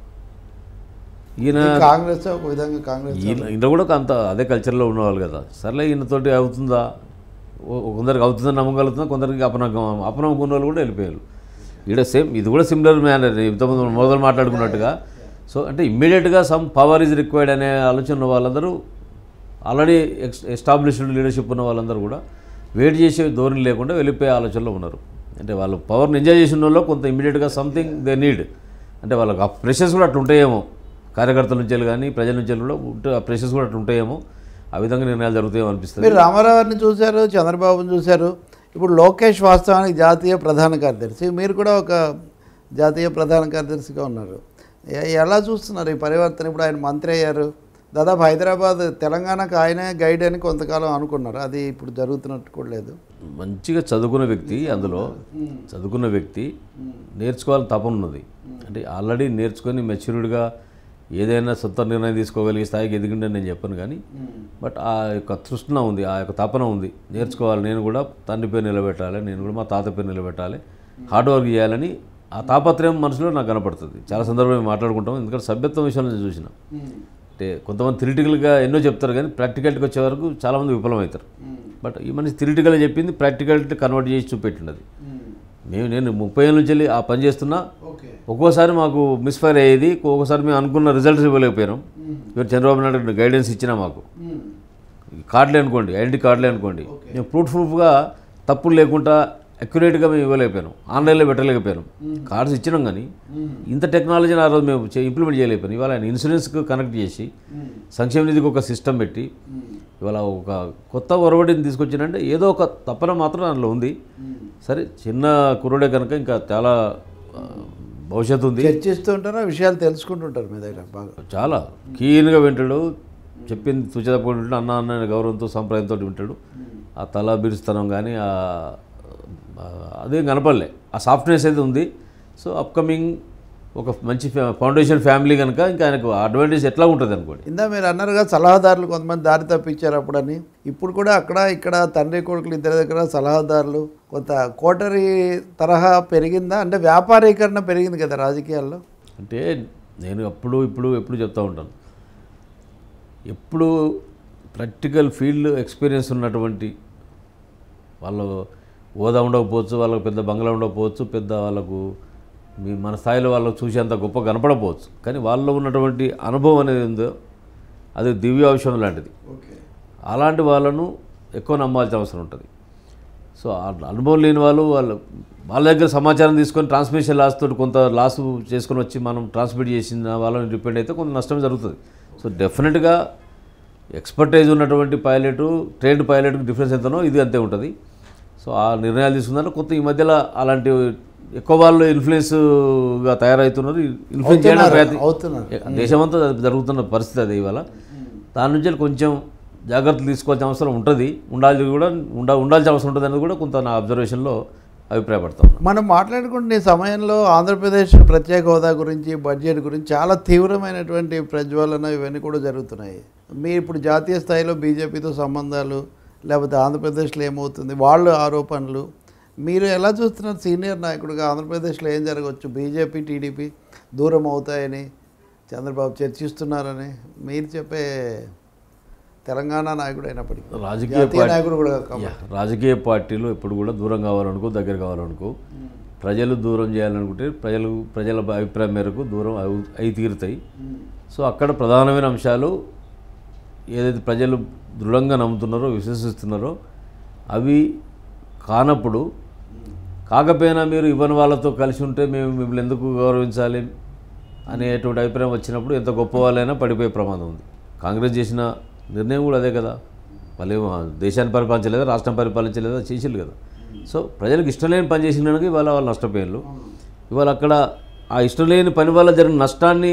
ఈయన కాంగ్రెస్ ఒక విధంగా కాంగ్రెస్ ఈయన ఈయన కూడా అంత అదే కల్చర్లో ఉన్నవాళ్ళు కదా సర్లే ఈయనతోటి అవుతుందా ఓ- కొందరికి అవుతుందని నమ్మగలుగుతుందా కొందరికి అపనమ్మకం అపనమ్మకం ఉన్న వాళ్ళు కూడా వెళ్ళిపోయారు ఈడ సేమ్ ఇది కూడా సిమిలర్ మేనర్ ఇంతకుముందు మనం మొదలు మాట్లాడుకున్నట్టుగా సో అంటే ఇమ్మీడియట్గా సమ్ పవర్ ఈజ్ రిక్వైర్డ్ అనే ఆలోచన ఉన్న వాళ్ళందరూ ఆల్రెడీ ఎక్స్ ఎస్టాబ్లిష్డ్ లీడర్షిప్ ఉన్న వాళ్ళందరూ కూడా వెయిట్ చేసే ధోరణి లేకుండా వెళ్ళిపోయే ఆలోచనలో ఉన్నారు అంటే వాళ్ళు పవర్ని ఎంజాయ్ చేసిన వాళ్ళు కొంత ఇమ్మీడియట్గా సంథింగ్ దే నీడ్ అంటే వాళ్ళకి ఆ ప్రెషర్స్ కూడా అట్లా ఉంటాయేమో కార్యకర్తల నుంచి కానీ ప్రజల నుంచి కూడా ఉంటే ఆ ప్రెషర్స్ కూడా అట్లా ఉంటాయేమో ఆ విధంగా నిర్ణయాలు జరుగుతాయేమో అనిపిస్తుంది మీరు రామారావుని చూశారు చంద్రబాబుని చూశారు ఇప్పుడు లోకేష్ వాస్తవానికి జాతీయ ప్రధాన కార్యదర్శి మీరు కూడా ఒక జాతీయ ప్రధాన కార్యదర్శిగా ఉన్నారు ఎ- ఎలా చూస్తున్నారు ఈ పరివర్తన ఇప్పుడు ఆయన మంత్రి అయ్యారు దాదాపు హైదరాబాద్ తెలంగాణకు ఆయనే గైడ్ అని కొంతకాలం అనుకున్నారు అది ఇప్పుడు జరుగుతున్నట్టు కూడా లేదు మంచిగా చదువుకున్న వ్యక్తి అందులో చదువుకున్న వ్యక్తి నేర్చుకోవాలని తపన ఉన్నది అంటే ఆల్రెడీ నేర్చుకొని మెచ్యూర్డ్గా ఏదైనా సొంత నిర్ణయం తీసుకోగలిగే స్థాయికి ఎదిగిండని నేను చెప్పను కానీ బట్ ఆ యొక్క తృష్ణ ఉంది ఆ యొక్క తపన ఉంది నేర్చుకోవాలి నేను కూడా తండ్రి పేరు నిలబెట్టాలి నేను కూడా మా తాత పేరు నిలబెట్టాలి హార్డ్ వర్క్ చేయాలని ఆ తాపత్రయం మనసులో నాకు కనపడుతుంది చాలా సందర్భంగా మాట్లాడుకుంటాం ఎందుకంటే సభ్యత్వం విషయంలో నేను చూసిన అంటే కొంతమంది థిరిటికల్గా ఎన్నో చెప్తారు కానీ ప్రాక్టికాలిటీకి వచ్చే వరకు చాలామంది విఫలమవుతారు బట్ ఈ మనిషి థిరిటికల్గా చెప్పింది ప్రాక్టికాలిటీ కన్వర్ట్ చేసి చూపెట్టినది మేము నేను ముప్పై ఏళ్ళ నుంచి వెళ్ళి ఆ పని చేస్తున్నా ఓకే ఒక్కోసారి మాకు మిస్ఫైర్ అయ్యేది ఒక్కోసారి మేము అనుకున్న రిజల్ట్స్ ఇవ్వలేకపోయినాం ఇవాళ చంద్రబాబు నాయుడు గైడెన్స్ ఇచ్చినా మాకు ఈ కార్డులే అనుకోండి ఐడెంటిటీ కార్డులే అనుకోండి మేము ప్రూఫ్ ప్రూఫ్గా తప్పులు లేకుండా అక్యురేట్గా మేము ఇవ్వలేకపోయాం ఆన్లైన్లో పెట్టలేకపోయాం కార్డ్స్ ఇచ్చినాం కానీ ఇంత టెక్నాలజీని ఆ రోజు మేము ఇంప్లిమెంట్ చేయలేకపోయాం ఇవాళ ఆయన ఇన్సూరెన్స్కి కనెక్ట్ చేసి సంక్షేమ నిధికి ఒక సిస్టమ్ పెట్టి ఇవాళ ఒక కొత్త ఒరవడిని తీసుకొచ్చినంటే ఏదో ఒక తప్పన మాత్రం దానిలో ఉంది సరే చిన్న కుర్రుడే కనుక ఇంకా చాలా ఆ, భవిష్యత్తు ఉంది చర్చిస్తూ ఉంటారా విషయాలు తెలుసుకుంటుంటారు మీ దగ్గర బాగా చాలా కీన్గా వింటాడు చెప్పింది తుచదప్పుడు వింటాడు అన్న అన్న అనే గౌరవంతో సంప్రదాయంతో వింటాడు ఆ తల బిరుస్తనం కానీ ఆ ఆ, అదేం కనపడలే ఆ సాఫ్ట్నెస్ అయితే ఉంది సో అప్కమింగ్ ఒక మంచి ఫ్యా- ఫౌండేషన్ ఫ్యామిలీ కనుక ఇంకా ఆయనకు అడ్వాంటేజ్ ఎట్లా ఉంటుంది అనుకోండి ఇందా మీరు అన్నారుగా సలహాదారులు కొంతమంది దారి తప్పించారు అప్పుడని ఇప్పుడు కూడా అక్కడ ఇక్కడ తండ్రి కొడుకులు ఇద్దరి దగ్గర సలహాదారులు కొంత కోటరీ తరహా పెరిగిందా అంటే వ్యాపారీకరణ పెరిగింది కదా రాజకీయాల్లో అంటే నేను అప్పుడు ఇప్పుడు ఎప్పుడు చెప్తా ఉంటాను ఎప్పుడు ప్రాక్టికల్ ఫీల్డ్ ఎక్స్పీరియన్స్ ఉన్నటువంటి వాళ్ళు హోదా ఉండకపోవచ్చు వాళ్ళకు పెద్ద బంగ్లా ఉండకపోవచ్చు పెద్ద వాళ్ళకు మీ మన స్థాయిలో వాళ్ళకు చూసేంత గొప్ప కనపడకపోవచ్చు కానీ వాళ్ళలో ఉన్నటువంటి అనుభవం అనేది ఉందో అది దివ్యావసరం లాంటిది ఓకే అలాంటి వాళ్ళను ఎక్కువ నమ్మాల్సిన అవసరం ఉంటుంది సో ఆ అనుభవం లేని వాళ్ళు వాళ్ళు వాళ్ళ దగ్గర సమాచారం తీసుకొని ట్రాన్స్మిషన్ లాస్ తోటి కొంత లాస్ చేసుకొని వచ్చి మనం ట్రాన్స్మిట్ చేసిన వాళ్ళని డిపెండ్ అయితే కొంత నష్టం జరుగుతుంది సో డెఫినెట్గా ఎక్స్పర్టైజ్ ఉన్నటువంటి పైలట్ ట్రైన్డ్ పైలట్కి డిఫరెన్స్ ఎంతనో ఇది అంతే ఉంటుంది సో ఆ నిర్ణయాలు తీసుకున్నారు కొంత ఈ మధ్యలో అలాంటి ఎక్కువ వాళ్ళు ఇన్ఫ్లుయెన్స్గా తయారవుతున్నారు ఇన్ఫ్లుయెన్స్ చేయడం అవుతున్నారు, ప్రయత్నం అవుతున్నారు. దేశమంతా అది జరుగుతున్న పరిస్థితి అది ఇవాళ దాని నుంచి కొంచెం జాగ్రత్తలు తీసుకోవాల్సిన అవసరం ఉంటుంది ఉండాలి కూడా ఉండ ఉండాల్సిన అవసరం ఉంటుంది అనేది కూడా కొంత నా అబ్జర్వేషన్లో అభిప్రాయపడతాను మనం మాట్లాడుకుంటున్న ఈ సమయంలో ఆంధ్రప్రదేశ్ ప్రత్యేక హోదా గురించి బడ్జెట్ గురించి చాలా తీవ్రమైనటువంటి ప్రజ్వలన ఇవన్నీ కూడా జరుగుతున్నాయి మీరు ఇప్పుడు జాతీయ స్థాయిలో బీజేపీతో సంబంధాలు లేకపోతే ఆంధ్రప్రదేశ్లో ఏమవుతుంది వాళ్ళు ఆరోపణలు మీరు ఎలా చూస్తున్నారు సీనియర్ నాయకుడిగా ఆంధ్రప్రదేశ్లో ఏం జరగవచ్చు బీజేపీ టీడీపీ దూరం అవుతాయని చంద్రబాబు చర్చిస్తున్నారని మీరు చెప్పే తెలంగాణ నాయకుడు అయినప్పటికీ రాజకీయ జాతీయ పార్టీ- నాయకుడు కూడా కాబట్టి యా, రాజకీయ పార్టీలు ఎప్పుడు కూడా దూరం కావాలనుకో దగ్గర కావాలనుకో ప్రజలు దూరం చేయాలనుకుంటే ప్రజలు ప్రజల అభిప్రాయం మేరకు దూరం అవు- అయి తీరుతాయి సో అక్కడ ప్రధానమైన అంశాలు ఏదైతే ప్రజలు దృఢంగా నమ్ముతున్నారో విశ్వసిస్తున్నారో అవి కానప్పుడు కాకపోయినా మీరు ఇవ్వని వాళ్ళతో కలిసి ఉంటే మేము మిమ్మల్ని ఎందుకు గౌరవించాలి అనేటువంటి అభిప్రాయం వచ్చినప్పుడు ఎంత గొప్ప వాళ్ళైనా పడిపోయే ప్రమాదం ఉంది కాంగ్రెస్ చేసిన నిర్ణయం కూడా అదే కదా వాళ్ళు ఏమో దేశాన్ని పరిపాలించలేదా రాష్ట్రం పరిపాలించలేదా చేసిల్లు కదా సో ప్రజలకు ఇష్టం లేని పని చేసినందుకు ఇవాళ వాళ్ళు నష్టపోయారు ఇవాళ అక్కడ ఆ ఇష్టం లేని పని వల్ల జరిగిన నష్టాన్ని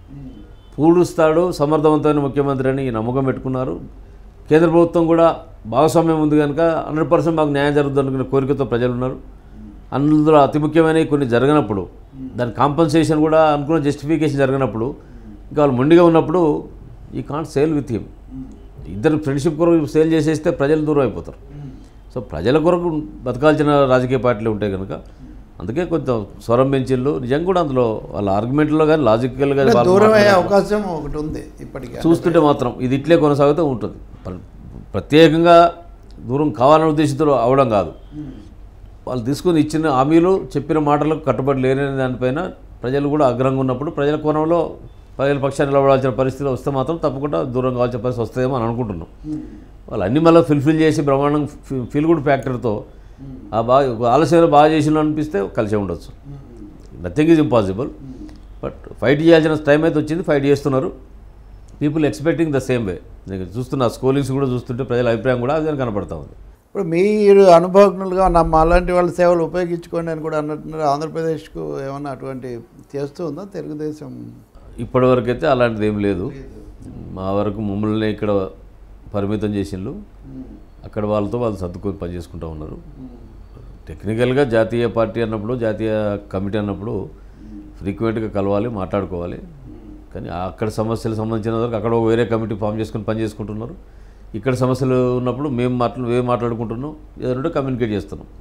పూడుస్తాడు సమర్థవంతమైన ముఖ్యమంత్రి అని ఈ నమ్మకం పెట్టుకున్నారు కేంద్ర ప్రభుత్వం కూడా భాగస్వామ్యం ఉంది కనుక హండ్రెడ్ పర్సెంట్ మాకు న్యాయం జరుగుతుంది అనుకునే కోరికతో ప్రజలు ఉన్నారు అందులో అతి ముఖ్యమైనవి కొన్ని జరగనప్పుడు దాని కాంపన్సేషన్ కూడా అనుకున్న జస్టిఫికేషన్ జరగనప్పుడు ఇంకా వాళ్ళు మొండిగా ఉన్నప్పుడు ఈ కాంట్ సేల్ విత్ హిమ్ ఇద్దరు ఫ్రెండ్షిప్ కొరకు సేల్ చేసేస్తే ప్రజలు దూరం అయిపోతారు సో ప్రజల కొరకు బతకాల్సిన రాజకీయ పార్టీలు ఉంటాయి కనుక అందుకే కొంచెం స్వరం పెంచిళ్ళు నిజంగా కూడా అందులో వాళ్ళ ఆర్గ్యుమెంట్లో కానీ లాజికల్గా అంటే దూరం అయ్యే అవకాశం ఒకటి ఉంది ఇప్పటికీ చూస్తుంటే మాత్రం ఇది ఇట్లే కొనసాగుతూ ఉంటుంది ప్ర- ప్రత్యేకంగా దూరం కావాలనే ఉద్దేశంతో అవడం కాదు వాళ్ళు తీసుకుని ఇచ్చిన హామీలు చెప్పిన మాటలకు కట్టుబడి లేని దానిపైన ప్రజలు కూడా అగ్రంగా ఉన్నప్పుడు ప్రజల కోణంలో ప్రజల పక్షాన్ని నిలబడాల్సిన పరిస్థితి వస్తే మాత్రం తప్పకుండా దూరం కావాల్సిన పరిస్థితి వస్తుందేమో అని అనుకుంటున్నాం వాళ్ళు అన్ని మళ్ళీ ఫిల్ఫిల్ చేసి బ్రహ్మాండం ఫీల్ గుడ్ ఫ్యాక్టర్తో ఆ బాగా ఆలస్యంలో బాగా చేసిన అనిపిస్తే కలిసే ఉండొచ్చు nothing is impossible but fight చేయాల్సిన టైం అయితే వచ్చింది ఫైట్ చేస్తున్నారు people expecting the same way నేను చూస్తున్న స్కూలింగ్స్ కూడా చూస్తుంటే ప్రజల అభిప్రాయం కూడా అదే కనపడతా ఉంది ఇప్పుడు మీరు అనుభవజ్ఞులుగా నమ్మ అలాంటి వాళ్ళ సేవలు ఉపయోగించుకోండి అని కూడా అన్నట్టున్నారు ఆంధ్రప్రదేశ్కు ఏమన్నా అటువంటి చేస్తూ ఉందా తెలుగుదేశం ఇప్పటివరకు అయితే అలాంటిది ఏం లేదు మా వరకు మమ్మల్ని ఇక్కడ పరిమితం చేసిండ్రు అక్కడ వాళ్ళతో వాళ్ళు సర్దుకొని పనిచేసుకుంటూ ఉన్నారు టెక్నికల్గా జాతీయ పార్టీ అన్నప్పుడు జాతీయ కమిటీ అన్నప్పుడు ఫ్రీక్వెంట్గా కలవాలి మాట్లాడుకోవాలి కానీ అక్కడ సమస్యలకు సంబంధించిన వరకు అక్కడ ఒక వేరే కమిటీ ఫామ్ చేసుకుని పని చేసుకుంటున్నారు ఇక్కడ సమస్యలు ఉన్నప్పుడు మేము మాట్లా మేము మాట్లాడుకుంటున్నాం ఏదంటే కమ్యూనికేట్ చేస్తున్నాం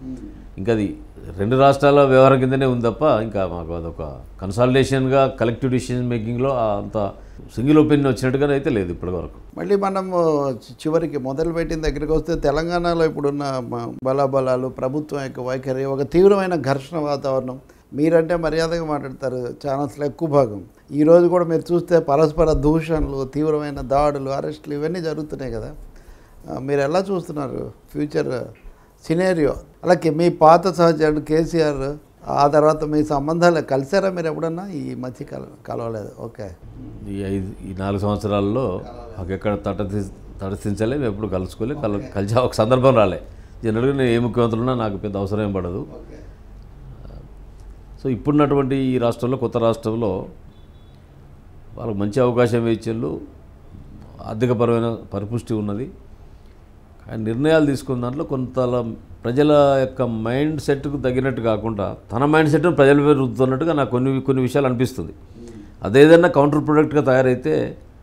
ఇంకా అది రెండు రాష్ట్రాల వ్యవహారం కిందనే ఉంది తప్ప ఇంకా మాకు అదొక కన్సాలిడేషన్గా కలెక్టివ్ డిసిషన్ మేకింగ్లో అంత సింగిల్ ఒపీనియన్ వచ్చినట్టుగానే అయితే లేదు ఇప్పటివరకు మళ్ళీ మనము చి- చివరికి మొదలుపెట్టిన దగ్గరికి వస్తే తెలంగాణలో ఇప్పుడున్న మ- బలాబలాలు ప్రభుత్వం యొక్క వైఖరి ఒక తీవ్రమైన ఘర్షణ వాతావరణం మీరంటే మర్యాదగా మాట్లాడతారు ఛానల్స్లో ఎక్కువ భాగం ఈ రోజు కూడా మీరు చూస్తే పరస్పర దూషణలు తీవ్రమైన దాడులు అరెస్టులు ఇవన్నీ జరుగుతున్నాయి కదా ఆ, మీరు ఎలా చూస్తున్నారు ఫ్యూచర్ సినేరియో అలాగే మీ పాత సహచరుడు కేసీఆర్ ఆ తర్వాత మీ సంబంధాలు కలిసారా మీరు ఎప్పుడన్నా ఈ మధ్య కల కలవలేదు ఓకే ఈ ఐదు ఈ నాలుగు సంవత్సరాల్లో మాకు ఎక్కడ తటస్థి తటస్థించలే మేము ఎప్పుడు కలుసుకోలే కల కలిసి ఒక సందర్భం రాలే జనరల్గా నేను ఏ ముఖ్యమంత్రి ఉన్నా నాకు పెద్ద అవసరం ఏం పడదు సో ఇప్పుడున్నటువంటి ఈ రాష్ట్రంలో కొత్త రాష్ట్రంలో వాళ్ళకి మంచి అవకాశం ఇచ్చేళ్ళు ఆర్థికపరమైన పరిపుష్టి ఉన్నది కానీ నిర్ణయాలు తీసుకున్న దాంట్లో కొంత ప్రజల యొక్క మైండ్ సెట్కు తగినట్టు కాకుండా తన మైండ్ సెట్ను ప్రజల మీద రుద్దుతున్నట్టుగా నాకు కొన్ని కొన్ని విషయాలు అనిపిస్తుంది అదేదన్నా కౌంటర్ ప్రొడక్ట్గా తయారైతే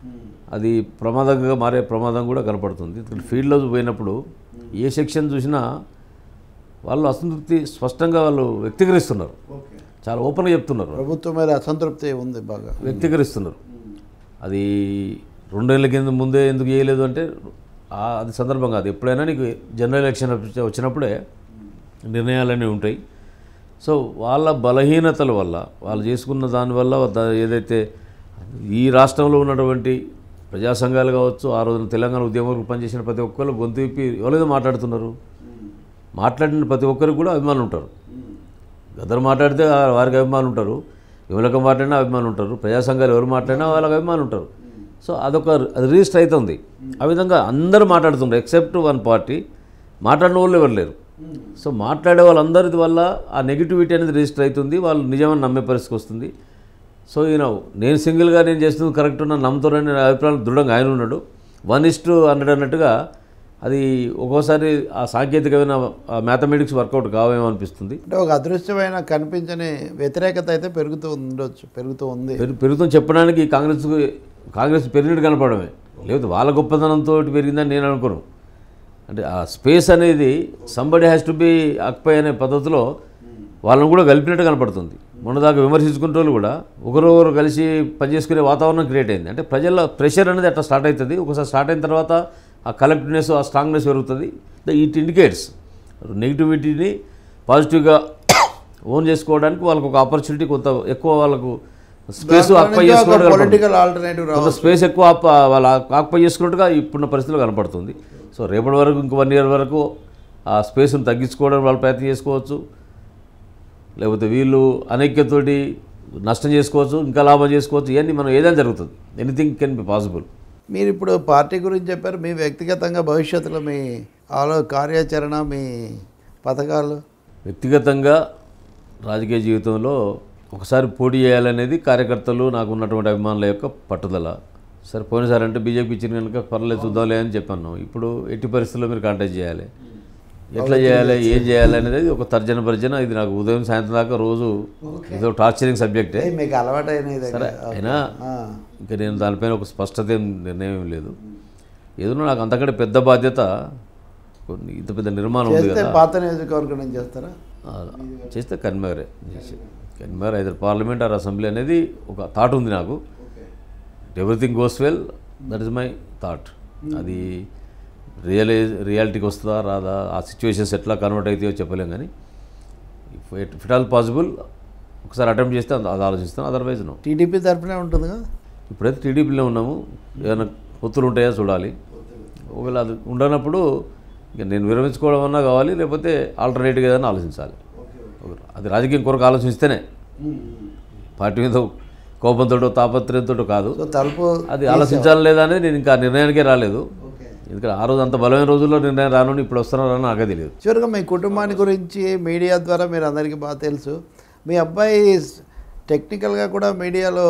అది ప్రమాదంగా మారే ప్రమాదం కూడా కనపడుతుంది ఎందుకంటే ఫీల్డ్లో పోయినప్పుడు ఏ సెక్షన్ చూసినా వాళ్ళు అసంతృప్తి స్పష్టంగా వాళ్ళు వ్యక్తీకరిస్తున్నారు చాలా ఓపెన్గా చెప్తున్నారు ప్రభుత్వం మీద అసంతృప్తి ఉంది బాగా వ్యక్తీకరిస్తున్నారు అది రెండేళ్ల కింద ముందే ఎందుకు చేయలేదు అంటే ఆ- అది సందర్భం కాదు ఎప్పుడైనా నీకు జనరల్ ఎలక్షన్ వచ్చి- వచ్చినప్పుడే నిర్ణయాలన్నీ ఉంటాయి సో వాళ్ళ బలహీనతల వల్ల వాళ్ళు చేసుకున్న దానివల్ల ద- ఏదైతే ఈ రాష్ట్రంలో ఉన్నటువంటి ప్రజా సంఘాలు కావచ్చు ఆ రోజున తెలంగాణ ఉద్యమంలో పనిచేసిన ప్రతి ఒక్కరు గొంతు విప్పి ఎవరైతే మాట్లాడుతున్నారు మాట్లాడిన ప్రతి ఒక్కరికి కూడా అభిమానులు ఉంటారు గద్దరు మాట్లాడితే ఆ- వారికి అభిమానులు ఉంటారు విమలక మాట్లాడినా అభిమానులు ఉంటారు ప్రజా సంఘాలు ఎవరు మాట్లాడినా వాళ్ళకి అభిమానులు ఉంటారు సో అదొక అది రిజిస్టర్ అవుతుంది ఆ విధంగా అందరూ మాట్లాడుతుంటారు ఎక్సెప్ట్ వన్ పార్టీ మాట్లాడిన వాళ్ళు ఎవరు లేరు సో మాట్లాడే వాళ్ళందరి వల్ల ఆ నెగిటివిటీ అనేది రిజిస్టర్ అవుతుంది వాళ్ళు నిజమని నమ్మే పరిస్థితికి వస్తుంది సో ఈయన నేను సింగిల్గా నేను చేస్తుంది కరెక్ట్ ఉన్న నమ్ముతానని నా అభిప్రాయం దృఢంగా ఆయన ఉన్నాడు వన్ ఇస్ టు హండ్రెడ్ అన్నట్టుగా అది ఒక్కోసారి ఆ సాంకేతికమైన మ్యాథమెటిక్స్ వర్కౌట్ కావేమో అనిపిస్తుంది అంటే ఒక అదృశ్యమైన కనిపించని వ్యతిరేకత అయితే పెరుగుతూ ఉండొచ్చు పెరుగుతూ ఉంది పెరు పెరుగుతుంది చెప్పడానికి కాంగ్రెస్ కాంగ్రెస్ పెరిగినట్టు కనపడమే లేకపోతే వాళ్ళ గొప్పతనంతో పెరిగిందని నేను అనుకోను అంటే ఆ స్పేస్ అనేది somebody has to be occupy అనే పద్ధతిలో వాళ్ళని కూడా కలిపినట్టు కనపడుతుంది మొన్నదాకా విమర్శించుకునే వాళ్ళు కూడా ఒకరొకరు కలిసి పనిచేసుకునే వాతావరణం క్రియేట్ అయింది అంటే ప్రజల ప్రెషర్ అనేది అట్లా స్టార్ట్ అవుతుంది ఒకసారి స్టార్ట్ అయిన తర్వాత ఆ కలెక్టివ్నెస్ ఆ స్ట్రాంగ్నెస్ పెరుగుతుంది ఇట్ ఇండికేట్స్ నెగిటివిటీని పాజిటివ్గా ఓన్ చేసుకోవడానికి వాళ్ళకు ఒక ఆపర్చునిటీ కొంత ఎక్కువ వాళ్ళకు స్పేస్ ఆక్యుపై చేసుకోవడం కనపడుతుంది. పొలిటికల్ ఆల్టర్నేటివ్ కొంత రావచ్చు స్పేస్ ఎక్కువ ఆప- వాళ్ళ ఆక్యుపై చేసుకున్నట్టుగా ఇప్పుడున్న పరిస్థితులు కనపడుతుంది సో రేపటి వరకు ఇంకో వన్ ఇయర్ వరకు ఆ స్పేస్ను తగ్గించుకోవడం వాళ్ళు ప్రయత్నం చేసుకోవచ్చు లేకపోతే వీళ్ళు అనైక్యతోటి నష్టం చేసుకోవచ్చు ఇంకా లాభం చేసుకోవచ్చు ఇవన్నీ మనం ఏదైనా జరుగుతుంది ఎనీథింగ్ కెన్ బి పాసిబుల్ మీరు ఇప్పుడు పార్టీ గురించి చెప్పారు మీ వ్యక్తిగతంగా భవిష్యత్తులో మీ ఆలో కార్యాచరణ మీ పథకాలు వ్యక్తిగతంగా రాజకీయ జీవితంలో ఒకసారి పోటీ చేయాలనేది కార్యకర్తలు నాకు ఉన్నటువంటి అభిమానుల యొక్క పట్టుదల సరే పోయినసారి అంటే బీజేపీ ఇచ్చిన కనుక పర్లేదు చూద్దాంలే అని చెప్పాను ఇప్పుడు ఎట్టి పరిస్థితుల్లో మీరు కాంటాక్ట్ చేయాలి ఎట్లా చేయాలి ఏం చేయాలి అనేది ఒక తర్జన భర్జన ఇది నాకు ఉదయం సాయంత్రం దాకా రోజు ఏదో టార్చరింగ్ సబ్జెక్టే ఏ, మీకు అలవాటైన ఇది సరే అయినా ఆ. ఇంకా నేను దానిపైన ఒక స్పష్టత ఏం నిర్ణయం ఏం లేదు ఏదైనా నాకు అంతకంటే పెద్ద బాధ్యత కొన్ని ఇంత పెద్ద నిర్మాణం ఉంది చేస్తే కదా పాత నియోజకవర్గం నుంచి చేస్తారా ఆ, చేస్తే కన్మేరే కన్మేర్ ఐదర్ పార్లమెంట్ ఆర్ అసెంబ్లీ అనేది ఒక థాట్ ఉంది నాకు everything goes well that is my thought అది రియలై రియాలిటీకి వస్తుందా రాదా ఆ సిచ్యువేషన్స్ ఎట్లా కన్వర్ట్ అవుతాయో చెప్పలేం కానీ ఇఫ్ ఇట్ ఆల్ పాసిబుల్ ఒకసారి అటెంప్ట్ చేస్తే అది అది ఆలోచిస్తాను అదర్వైజ్ నో టీడీపీ తరఫునే ఉంటుంది కదా ఇప్పుడైతే టీడీపీలో ఉన్నాము ఏమైనా పొత్తులు ఉంటాయో చూడాలి ఒకవేళ అది ఉండనప్పుడు ఇక నేను విరమించుకోవడం అన్నా కావాలి లేకపోతే ఆల్టర్నేటివ్గా ఏదైనా ఆలోచించాలి అది రాజకీయం కొరకు ఆలోచిస్తేనే పార్టీ మీద కోపంతో తాపత్రయంతో కాదు సో తలుపు అది ఆలోచించాలి లేదా అనేది నేను ఇంకా నిర్ణయానికే రాలేదు ఎందుకంటే ఆ రోజు అంత బలమైన రోజుల్లో నిర్ణయం రాను ఇప్పుడు వస్తున్నారని నాకే తెలియదు చివరిగా మీ కుటుంబాన్ని గురించి మీడియా ద్వారా మీరు అందరికీ బాగా తెలుసు మీ అబ్బాయి టెక్నికల్గా కూడా మీడియాలో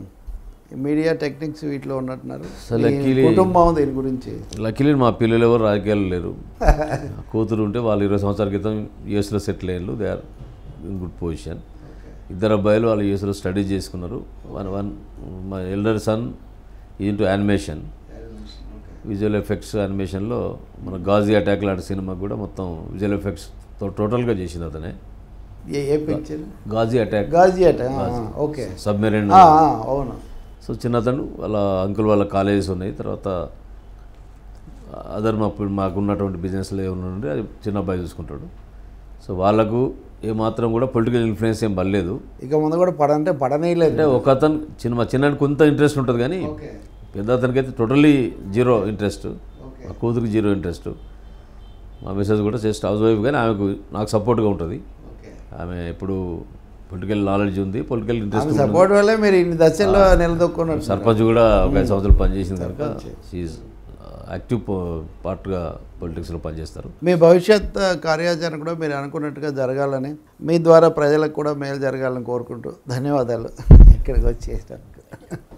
మీడియా టెక్నిక్స్ వీటిలో ఉన్నట్టున్నారు అసలు మీ luckily- కుటుంబం దీని గురించి లక్కీలీ మా పిల్లలు ఎవరు రాజకీయాలు లేరు నా కూతురు ఉంటే వాళ్ళు ఇరవై సంవత్సరాల క్రితం యూఎస్లో సెటిల్ అయ్యారు they are in good position ఇద్దరు అబ్బాయిలు వాళ్ళు యూఎస్లో స్టడీ చేసుకున్నారు వన్ వన్ మా elder son is to animation visual effects యానిమేషన్లో మన గాజీ అటాక్ లాంటి సినిమా కూడా మొత్తం విజువల్ ఎఫెక్ట్స్ టో- టోటల్గా చేసింది అతనే a a picture Ghazi Attack గాజియాట ఓకే సబ్మెరైన్ ఆ, ఆ, అవును సో చిన్నతను వాళ్ళ అంకుల్ వాళ్ళ కాలేజెస్ ఉన్నాయి తర్వాత అదర్ మా మాకు ఉన్నటువంటి బిజినెస్లో ఏమైనా ఉంటే అది చిన్న అబ్బాయి చూసుకుంటాడు సో వాళ్ళకు ఏమాత్రం కూడా పొలిటికల్ ఇన్ఫ్లుయెన్స్ ఏం పడలేదు ఇక ముందు కూడా పడంటే పడనేయలేదు అంటే ఒక అతను చిన్న మా చిన్న కొంత ఇంట్రెస్ట్ ఉంటుంది కానీ ఓకే పెద్ద అతనికైతే టోటల్లీ జీరో ఇంట్రెస్ట్ ఓకే మా కూతురికి జీరో ఇంట్రెస్ట్ మా మిస్సెస్ కూడా జస్ట్ హౌస్ వైఫ్ కానీ ఆమెకు నాకు సపోర్ట్గా ఉంటుంది ఓకే ఆమె ఇప్పుడు పొలిటికల్ నాలెడ్జ్ ఉంది పొలిటికల్ ఇంట్రెస్ట్ ఆమె సపోర్ట్ వల్లే మీరు ఇన్ని దశల్లో నిలదొక్కున్నారు సర్పంచ్ కూడా ఒక ఐదు సంవత్సరాలు పనిచేసింది కనుక షీఈ్ యాక్టివ్ పార్ట్గా పొలిటిక్స్లో పనిచేస్తారు మీ భవిష్యత్ కార్యాచరణ కూడా మీరు అనుకున్నట్టుగా జరగాలని మీ ద్వారా ప్రజలకు కూడా మేలు జరగాలని కోరుకుంటూ ధన్యవాదాలు ఇక్కడికి వచ్చేసాను